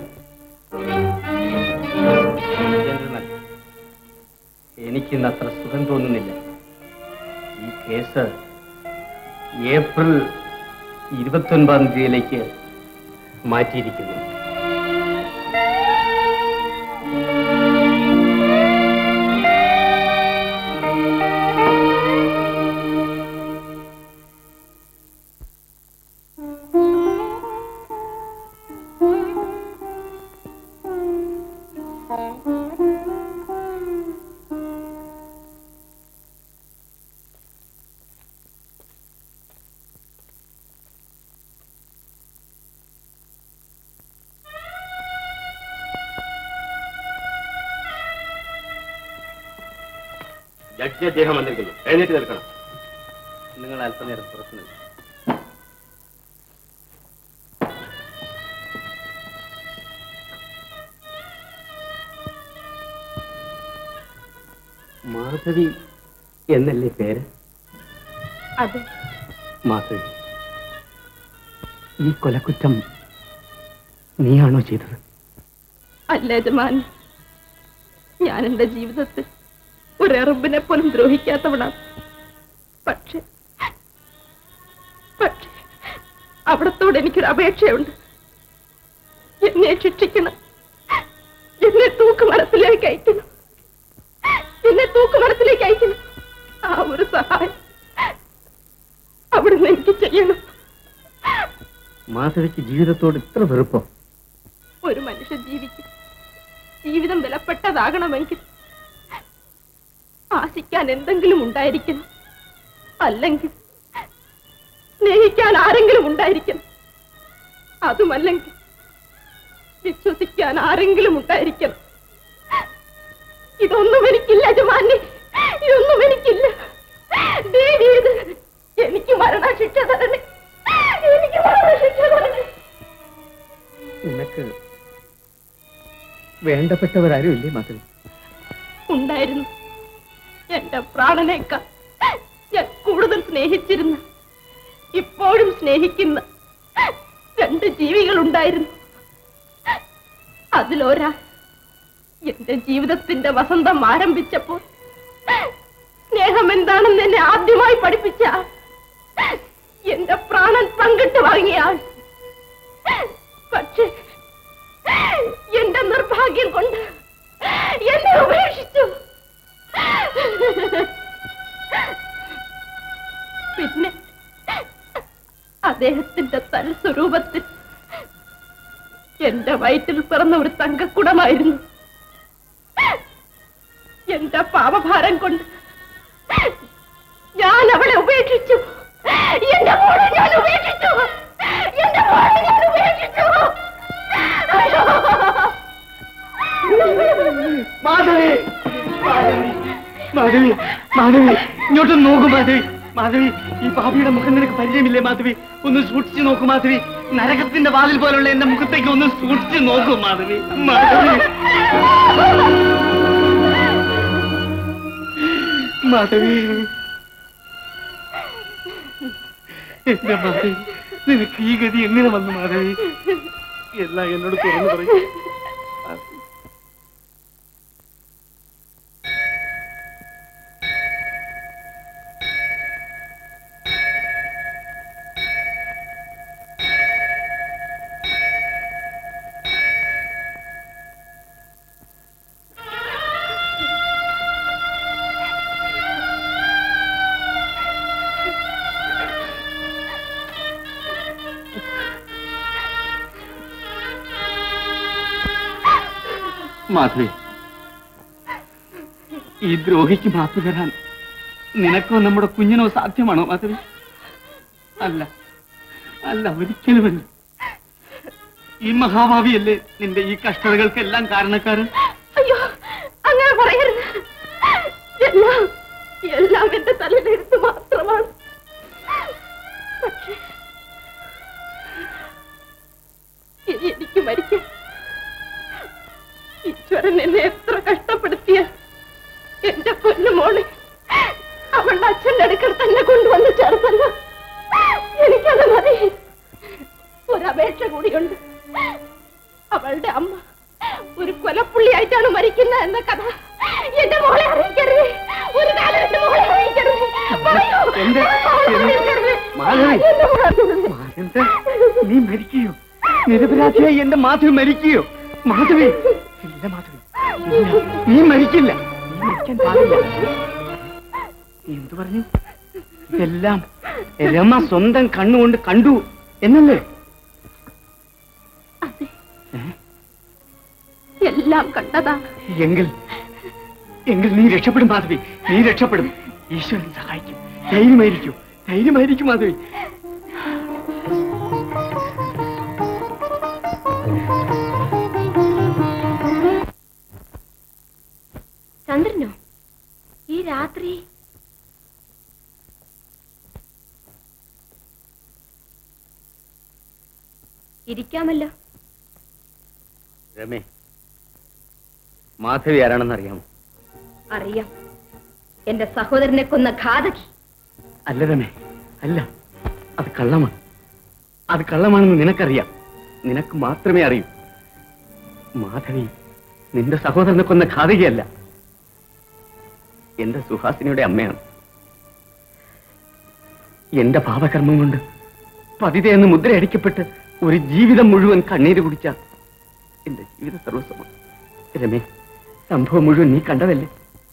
എന്തെന്നാൽ എനിക്കിന്ന് അത്ര സുഖം തോന്നുന്നില്ല ഈ കേസ് ഏപ്രിൽ ഇരുപത്തൊൻപതാം തീയതിയിലേക്ക് മാറ്റിയിരിക്കുന്നു ജഡ്ജി അദ്ദേഹം വന്നിരിക്കുന്നു എഴുന്നേറ്റ് നിൽക്കണം നിങ്ങൾ അല്പനേരം പുറത്തു നിൽക്കും മാധവി എന്നല്ലേ പേര് അതെ മാധവി ഈ കൊലക്കുറ്റം നീയാണോ ചെയ്തത് അല്ല യജമാൻ ഞാൻ എന്റെ ജീവിതത്തിൽ ഒരു എറുമ്പിനെ പോലും ദ്രോഹിക്കാത്തവളാണ് പക്ഷെ പക്ഷെ അവിടത്തോട് എനിക്കൊരു അപേക്ഷയുണ്ട് എന്നെ ശിക്ഷിക്കണം എന്നെ തൂക്കുമരത്തിലേക്ക് അയക്കണം എന്നെ തൂക്കുമരത്തിലേക്ക് അയക്കണം ആ ഒരു സഹായം അവിടുന്ന് എനിക്ക് ചെയ്യണം മാധവിക്ക് ജീവിതത്തോട് ഇത്ര വെറുപ്പോ ഒരു മനുഷ്യൻ ജീവിക്കും ജീവിതം വിലപ്പെട്ടതാകണമെങ്കിൽ ആശിക്കാൻ എന്തെങ്കിലും ഉണ്ടായിരിക്കണം അല്ലെങ്കിൽ സ്നേഹിക്കാൻ ആരെങ്കിലും ഉണ്ടായിരിക്കണം അതുമല്ലെങ്കിൽ വിശ്വസിക്കാൻ ആരെങ്കിലും ഉണ്ടായിരിക്കണം ഇതൊന്നും എനിക്കില്ല യജമാനെ ഇതൊന്നും എനിക്കില്ല ദേവി ഇത് എനിക്ക് മരണശിക്ഷ തരണേ എനിക്ക് മരണശിക്ഷ തരണേ നിനക്ക് വേണ്ടപ്പെട്ടവരാരും ഇല്ലേ മാധവി ഉണ്ടായിരുന്നു എന്റെ പ്രാണനേക്കാൾ ഞാൻ കൂടുതൽ സ്നേഹിച്ചിരുന്ന ഇപ്പോഴും സ്നേഹിക്കുന്ന രണ്ട് ജീവികൾ ഉണ്ടായിരുന്നു അതിലൊരാൾ എന്റെ ജീവിതത്തിന്റെ വസന്തം ആരംഭിച്ചപ്പോൾ സ്നേഹം എന്താണെന്ന് എന്നെ ആദ്യമായി പഠിപ്പിച്ച ആൾ. എന്റെ പ്രാണൻ പങ്കിട്ട് വാങ്ങിയ ആൾ പക്ഷേ എന്റെ നിർഭാഗ്യം കൊണ്ട് എന്നെ ഉപേക്ഷിച്ചു പിന്നെ അദ്ദേഹത്തിന്റെ തൽസ്വരൂപത്തിൽ എന്റെ വയറ്റിൽ പിറന്ന ഒരു തങ്കക്കുടമായിരുന്നു എന്റെ പാപഭാരം കൊണ്ട് ഞാൻ അവളെ ഉപേക്ഷിച്ചു എന്റെ മോളെ ഞാൻ ഉപേക്ഷിച്ചു എന്റെ മോളെ ഞാൻ ഉപേക്ഷിച്ചു അയ്യോ മാധവി മാധവി മാധവി മാധവി ഇങ്ങോട്ട് നോക്കൂ മാധവി മാധവി ഈ പാപിയുടെ മുഖം നിനക്ക് പരിചയമില്ലേ മാധവി ഒന്ന് സൂക്ഷിച്ചു നോക്കൂ മാധവി നരകത്തിന്റെ വാതിൽ പോലുള്ള എന്റെ മുഖത്തേക്ക് ഒന്ന് സൂക്ഷിച്ചു നോക്കൂ മാധവി മാധവി മാധവി എന്റെ മാധവി നിനക്ക് ഈ ഗതി എങ്ങനെ വന്നു മാധവി എല്ലാം എന്നോട് തുറന്നു പറയും മാധവി ഈ ദ്രോഹിക്ക് മാപ്പ് തരാൻ നിനക്കോ നമ്മുടെ കുഞ്ഞിനോ സാധ്യമാണോ മാധവി അല്ല അല്ല ഒരിക്കലുമല്ല ഈ മഹാഭാവിയല്ലേ നിന്റെ ഈ കഷ്ടതകൾക്കെല്ലാം കാരണക്കാരൻ അയ്യോ അങ്ങനെ പറയരുത് എല്ലാം എല്ലാം എന്റെ തലയിലെടുത്ത് മാത്രമാണ് പക്ഷേ ഇനി എനിക്ക് മരിക്കാൻ ഈശ്വരൻ എന്നെ എത്ര കഷ്ടപ്പെടുത്തിയ എന്റെ പൊന്നുമോളെ അവളുടെ അച്ഛന്റെ അടുക്കൽ തന്നെ കൊണ്ടുവന്ന് ചേർത്തല്ലോ എനിക്കത് മതി ഒരപേക്ഷ കൂടിയുണ്ട് അവളുടെ അമ്മ ഒരു കൊലപ്പുള്ളിയായിട്ടാണ് മരിക്കുന്നത് എന്ന കഥ എന്റെ മോളെ അറിയിക്കരുത് ഒരു കാലം എന്റെ മോളെ അറിയിക്കരുത് പറയൂ. എന്റെ- മോളെ എന്റെ- അറിയിക്കരുത്. മാധവി. എന്റെ മോളെ അറിയിക്കരുത്. എന്താ നീ മരിക്കുകയോ നിരപരാധിയായി എന്റെ മാധവി മരിക്കുകയോ മാധവി ഇല്ല മാധവി ഇല്ല. നീ മരിക്കില്ല നീ മരിക്കാൻ പാടില്ല നീ എന്തു പറഞ്ഞു എല്ലാം രമ സ്വന്തം കണ്ണുകൊണ്ട് കണ്ടു എന്നല്ലേ എല്ലാം കണ്ടതാണ് എങ്കിൽ എങ്കിൽ നീ രക്ഷപ്പെടും മാധവി നീ രക്ഷപ്പെടും ഈശ്വരൻ സഹായിക്കും ധൈര്യമായിരിക്കും ധൈര്യമായിരിക്കും മാധവി ചന്ദ്രനോ ഈ രാത്രി ഇരിക്കാമല്ലോ രമേ മാധവി ആരാണെന്ന് അറിയാമോ അറിയാം എന്റെ സഹോദരനെ കൊന്ന ഘാതകി അല്ല രമേ അല്ല അത് കള്ളമാണ് അത് കള്ളമാണെന്ന് നിനക്കറിയാം നിനക്ക് മാത്രമേ അറിയൂ മാധവി നിന്റെ സഹോദരനെ കൊന്ന ഘാതകയല്ല എന്റെ സുഹാസിനിയുടെ അമ്മയാണ് എന്റെ പാപകർമ്മം കൊണ്ട് പതിതയെന്ന് മുദ്രയടിക്കപ്പെട്ട് ഒരു ജീവിതം മുഴുവൻ കണ്ണീര് കുടിച്ച എന്റെ ജീവിത സർവസ്വമാണ് രമേ സംഭവം മുഴുവൻ നീ കണ്ടതല്ലേ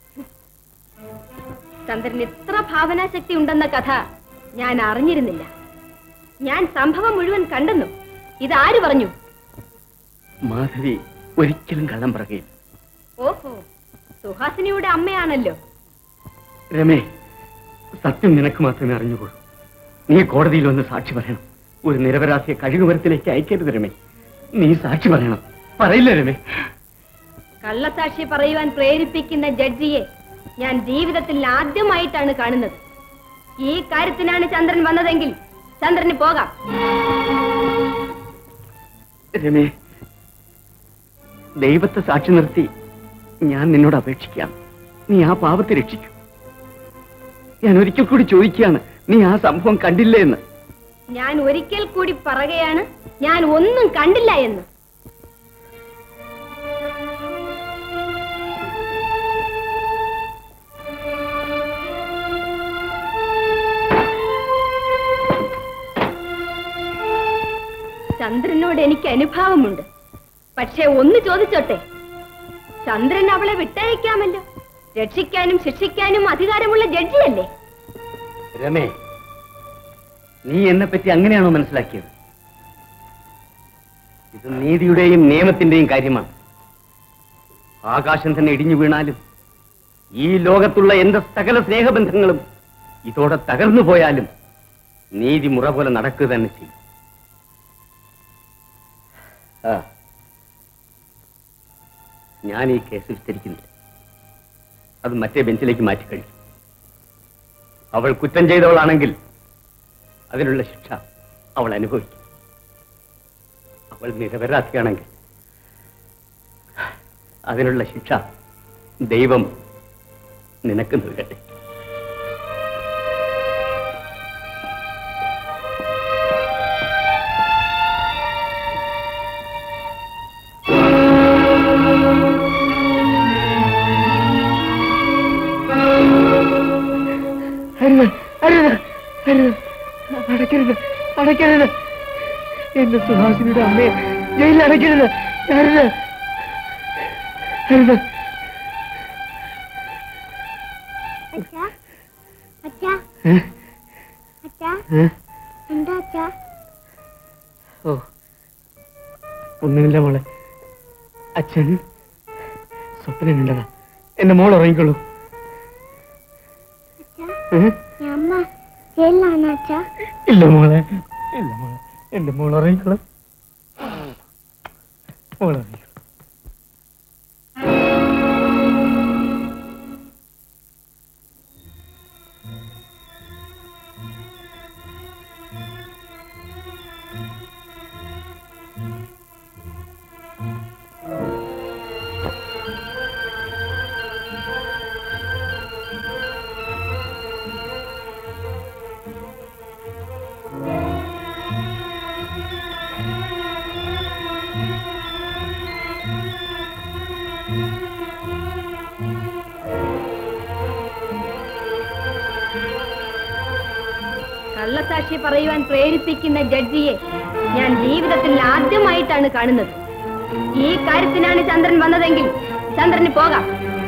ചന്ദ്രന് ഇത്ര ഭാവനാശക്തി ഉണ്ടെന്ന കഥ ഞാൻ അറിഞ്ഞിരുന്നില്ല ഞാൻ സംഭവം മുഴുവൻ കണ്ടെന്നും ഇതാര് പറഞ്ഞു മാധവി ഒരിക്കലും കള്ളം പറയുകയില്ല ഓഹോ സുഹാസിനിയുടെ അമ്മയാണല്ലോ രമേ സത്യം നിനക്ക് മാത്രമേ അറിഞ്ഞുകൂടൂ നീ കോടതിയിൽ വന്ന് സാക്ഷി പറയണം ഒരു നിരപരാധിയെ കഴുകുമരത്തിലേക്ക് അയക്കരുത് രമേ നീ സാക്ഷി പറയണം പറയില്ല രമേ കള്ളസാക്ഷി പറയുവാൻ പ്രേരിപ്പിക്കുന്ന ജഡ്ജിയെ ഞാൻ ജീവിതത്തിൽ ആദ്യമായിട്ടാണ് കാണുന്നത് ഈ കാര്യത്തിനാണ് ചന്ദ്രൻ വന്നതെങ്കിൽ ചന്ദ്രന് പോകാം രമേ ദൈവത്തെ സാക്ഷി നിർത്തി ഞാൻ നിന്നോട് അപേക്ഷിക്കാം നീ ആ പാപത്തെ രക്ഷിക്കൂ ഞാൻ ഒരിക്കൽ കൂടി ചോദിക്കുകയാണ് നീ ആ സംഭവം കണ്ടില്ലേ എന്ന് ഞാൻ ഒരിക്കൽ കൂടി പറയുകയാണ് ഞാൻ ഒന്നും കണ്ടില്ല എന്ന് ചന്ദ്രനോട് എനിക്ക് അനുഭാവമുണ്ട് പക്ഷേ ഒന്ന് ചോദിച്ചോട്ടെ ചന്ദ്രൻ അവളെ വിട്ടയക്കാമല്ലോ രക്ഷിക്കാനും ശിക്ഷിക്കാനും അധികാരമുള്ള ജഡ്ജിയല്ലേ രമേ നീ എന്നെ പറ്റി അങ്ങനെയാണോ മനസ്സിലാക്കിയത് ഇത് നീതിയുടെയും നിയമത്തിന്റെയും കാര്യമാണ് ആകാശം തന്നെ ഇടിഞ്ഞു വീണാലും ഈ ലോകത്തുള്ള എന്റെ സകല സ്നേഹബന്ധങ്ങളും ഇതോടെ തകർന്നു പോയാലും നീതി മുറ പോലെ നടക്കുക തന്നെ ചെയ്യും ആ. ഞാൻ ഈ കേസ് വിസ്തരിക്കുന്നില്ല അത് മറ്റേ ബെഞ്ചിലേക്ക് മാറ്റിക്കഴിഞ്ഞു അവൾ കുറ്റം ചെയ്തവളാണെങ്കിൽ അതിനുള്ള ശിക്ഷ അവൾ അനുഭവിക്കും അവൾ നിരപരാധിയാണെങ്കിൽ അതിനുള്ള ശിക്ഷ ദൈവം നിനക്ക് നൽകട്ടെ അരുത് അരുത് അരുത് അടയ്ക്കരുത് അടയ്ക്കരുത് എന്റെ സുഹാസിനിയുടെ അമ്മയെ ജയിലിൽ അടയ്ക്കരുത് അരുത് അരുത് അച്ഛാ അച്ഛാ ഏ? അച്ഛാ ഏ? എന്താ അച്ഛാ ഓ ഒന്നുമില്ല മോളെ അച്ഛൻ സ്വപ്നം കണ്ടതാ എന്റെ മോൾ ഉറങ്ങിക്കോളൂ ഏ? ഈ അമ്മ ജയിലിലാണ് അച്ഛാ ഇല്ല മോളെ ഇല്ല മോളെ എന്റെ മോൾ ഉറങ്ങിക്കോളും മോൾ ഉറങ്ങിക്കോളും കള്ളസാക്ഷി പറയുവാൻ പ്രേരിപ്പിക്കുന്ന ജഡ്ജിയെ ഞാൻ ജീവിതത്തിൽ ആദ്യമായിട്ടാണ് കാണുന്നത് ഈ കാര്യത്തിനാണ് ചന്ദ്രൻ വന്നതെങ്കിൽ ചന്ദ്രന് പോകാം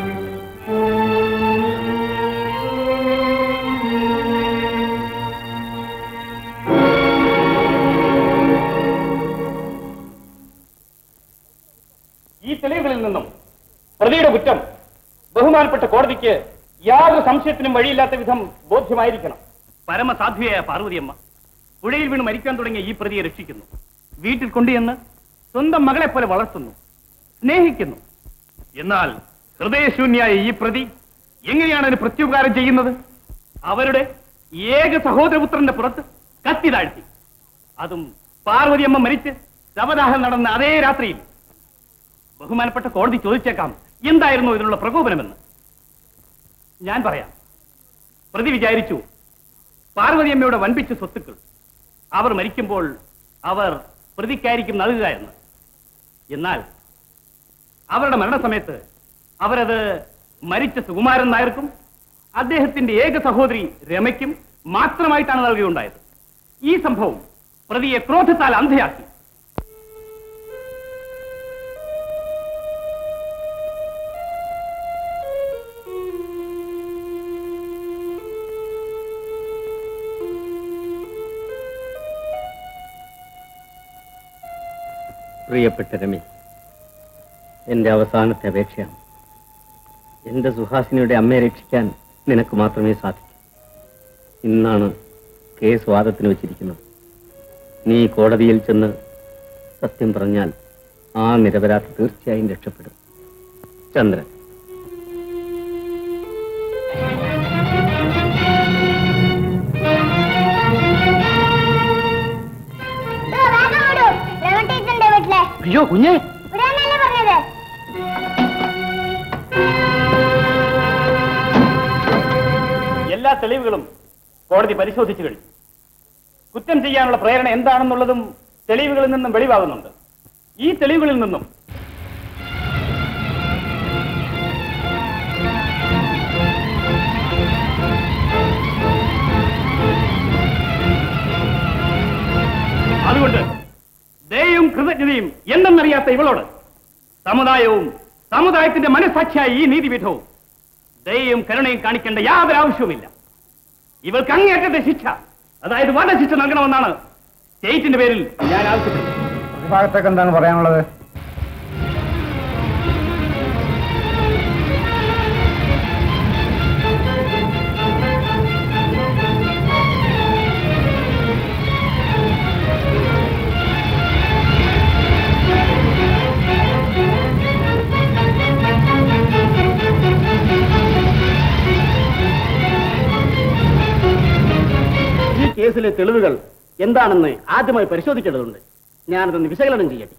ഈ തെളിവുകളിൽ നിന്നും പ്രതിയുടെ കുറ്റം ബഹുമാനപ്പെട്ട കോടതിക്ക് യാതൊരു സംശയത്തിനും വഴിയില്ലാത്ത വിധം ബോധ്യമായിരിക്കണം പരമസാധ്വിയായ പാർവതിയമ്മ പുഴയിൽ വീണ് മരിക്കാൻ തുടങ്ങിയ ഈ പ്രതിയെ രക്ഷിക്കുന്നു വീട്ടിൽ കൊണ്ടുചെന്ന് സ്വന്തം മകളെ പോലെ വളർത്തുന്നു സ്നേഹിക്കുന്നു എന്നാൽ ഹൃദയശൂന്യായ ഈ പ്രതി എങ്ങനെയാണ് അതിന് പ്രത്യുപകാരം ചെയ്യുന്നത് അവരുടെ ഏക സഹോദരപുത്രന്റെ പുറത്ത് കത്തി താഴ്ത്തി അതും പാർവതിയമ്മ മരിച്ച് ശവദാഹം നടന്ന അതേ രാത്രിയിൽ ബഹുമാനപ്പെട്ട കോടതി ചോദിച്ചേക്കാം എന്തായിരുന്നു ഇതിനുള്ള പ്രകോപനമെന്ന് ഞാൻ പറയാം പ്രതി വിചാരിച്ചു പാർവതിയമ്മയുടെ വൻപിച്ച സ്വത്തുക്കൾ അവർ മരിക്കുമ്പോൾ അവർ പ്രതിക്കായിരിക്കും നൽകുക എന്ന് എന്നാൽ അവരുടെ മരണസമയത്ത് അവരത് മരിച്ച സുകുമാരൻ നായർക്കും അദ്ദേഹത്തിന്റെ ഏക സഹോദരി രമയ്ക്കും മാത്രമായിട്ടാണ് നൽകുകയുണ്ടായത് ഈ സംഭവം പ്രതിയെ ക്രോധത്താൽ അന്ധയാക്കി പ്രിയപ്പെട്ട രമേ എന്റെ അവസാനത്തെ അപേക്ഷയാണ് എന്റെ സുഹാസിനിയുടെ അമ്മയെ രക്ഷിക്കാൻ നിനക്ക് മാത്രമേ സാധിക്കൂ ഇന്നാണ് കേസ് വാദത്തിന് വെച്ചിരിക്കുന്നത് നീ കോടതിയിൽ ചെന്ന് സത്യം പറഞ്ഞാൽ ആ നിരപരാധി തീർച്ചയായും രക്ഷപ്പെടും ചന്ദ്രൻ ടീച്ചറിന്റെ വീട്ടിലെ അയ്യോ കുഞ്ഞേ ഇവിടെയാണല്ലേ പറഞ്ഞത് എല്ലാ തെളിവുകളും കോടതി പരിശോധിച്ചു കഴിഞ്ഞു കുറ്റം ചെയ്യാനുള്ള പ്രേരണ എന്താണെന്നുള്ളതും തെളിവുകളിൽ നിന്നും വെളിവാകുന്നുണ്ട് ഈ തെളിവുകളിൽ നിന്നും അതുകൊണ്ട് ദയയും കൃതജ്ഞതയും എന്തെന്നറിയാത്ത ഇവളോട് സമുദായവും സമുദായത്തിന്റെ മനസ്സാക്ഷിയായ ഈ നീതിവിധവും ദയയും കരുണയും കാണിക്കേണ്ട യാതൊരു ആവശ്യവുമില്ല ഇവൾക്ക് അങ്ങേറ്റത്തെ ശിക്ഷ അതായത് വധശിക്ഷ നൽകണമെന്നാണ് സ്റ്റേറ്റിന്റെ പേരിൽ ഞാൻ ആവശ്യപ്പെടുന്നത് പ്രതിഭാഗത്തേക്ക് എന്താണ് പറയാനുള്ളത് ഈ കേസിലെ തെളിവുകൾ എന്താണെന്ന് ആദ്യമായി പരിശോധിക്കേണ്ടതുണ്ട് ഞാനതൊന്ന് വിശകലനം ചെയ്യട്ടെ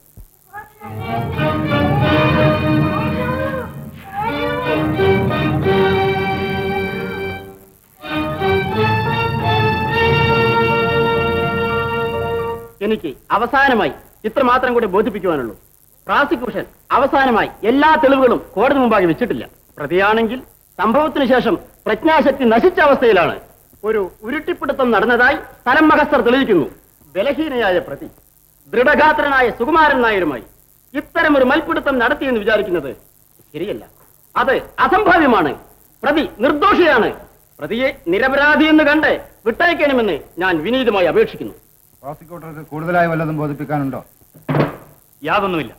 എനിക്ക് അവസാനമായി ഇത്ര മാത്രം കൂടി ബോധിപ്പിക്കുവാനുള്ളൂ പ്രോസിക്യൂഷൻ അവസാനമായി എല്ലാ തെളിവുകളും കോടതി മുമ്പാകെ വെച്ചിട്ടില്ല പ്രതിയാണെങ്കിൽ സംഭവത്തിന് ശേഷം പ്രജ്ഞാശക്തി നശിച്ച അവസ്ഥയിലാണ് ഒരു ഉരുട്ടിപ്പിടുത്തം നടന്നതായി സ്ഥലം മഹസ്തർ തെളിയിക്കുന്നു ബലഹീനയായ പ്രതി ദൃഢഗാത്രനായ സുകുമാരൻ നായരുമായി ഇത്തരം ഒരു മൽപ്പിടുത്തം നടത്തിയെന്ന് വിചാരിക്കുന്നത് ശരിയല്ല അത് അസംഭാവ്യമാണ് പ്രതി നിർദോഷിയാണ് പ്രതിയെ നിരപരാധി എന്ന് കണ്ട് വിട്ടയക്കണമെന്ന് ഞാൻ വിനീതമായി അപേക്ഷിക്കുന്നു പ്രോസിക്യൂട്ടർക്ക് കൂടുതലായി വല്ലതും ബോധിപ്പിക്കാനുണ്ടോ യാതൊന്നുമില്ല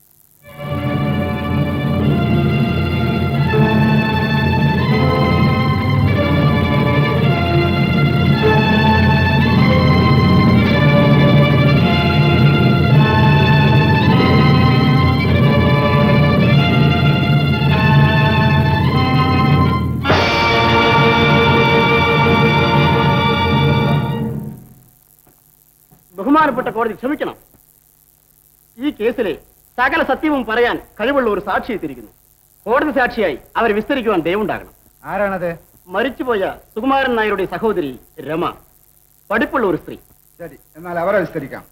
ബഹുമാനപ്പെട്ട കോടതി ക്ഷമിക്കണം ഈ കേസിലെ സകല സത്യവും പറയാൻ കഴിവുള്ള ഒരു സാക്ഷി എത്തിയിരിക്കുന്നു കോടതി സാക്ഷിയായി അവരെ വിസ്തരിക്കുവാൻ ദയവുണ്ടാകണം ആരാണത് മരിച്ചുപോയ സുകുമാരൻ നായരുടെ സഹോദരി രമ പഠിപ്പുള്ള ഒരു സ്ത്രീ ശരി എന്നാൽ അവരെ വിസ്തരിക്കാം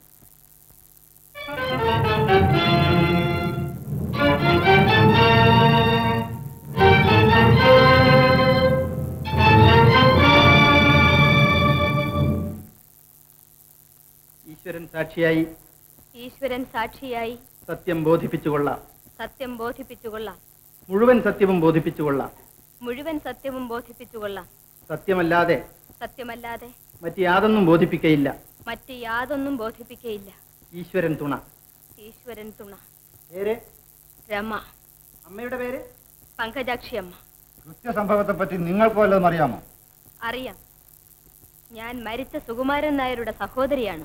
ഈശ്വരൻ സാക്ഷിയായി ഈശ്വരൻ സാക്ഷിയായി സത്യം ബോധിപ്പിച്ചുകൊള്ളാം സത്യം ബോധിപ്പിച്ചുകൊള്ളാം മുഴുവൻ സത്യവും ബോധിപ്പിച്ചുകൊള്ളാം മുഴുവൻ സത്യവും ബോധിപ്പിച്ചുകൊള്ളാം സത്യമല്ലാതെ സത്യമല്ലാതെ മറ്റ് യാതൊന്നും ബോധിപ്പിക്കയില്ല മറ്റ് യാതൊന്നും ബോധിപ്പിക്കയില്ല ഈശ്വരൻ തുണ ഈശ്വരൻ തുണ പേര് രമ അമ്മയുടെ പേര് പങ്കജാക്ഷി അമ്മ കൃത്യസംഭവത്തെ പറ്റി നിങ്ങൾക്ക് വല്ലതും അറിയാമോ അറിയാം ഞാൻ മരിച്ച സുകുമാരൻ നായരുടെ സഹോദരിയാണ്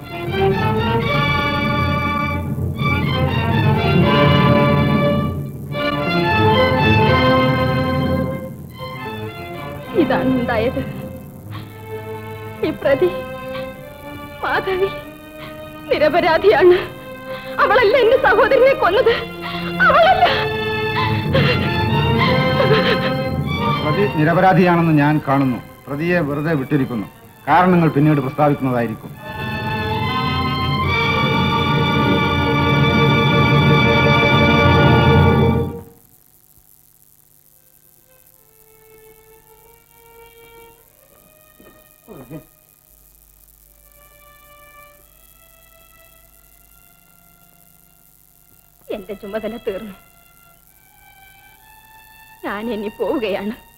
ഇതാണ് ഉണ്ടായത് ഈ പ്രതി മാധവി നിരപരാധിയാണ് അവളല്ല എന്റെ സഹോദരനെ കൊന്നത് അവളല്ല പ്രതി നിരപരാധിയാണെന്ന് ഞാൻ കാണുന്നു പ്രതിയെ വെറുതെ വിട്ടിരിക്കുന്നു കാരണങ്ങൾ പിന്നീട് പ്രസ്താവിക്കുന്നതായിരിക്കും എന്റെ ചുമതല തീർന്നു ഞാൻ ഇനി പോവുകയാണ്